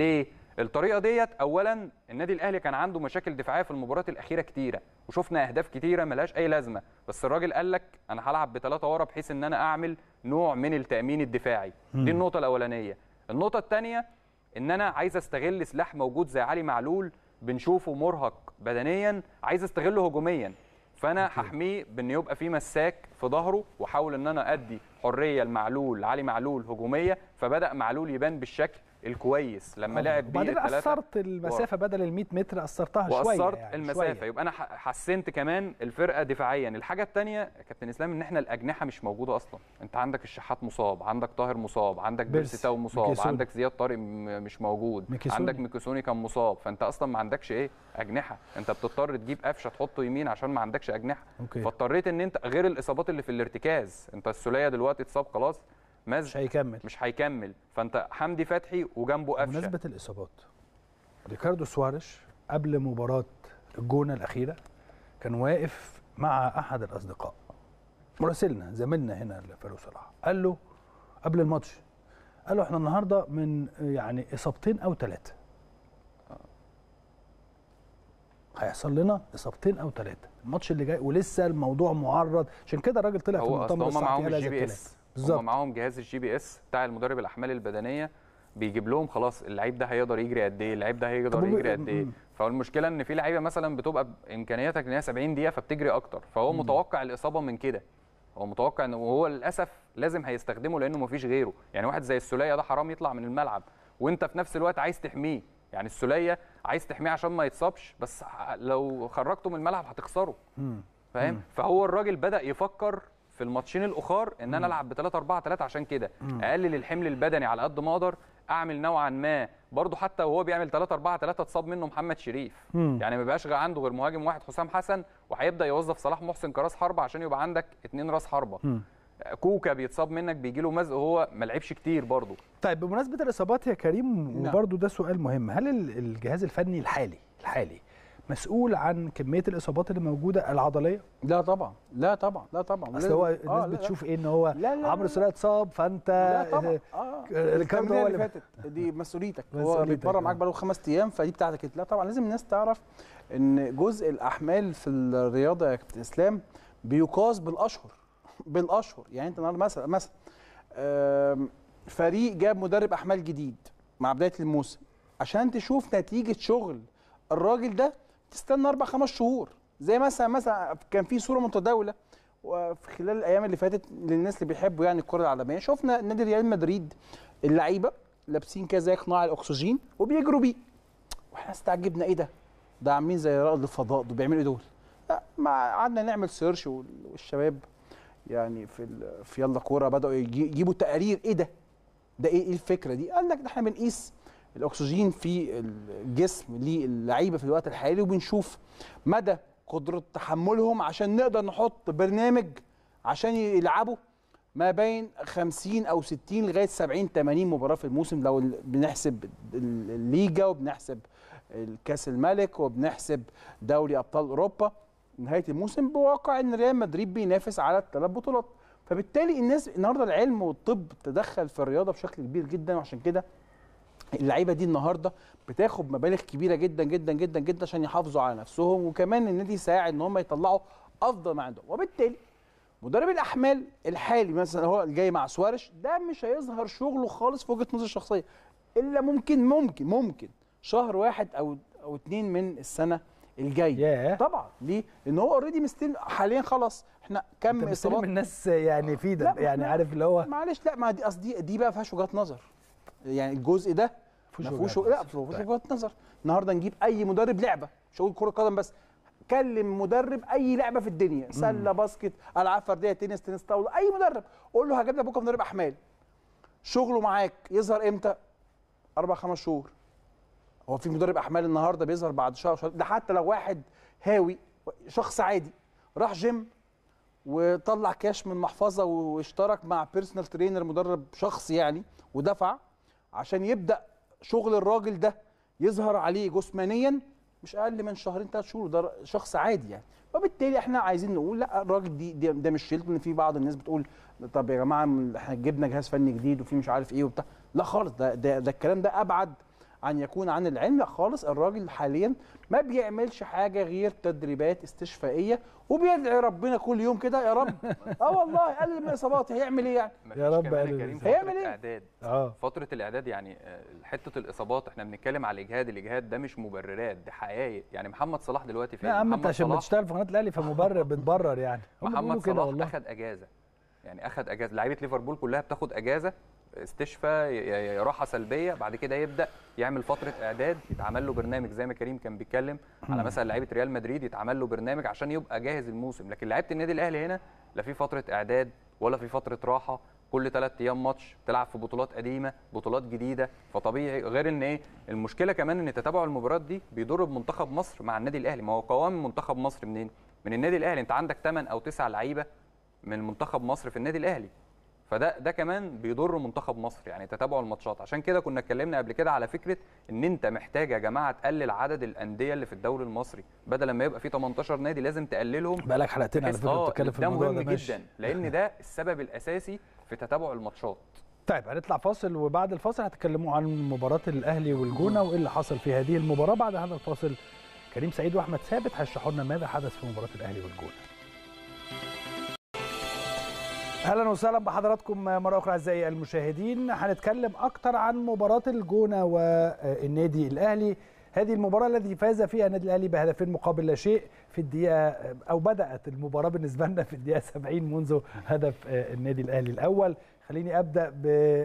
الطريقه ديت اولا النادي الاهلي كان عنده مشاكل دفاعيه في المباريات الاخيره كتيره وشفنا اهداف كتيره ملهاش اي لازمه بس الراجل قال لك انا هلعب بثلاثه ورا بحيث ان انا اعمل نوع من التامين الدفاعي دي النقطه الاولانيه النقطه الثانيه ان انا عايز استغل سلاح موجود زي علي معلول بنشوفه مرهق بدنيا عايز استغله هجوميا فانا هحميه بان يبقى في مساك في ظهره واحاول ان انا ادي حريه لمعلول علي معلول هجوميه فبدا معلول يبان بالشكل الكويس لما لعب بيه وبعدين الثلاثة قصرت المسافه بدل ال 100 متر قصرتها شويه وأثرت يعني المسافه شوية. يبقى انا ح- حسنت كمان الفرقه دفاعيا الحاجه الثانيه يا كابتن اسلام ان احنا الاجنحه مش موجوده اصلا انت عندك الشحات مصاب عندك طاهر مصاب عندك بيرسي، بيرسي تاو مصاب ميكيسوني. عندك زياد طارق م- مش موجود ميكيسوني. عندك ميكيسوني كان مصاب فانت اصلا ما عندكش ايه اجنحه انت بتضطر تجيب قفشه تحطه يمين عشان ما عندكش اجنحه اوكي فاضطريت ان انت غير الاصابات اللي في الارتكاز انت السوليه دلوقتي اتصاب خلاص مز مش هيكمل مش هيكمل فانت حمدي فتحي وجنبه قفشه بمناسبه الاصابات ريكاردو سواريش قبل مباراه الجونه الاخيره كان واقف مع احد الاصدقاء مراسلنا زميلنا هنا فاروق صلاح قال له قبل الماتش قال له احنا النهارده من يعني اصابتين او ثلاثه هيحصل لنا اصابتين او ثلاثه الماتش اللي جاي ولسه الموضوع معرض عشان كده الراجل طلع في هو اصل المؤتمر هم الصحفي معاهم قال هذا الجي بي الكلام اس بالظبط. هم معاهم جهاز الجي بي اس بتاع المدرب الاحمال البدنيه بيجيب لهم خلاص اللعيب ده هيقدر يجري قد ايه اللعيب ده هيقدر طب هو- يجري قد ايه م- فهو المشكله ان في لعيبه مثلا بتبقى امكانياتك ان هي 70 دقيقه فبتجري اكتر فهو متوقع الاصابه من كده هو متوقع ان وهو للاسف لازم هيستخدمه لانه مفيش غيره يعني واحد زي السوليه ده حرام يطلع من الملعب وانت في نفس الوقت عايز تحميه يعني السوليه عايز تحميه عشان ما يتصابش بس ح- لو خرجته من الملعب هتخسره مم. فاهم فهو الراجل بدا يفكر في الماتشين الاخر ان انا العب ب 3 4 3 عشان كده اقلل الحمل البدني على قد ما اقدر اعمل نوعا ما برضه حتى وهو بيعمل 3 4 3 اتصاب منه محمد شريف مم. يعني ما بقاش غير عنده غير مهاجم واحد حسام حسن وهيبدا يوظف صلاح محسن كراس حربه عشان يبقى عندك اتنين راس حربه مم. كوكا بيتصاب منك بيجي له مزق وهو ما لعبش كتير برضه طيب بمناسبه الاصابات يا كريم نعم. وبرده ده سؤال مهم هل ال- الجهاز الفني الحالي الحالي مسؤول عن كميه الاصابات اللي موجوده العضليه لا طبعا لا طبعا لا طبعا اصل هو آه، الناس لا، لا. بتشوف ايه ان هو لا، لا، لا، عمرو لا. سوليه اتصاب فانت لا طبعا اه الكلام الكلام ده هو اللي اللي- فاتت دي مسؤوليتك هو مسؤوليتك، بيتمرن آه. معاك بقاله خمس ايام فدي بتاعتك انت لا طبعا لازم الناس تعرف ان جزء الاحمال في الرياضه يا كابتن اسلام بيقاس بالاشهر بالاشهر يعني انت النهارده مثلا مثلا آم، فريق جاب مدرب احمال جديد مع بدايه الموسم عشان تشوف نتيجه شغل الراجل ده تستنى اربع خمس شهور زي مثلا مثلا كان في صوره متداوله وفي خلال الايام اللي فاتت للناس اللي بيحبوا يعني الكره العالميه شفنا نادي ريال مدريد اللعيبه لابسين كده زي قناع الاكسجين وبيجروا بيه واحنا استعجبنا ايه ده ده عاملين زي رائد الفضاء دول بيعملوا ايه دول لا ما قعدنا نعمل سيرش وال- والشباب يعني في ال- في يلا كوره بداوا يجي- يجيبوا تقارير ايه ده ده ايه ايه الفكره دي قال لك ده احنا بنقيس الاكسجين في الجسم للعيبه في الوقت الحالي وبنشوف مدى قدره تحملهم عشان نقدر نحط برنامج عشان يلعبوا ما بين 50 او 60 لغايه 70 80 مباراه في الموسم لو ال- بنحسب ال- الليجا وبنحسب الكاس الملك وبنحسب دوري ابطال اوروبا نهايه الموسم بواقع ان ريال مدريد بينافس على الثلاث بطولات فبالتالي الناس النهارده العلم والطب تدخل في الرياضه بشكل كبير جدا وعشان كده اللعيبه دي النهارده بتاخد مبالغ كبيره جدا جدا جدا جدا عشان يحافظوا على نفسهم وكمان النادي يساعد ان هم يطلعوا افضل ما عندهم وبالتالي مدرب الاحمال الحالي مثلا هو الجاي مع سوارش ده مش هيظهر شغله خالص في وجهه نظري الشخصيه الا ممكن ممكن ممكن شهر واحد او او اتنين من السنه الجايه ياه طبعا ليه؟ لان هو اوريدي مستلم حاليا خلاص احنا انت كم مستلم اصابات الناس يعني في لا، ده يعني لا. عارف اللي هو معلش لا ما دي قصدي دي, دي بقى فيهاش وجهات نظر يعني الجزء ده فيهوش ما فيهوش وجهات لا نظر. ما فيهوش طيب. وجهات نظر النهارده نجيب اي مدرب لعبه مش هقول كره قدم بس كلم مدرب اي لعبه في الدنيا سله باسكت العاب فرديه تنس تنس طاوله اي مدرب قول له هجيب لك بكره مدرب احمال شغله معاك يظهر امتى اربع خمس شهور هو في مدرب احمال النهارده بيظهر بعد شهر شهر ده حتى لو واحد هاوي شخص عادي راح جيم وطلع كاش من محفظه واشترك مع بيرسونال ترينر مدرب شخص يعني ودفع عشان يبدا شغل الراجل ده يظهر عليه جسمانيا مش اقل من شهرين ثلاث شهور ده شخص عادي يعني وبالتالي احنا عايزين نقول لا الراجل دي, دي ده مش شيلته ان في بعض الناس بتقول طب يا جماعه احنا جبنا جهاز فني جديد وفي مش عارف ايه وبتاع لا خالص ده ده, ده الكلام ده ابعد ان يكون عن العلم لا خالص الراجل حاليا ما بيعملش حاجه غير تدريبات استشفائيه وبيدعي ربنا كل يوم كده يا رب اه والله قلل من الاصابات هيعمل ايه يعني مفيش يا رب كمان قلل يا كريم هيعمل فترة إيه؟ اعداد اه فتره الاعداد يعني آه، حته الاصابات احنا بنتكلم على الاجهاد الاجهاد ده مش مبررات ده حقائق يعني محمد صلاح دلوقتي فين لا يا عم انت محمد عشان صلاح بتشتغل في قناه الاهلي فمبرر بتبرر يعني هم بيقولوا محمد كده صلاح والله اخد اجازه يعني اخد اجازه لعيبه ليفربول كلها بتاخد اجازه استشفاء ي- ي- راحه سلبيه بعد كده يبدا يعمل فتره اعداد يتعمل له برنامج زي ما كريم كان بيتكلم على مثلا لعيبه ريال مدريد يتعمل له برنامج عشان يبقى جاهز الموسم لكن لعيبه النادي الاهلي هنا لا في فتره اعداد ولا في فتره راحه كل ثلاث ايام ماتش تلعب في بطولات قديمه بطولات جديده فطبيعي غير ان ايه المشكله كمان ان تتابع المباريات دي بيضر بمنتخب مصر مع النادي الاهلي ما هو قوام منتخب مصر منين من النادي الاهلي انت عندك 8 او 9 لعيبه من منتخب مصر في النادي الاهلي فده ده كمان بيضر منتخب مصر يعني تتابع الماتشات عشان كده كنا اتكلمنا قبل كده على فكره ان انت محتاج يا جماعه تقلل عدد الانديه اللي في الدوري المصري بدل ما يبقى في 18 نادي لازم تقللهم بقالك حلقتين على بحيث- فكره آه، بتتكلم في ده الموضوع مهم ده ماشي. جدا لان ده السبب الاساسي في تتابع الماتشات طيب هنطلع فاصل وبعد الفاصل هتكلموا عن مباراة الأهلي والجونة وإيه اللي حصل في هذه المباراة بعد هذا الفاصل كريم سعيد وأحمد ثابت هيشرحوا لنا ماذا حدث في مباراة الأهلي والجونة اهلا وسهلا بحضراتكم مره اخرى اعزائي المشاهدين هنتكلم اكتر عن مباراه الجونه والنادي الاهلي هذه المباراه التي فاز فيها النادي الاهلي بهدفين مقابل لا شيء في الدقيقه او بدات المباراه بالنسبه لنا في الدقيقه 70 منذ هدف النادي الاهلي الاول خليني ابدا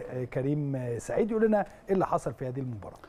بكريم سعيد يقول لنا ايه اللي حصل في هذه المباراه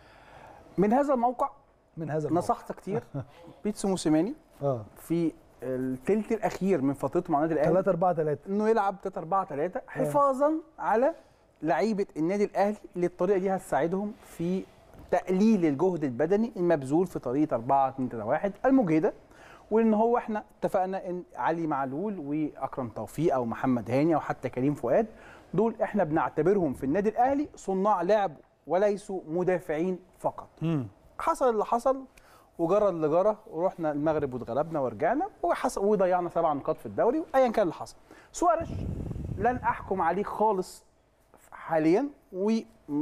من هذا الموقع من هذا الموقع. نصحت كتير بيتسو موسيماني اه في الثلث الاخير من فترته مع النادي الاهلي 3 4 3 انه يلعب 3 4 3 حفاظا على لعيبه النادي الاهلي اللي الطريقه دي هتساعدهم في تقليل الجهد البدني المبذول في طريقه 4 2 3 1 المجهده وان هو احنا اتفقنا ان علي معلول واكرم توفيق او محمد هاني او حتى كريم فؤاد دول احنا بنعتبرهم في النادي الاهلي صناع لعب وليسوا مدافعين فقط حصل اللي حصل وجرى اللي جرى ورحنا المغرب واتغلبنا ورجعنا وحصل وضيعنا سبع نقاط في الدوري ايا كان اللي حصل سوارش لن احكم عليه خالص حاليا وفي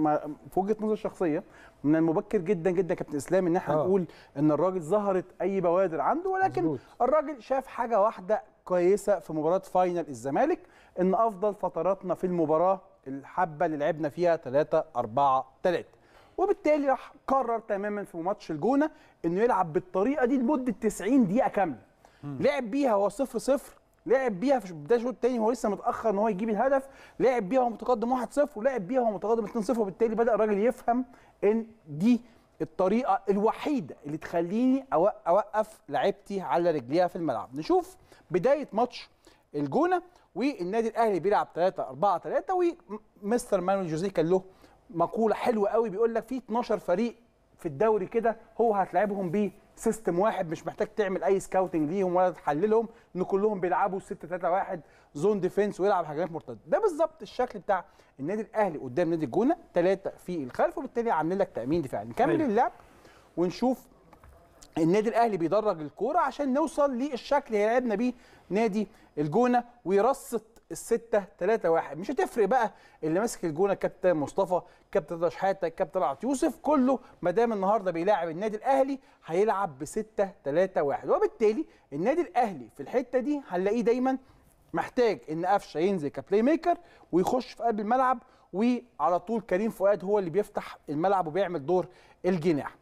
وجهه نظري الشخصيه من المبكر جدا جدا يا كابتن اسلام ان احنا آه. نقول ان الراجل ظهرت اي بوادر عنده ولكن مظبوط. الراجل شاف حاجه واحده كويسه في مباراه فاينل الزمالك ان افضل فتراتنا في المباراه الحبه اللي لعبنا فيها 3 4 3 وبالتالي راح قرر تماما في ماتش الجونه انه يلعب بالطريقه دي لمده 90 دقيقه كامله لعب بيها هو 0 0 لعب بيها في بدايه الشوط الثاني هو لسه متاخر ان هو يجيب الهدف لعب بيها وهو متقدم 1 0 ولعب بيها وهو متقدم 2 0 وبالتالي بدا الراجل يفهم ان دي الطريقه الوحيده اللي تخليني أو- اوقف لعيبتي على رجليها في الملعب نشوف بدايه ماتش الجونه والنادي الاهلي بيلعب 3 4 3 ومستر مانويل جوزيه كان له مقوله حلوه قوي بيقول لك في 12 فريق في الدوري كده هو هتلعبهم بيه سيستم واحد مش محتاج تعمل اي سكاوتنج ليهم ولا تحللهم ان كلهم بيلعبوا 6 3 1 زون ديفense ويلعب هجمات مرتده ده بالظبط الشكل بتاع النادي الاهلي قدام نادي الجونه ثلاثه في الخلف وبالتالي عاملين لك تامين دفاعي نكمل أيوة. اللعب ونشوف النادي الاهلي بيدرج الكوره عشان نوصل للشكل اللي لعبنا بيه نادي الجونه ويرصد الستة 3 1 مش هتفرق بقى اللي ماسك الجونه كابتن مصطفى كابتن رضا شحاته كابتن طلعت يوسف كله ما دام النهارده بيلاعب النادي الاهلي هيلعب ب 6 3 1 وبالتالي النادي الاهلي في الحته دي هنلاقيه دايما محتاج ان قفشه ينزل كبلاي ميكر ويخش في قلب الملعب وعلى طول كريم فؤاد هو اللي بيفتح الملعب وبيعمل دور الجناح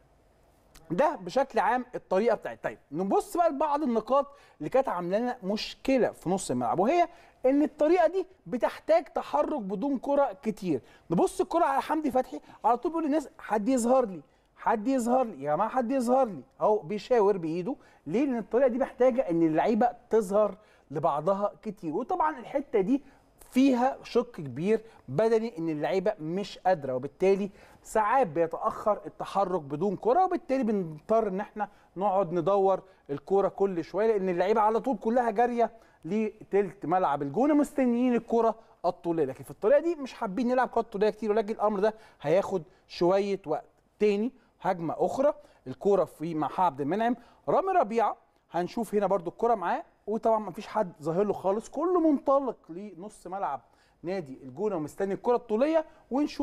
ده بشكل عام الطريقه بتاعت طيب نبص بقى لبعض النقاط اللي كانت عامله لنا مشكله في نص الملعب وهي ان الطريقه دي بتحتاج تحرك بدون كره كتير نبص الكره على حمدي فتحي على طول بيقول للناس حد يظهر لي حد يظهر لي يا جماعه حد يظهر لي اهو بيشاور بايده ليه لان الطريقه دي محتاجه ان اللعيبه تظهر لبعضها كتير وطبعا الحته دي فيها شق كبير بدني ان اللعيبه مش قادره وبالتالي ساعات بيتاخر التحرك بدون كره وبالتالي بنضطر ان احنا نقعد ندور الكوره كل شويه لان اللعيبه على طول كلها جاريه لتلت ملعب الجونه مستنيين الكره الطوليه لكن في الطريقه دي مش حابين نلعب كره طوليه كتير ولكن الامر ده هياخد شويه وقت تاني هجمه اخرى الكوره في مع عبد المنعم رامي ربيعه هنشوف هنا برضو الكرة معاه وطبعا ما فيش حد ظاهر له خالص كله منطلق لنص ملعب نادي الجونه ومستني الكرة الطوليه ونشوف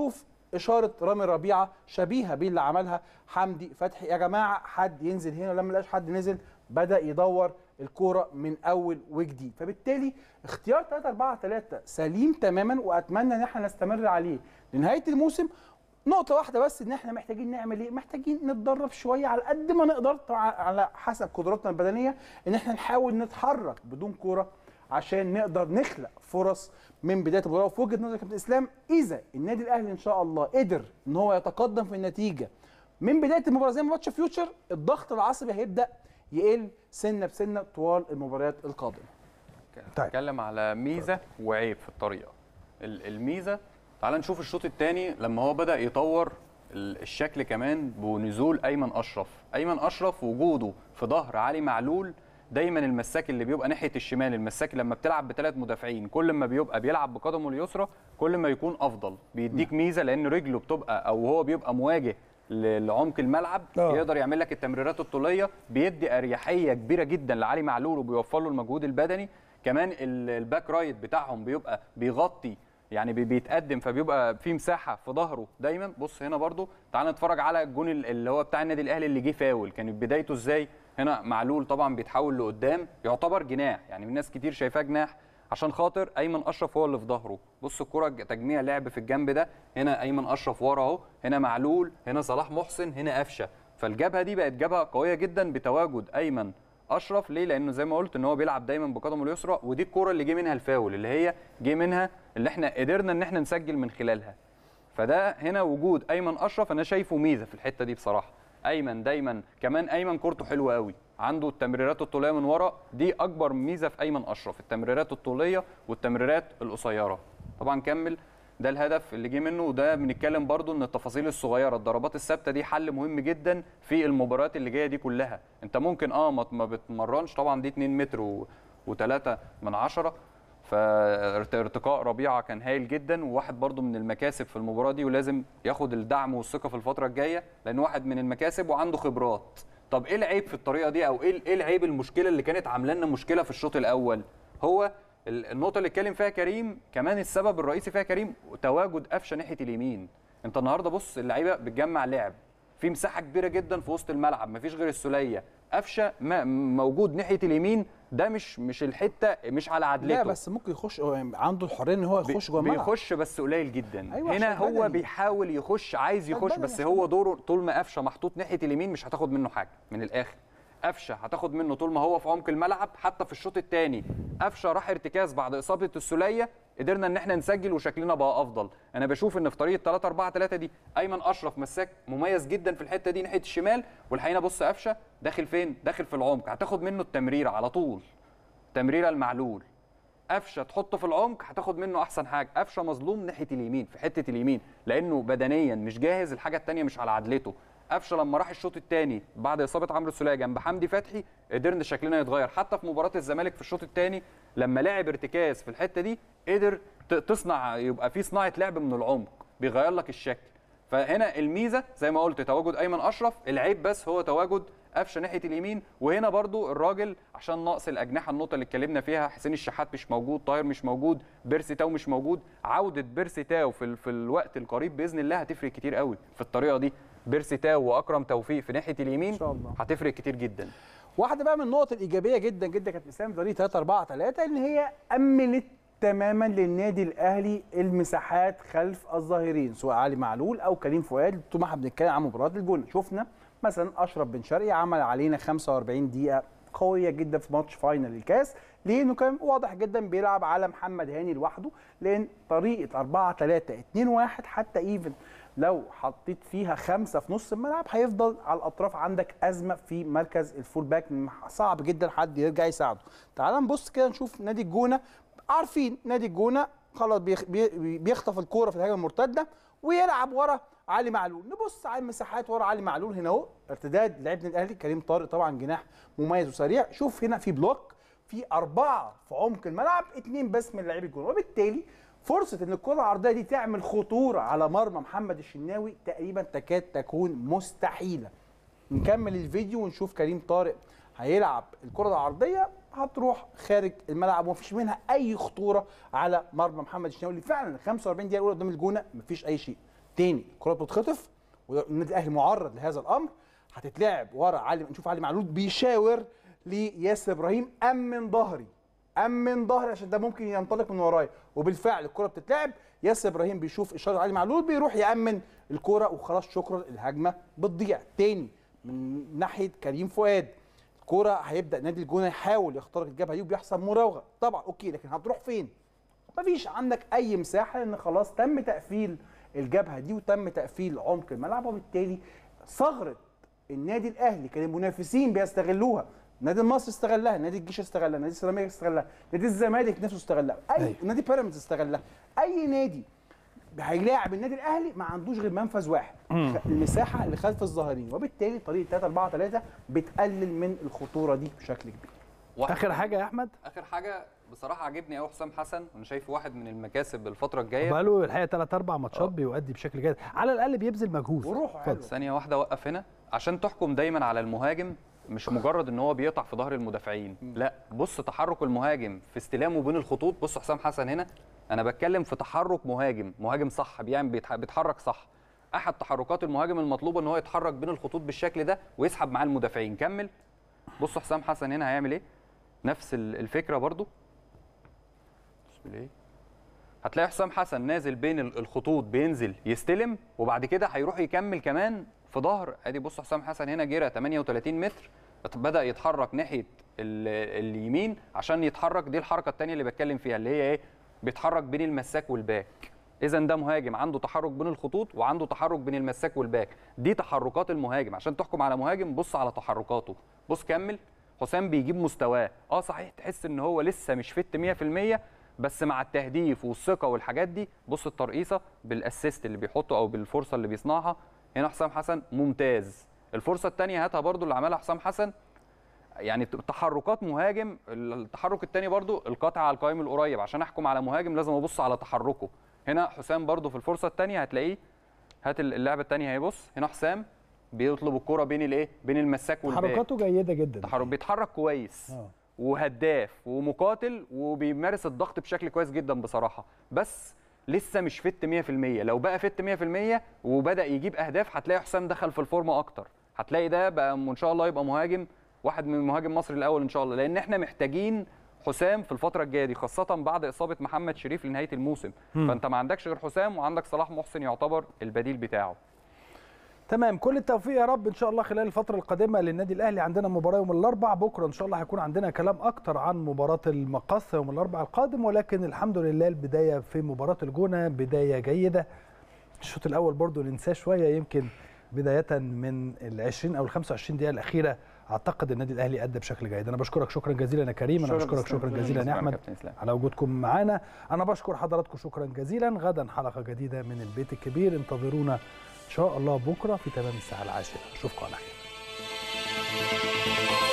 اشاره رامي ربيعه شبيهه باللي عملها حمدي فتحي يا جماعه حد ينزل هنا لما لقاش حد نزل بدا يدور الكوره من اول وجديد فبالتالي اختيار 3 4 3 سليم تماما واتمنى ان احنا نستمر عليه لنهايه الموسم نقطة واحدة بس إن إحنا محتاجين نعمل إيه؟ محتاجين نتدرب شوية على قد ما نقدر طبعاً على حسب قدراتنا البدنية إن إحنا نحاول نتحرك بدون كورة عشان نقدر نخلق فرص من بداية المباراة وفي وجهة نظر كابتن إسلام إذا النادي الأهلي إن شاء الله قدر إن هو يتقدم في النتيجة من بداية المباراة زي ما ماتش فيوتشر الضغط العصبي هيبدأ يقل سنة بسنة طوال المباريات القادمة. طيب. نتكلم على ميزه وعيب في الطريقه ال- الميزه تعال نشوف الشوط الثاني لما هو بدا يطور ال- الشكل كمان بنزول ايمن اشرف ايمن اشرف وجوده في ظهر علي معلول دايما المساك اللي بيبقى ناحيه الشمال المساك لما بتلعب بثلاث مدافعين كل ما بيبقى بيلعب بقدمه اليسرى كل ما يكون افضل بيديك ميزه لان رجله بتبقى او هو بيبقى مواجه ل- لعمق الملعب آه. يقدر يعمل لك التمريرات الطوليه بيدي اريحيه كبيره جدا لعلي معلول وبيوفر له المجهود البدني كمان ال- الباك رايت بتاعهم بيبقى بيغطي يعني بي- بيتقدم فبيبقى في مساحه في ظهره دايما بص هنا برضو تعال نتفرج على الجون ال- اللي هو بتاع النادي الاهلي اللي جه فاول كانت بدايته ازاي هنا معلول طبعا بيتحول لقدام يعتبر جناح يعني في ناس كتير شايفاه جناح عشان خاطر ايمن اشرف هو اللي في ظهره بص الكره تجميع لعب في الجنب ده هنا ايمن اشرف ورا اهو هنا معلول هنا صلاح محسن هنا قفشه فالجبهه دي بقت جبهه قويه جدا بتواجد ايمن اشرف ليه لانه زي ما قلت ان هو بيلعب دايما بقدمه اليسرى ودي الكره اللي جه منها الفاول اللي هي جه منها اللي احنا قدرنا ان احنا نسجل من خلالها فده هنا وجود ايمن اشرف انا شايفه ميزه في الحته دي بصراحه ايمن دايما كمان ايمن كورته حلوه قوي عنده التمريرات الطوليه من ورا دي اكبر ميزه في ايمن اشرف التمريرات الطوليه والتمريرات القصيره طبعا كمل ده الهدف اللي جه منه وده بنتكلم برضو ان التفاصيل الصغيره الضربات الثابته دي حل مهم جدا في المباريات اللي جايه دي كلها انت ممكن اه ما ما بتمرنش طبعا دي 2 متر و... و3 من عشرة فارتقاء ربيعه كان هايل جدا وواحد برضو من المكاسب في المباراه دي ولازم ياخد الدعم والثقه في الفتره الجايه لان واحد من المكاسب وعنده خبرات طب ايه العيب في الطريقه دي او ايه ايه العيب المشكله اللي كانت عامله لنا مشكله في الشوط الاول هو ال- النقطه اللي اتكلم فيها كريم كمان السبب الرئيسي فيها كريم تواجد قفشه ناحيه اليمين انت النهارده بص اللعيبه بتجمع لعب في مساحه كبيره جدا في وسط الملعب مفيش غير السوليه قفشه ما- موجود ناحيه اليمين ده مش مش الحته مش على عدلته لا بس ممكن يخش هو عنده الحريه ان هو بي- يخش جوه الملعب بيخش بس قليل جدا أيوة هنا عشان هو بدني. بيحاول يخش عايز عشان يخش بدني، بس عشان هو دوره طول ما قفشه محطوط ناحيه اليمين مش هتاخد منه حاجه من الاخر قفشه هتاخد منه طول ما هو في عمق الملعب حتى في الشوط الثاني قفشه راح ارتكاز بعد اصابه السوليه قدرنا ان احنا نسجل وشكلنا بقى افضل انا بشوف ان في طريقه 3 4 3 دي ايمن اشرف مساك مميز جدا في الحته دي ناحيه الشمال والحقيقه بص قفشه داخل فين داخل في العمق هتاخد منه التمريره على طول تمريره المعلول قفشه تحطه في العمق هتاخد منه احسن حاجه قفشه مظلوم ناحيه اليمين في حته اليمين لانه بدنيا مش جاهز الحاجه الثانيه مش على عدلته قفشه لما راح الشوط الثاني بعد اصابه عمرو السوليه جنب حمدي فتحي قدرنا شكلنا يتغير حتى في مباراه الزمالك في الشوط الثاني لما لعب ارتكاز في الحته دي قدر ت- تصنع يبقى في صناعه لعب من العمق بيغير لك الشكل فهنا الميزه زي ما قلت تواجد ايمن اشرف العيب بس هو تواجد قفشه ناحيه اليمين وهنا برضو الراجل عشان نقص الاجنحه النقطه اللي اتكلمنا فيها حسين الشحات مش موجود طاهر مش موجود بيرسي تاو مش موجود عوده بيرسي تاو في, ال- في الوقت القريب باذن الله هتفرق كتير قوي في الطريقه دي بيرسي تاو واكرم توفيق في ناحيه اليمين إن شاء الله. هتفرق كتير جدا واحده بقى من النقط الايجابيه جدا جدا كانت اسلام فريق 3 4 3 ان هي امنت تماما للنادي الاهلي المساحات خلف الظاهرين سواء علي معلول او كريم فؤاد طول ما احنا بنتكلم عن مباراه الجونه شفنا مثلا اشرف بن شرقي عمل علينا 45 دقيقه قويه جدا في ماتش فاينل الكاس لانه كان واضح جدا بيلعب على محمد هاني لوحده لان طريقه 4 3 2 1 حتى ايفن لو حطيت فيها خمسه في نص الملعب هيفضل على الاطراف عندك ازمه في مركز الفول باك صعب جدا حد يرجع يساعده تعال نبص كده نشوف نادي الجونه عارفين نادي الجونه خلاص بيخ- بي- بيخطف الكوره في الهجمه المرتده ويلعب ورا علي معلول نبص على المساحات ورا علي معلول هنا اهو ارتداد لعيبه النادي الاهلي كريم طارق طبعا جناح مميز وسريع شوف هنا في بلوك في اربعه في عمق الملعب اثنين بس من لاعبي الجونه وبالتالي فرصه ان الكره العرضيه دي تعمل خطوره على مرمى محمد الشناوي تقريبا تكاد تكون مستحيله نكمل الفيديو ونشوف كريم طارق هيلعب الكره العرضيه هتروح خارج الملعب ومفيش منها اي خطوره على مرمى محمد الشناوي اللي فعلا ال 45 دقيقه الاولى قدام الجونه مفيش اي شيء تاني الكره بتتخطف والنادي الاهلي معرض لهذا الامر هتتلعب ورا علي نشوف علي معلول بيشاور لياسر ابراهيم امن ظهري امن ظهري عشان ده ممكن ينطلق من ورايا وبالفعل الكره بتتلعب ياسر ابراهيم بيشوف اشاره علي معلول بيروح يامن الكره وخلاص شكرا الهجمه بتضيع تاني من ناحيه كريم فؤاد الكره هيبدا نادي الجونه يحاول يخترق الجبهه دي وبيحصل مراوغه طبعا اوكي لكن هتروح فين مفيش عندك اي مساحه لان خلاص تم تقفيل الجبهه دي وتم تقفيل عمق الملعب وبالتالي ثغره النادي الاهلي كان المنافسين بيستغلوها نادي المصري استغلها نادي الجيش استغلها نادي السيراميكا استغلها نادي الزمالك نفسه استغلها اي أيوة. نادي بيراميدز استغلها اي نادي هيلاعب النادي الاهلي ما عندوش غير منفذ واحد خ- المساحه اللي خلف الظهرين وبالتالي طريقه 3 4 3 بتقلل من الخطوره دي بشكل كبير واحد- اخر حاجه يا احمد اخر حاجه بصراحه عاجبني قوي حسام حسن وانا شايفه واحد من المكاسب الفتره الجايه بقاله الحقيقه ثلاث اربع ماتشات بيؤدي بشكل جيد على الاقل بيبذل مجهود وروحه اتفضل. حلوه ثانيه واحده اوقف هنا عشان تحكم دايما على المهاجم مش مجرد ان هو بيقطع في ظهر المدافعين لا بص تحرك المهاجم في استلامه بين الخطوط بص حسام حسن هنا انا بتكلم في تحرك مهاجم مهاجم صح بيعمل بيتح- بيتحرك صح احد تحركات المهاجم المطلوبه ان هو يتحرك بين الخطوط بالشكل ده ويسحب معاه المدافعين كمل بص حسام حسن هنا هيعمل ايه نفس ال- الفكره برضو بسم الله هتلاقي حسام حسن نازل بين ال- الخطوط بينزل يستلم وبعد كده هيروح يكمل كمان في ظهر ادي بص حسام حسن هنا جرى 38 متر بدا يتحرك ناحيه ال- اليمين عشان يتحرك دي الحركه الثانيه اللي بتكلم فيها اللي هي ايه بيتحرك بين المساك والباك اذا ده مهاجم عنده تحرك بين الخطوط وعنده تحرك بين المساك والباك دي تحركات المهاجم عشان تحكم على مهاجم بص على تحركاته بص كمل حسام بيجيب مستواه اه صحيح تحس ان هو لسه مش فت 100% بس مع التهديف والثقه والحاجات دي بص الترقيصه بالاسيست اللي بيحطه او بالفرصه اللي بيصنعها هنا حسام حسن ممتاز الفرصه الثانيه هاتها برضو اللي عملها حسام حسن يعني تحركات مهاجم التحرك الثاني برضو القطع على القائم القريب عشان احكم على مهاجم لازم ابص على تحركه هنا حسام برضو في الفرصه الثانيه هتلاقيه هات اللعبه الثانيه هيبص هنا حسام بيطلب الكره بين الايه بين المساك والباك تحركاته جيده جدا تحرك بيتحرك كويس آه. وهداف ومقاتل وبيمارس الضغط بشكل كويس جدا بصراحه بس لسه مش فت 100% لو بقى فت 100% وبدا يجيب اهداف هتلاقي حسام دخل في الفورمه اكتر هتلاقي ده بقى ان شاء الله يبقى مهاجم واحد من مهاجم مصر الاول ان شاء الله لان احنا محتاجين حسام في الفتره الجايه دي خاصه بعد اصابه محمد شريف لنهايه الموسم فانت ما عندكش غير حسام وعندك صلاح محسن يعتبر البديل بتاعه تمام كل التوفيق يا رب ان شاء الله خلال الفتره القادمه للنادي الاهلي عندنا مباراه يوم الاربعاء بكره ان شاء الله هيكون عندنا كلام اكتر عن مباراه المقصه يوم الاربعاء القادم ولكن الحمد لله البدايه في مباراه الجونه بدايه جيده الشوط الاول برضو ننساه شويه يمكن بدايه من ال 20 او ال 25 دقيقه الاخيره اعتقد النادي الاهلي ادى بشكل جيد انا بشكرك شكرا جزيلا يا كريم انا شكراً بشكرك تسلم. شكرا جزيلا يا شكراً احمد كابتن إسلام. على وجودكم معانا انا بشكر حضراتكم شكرا جزيلا غدا حلقه جديده من البيت الكبير انتظرونا ان شاء الله بكره في تمام الساعه العاشره اشوفكم على خير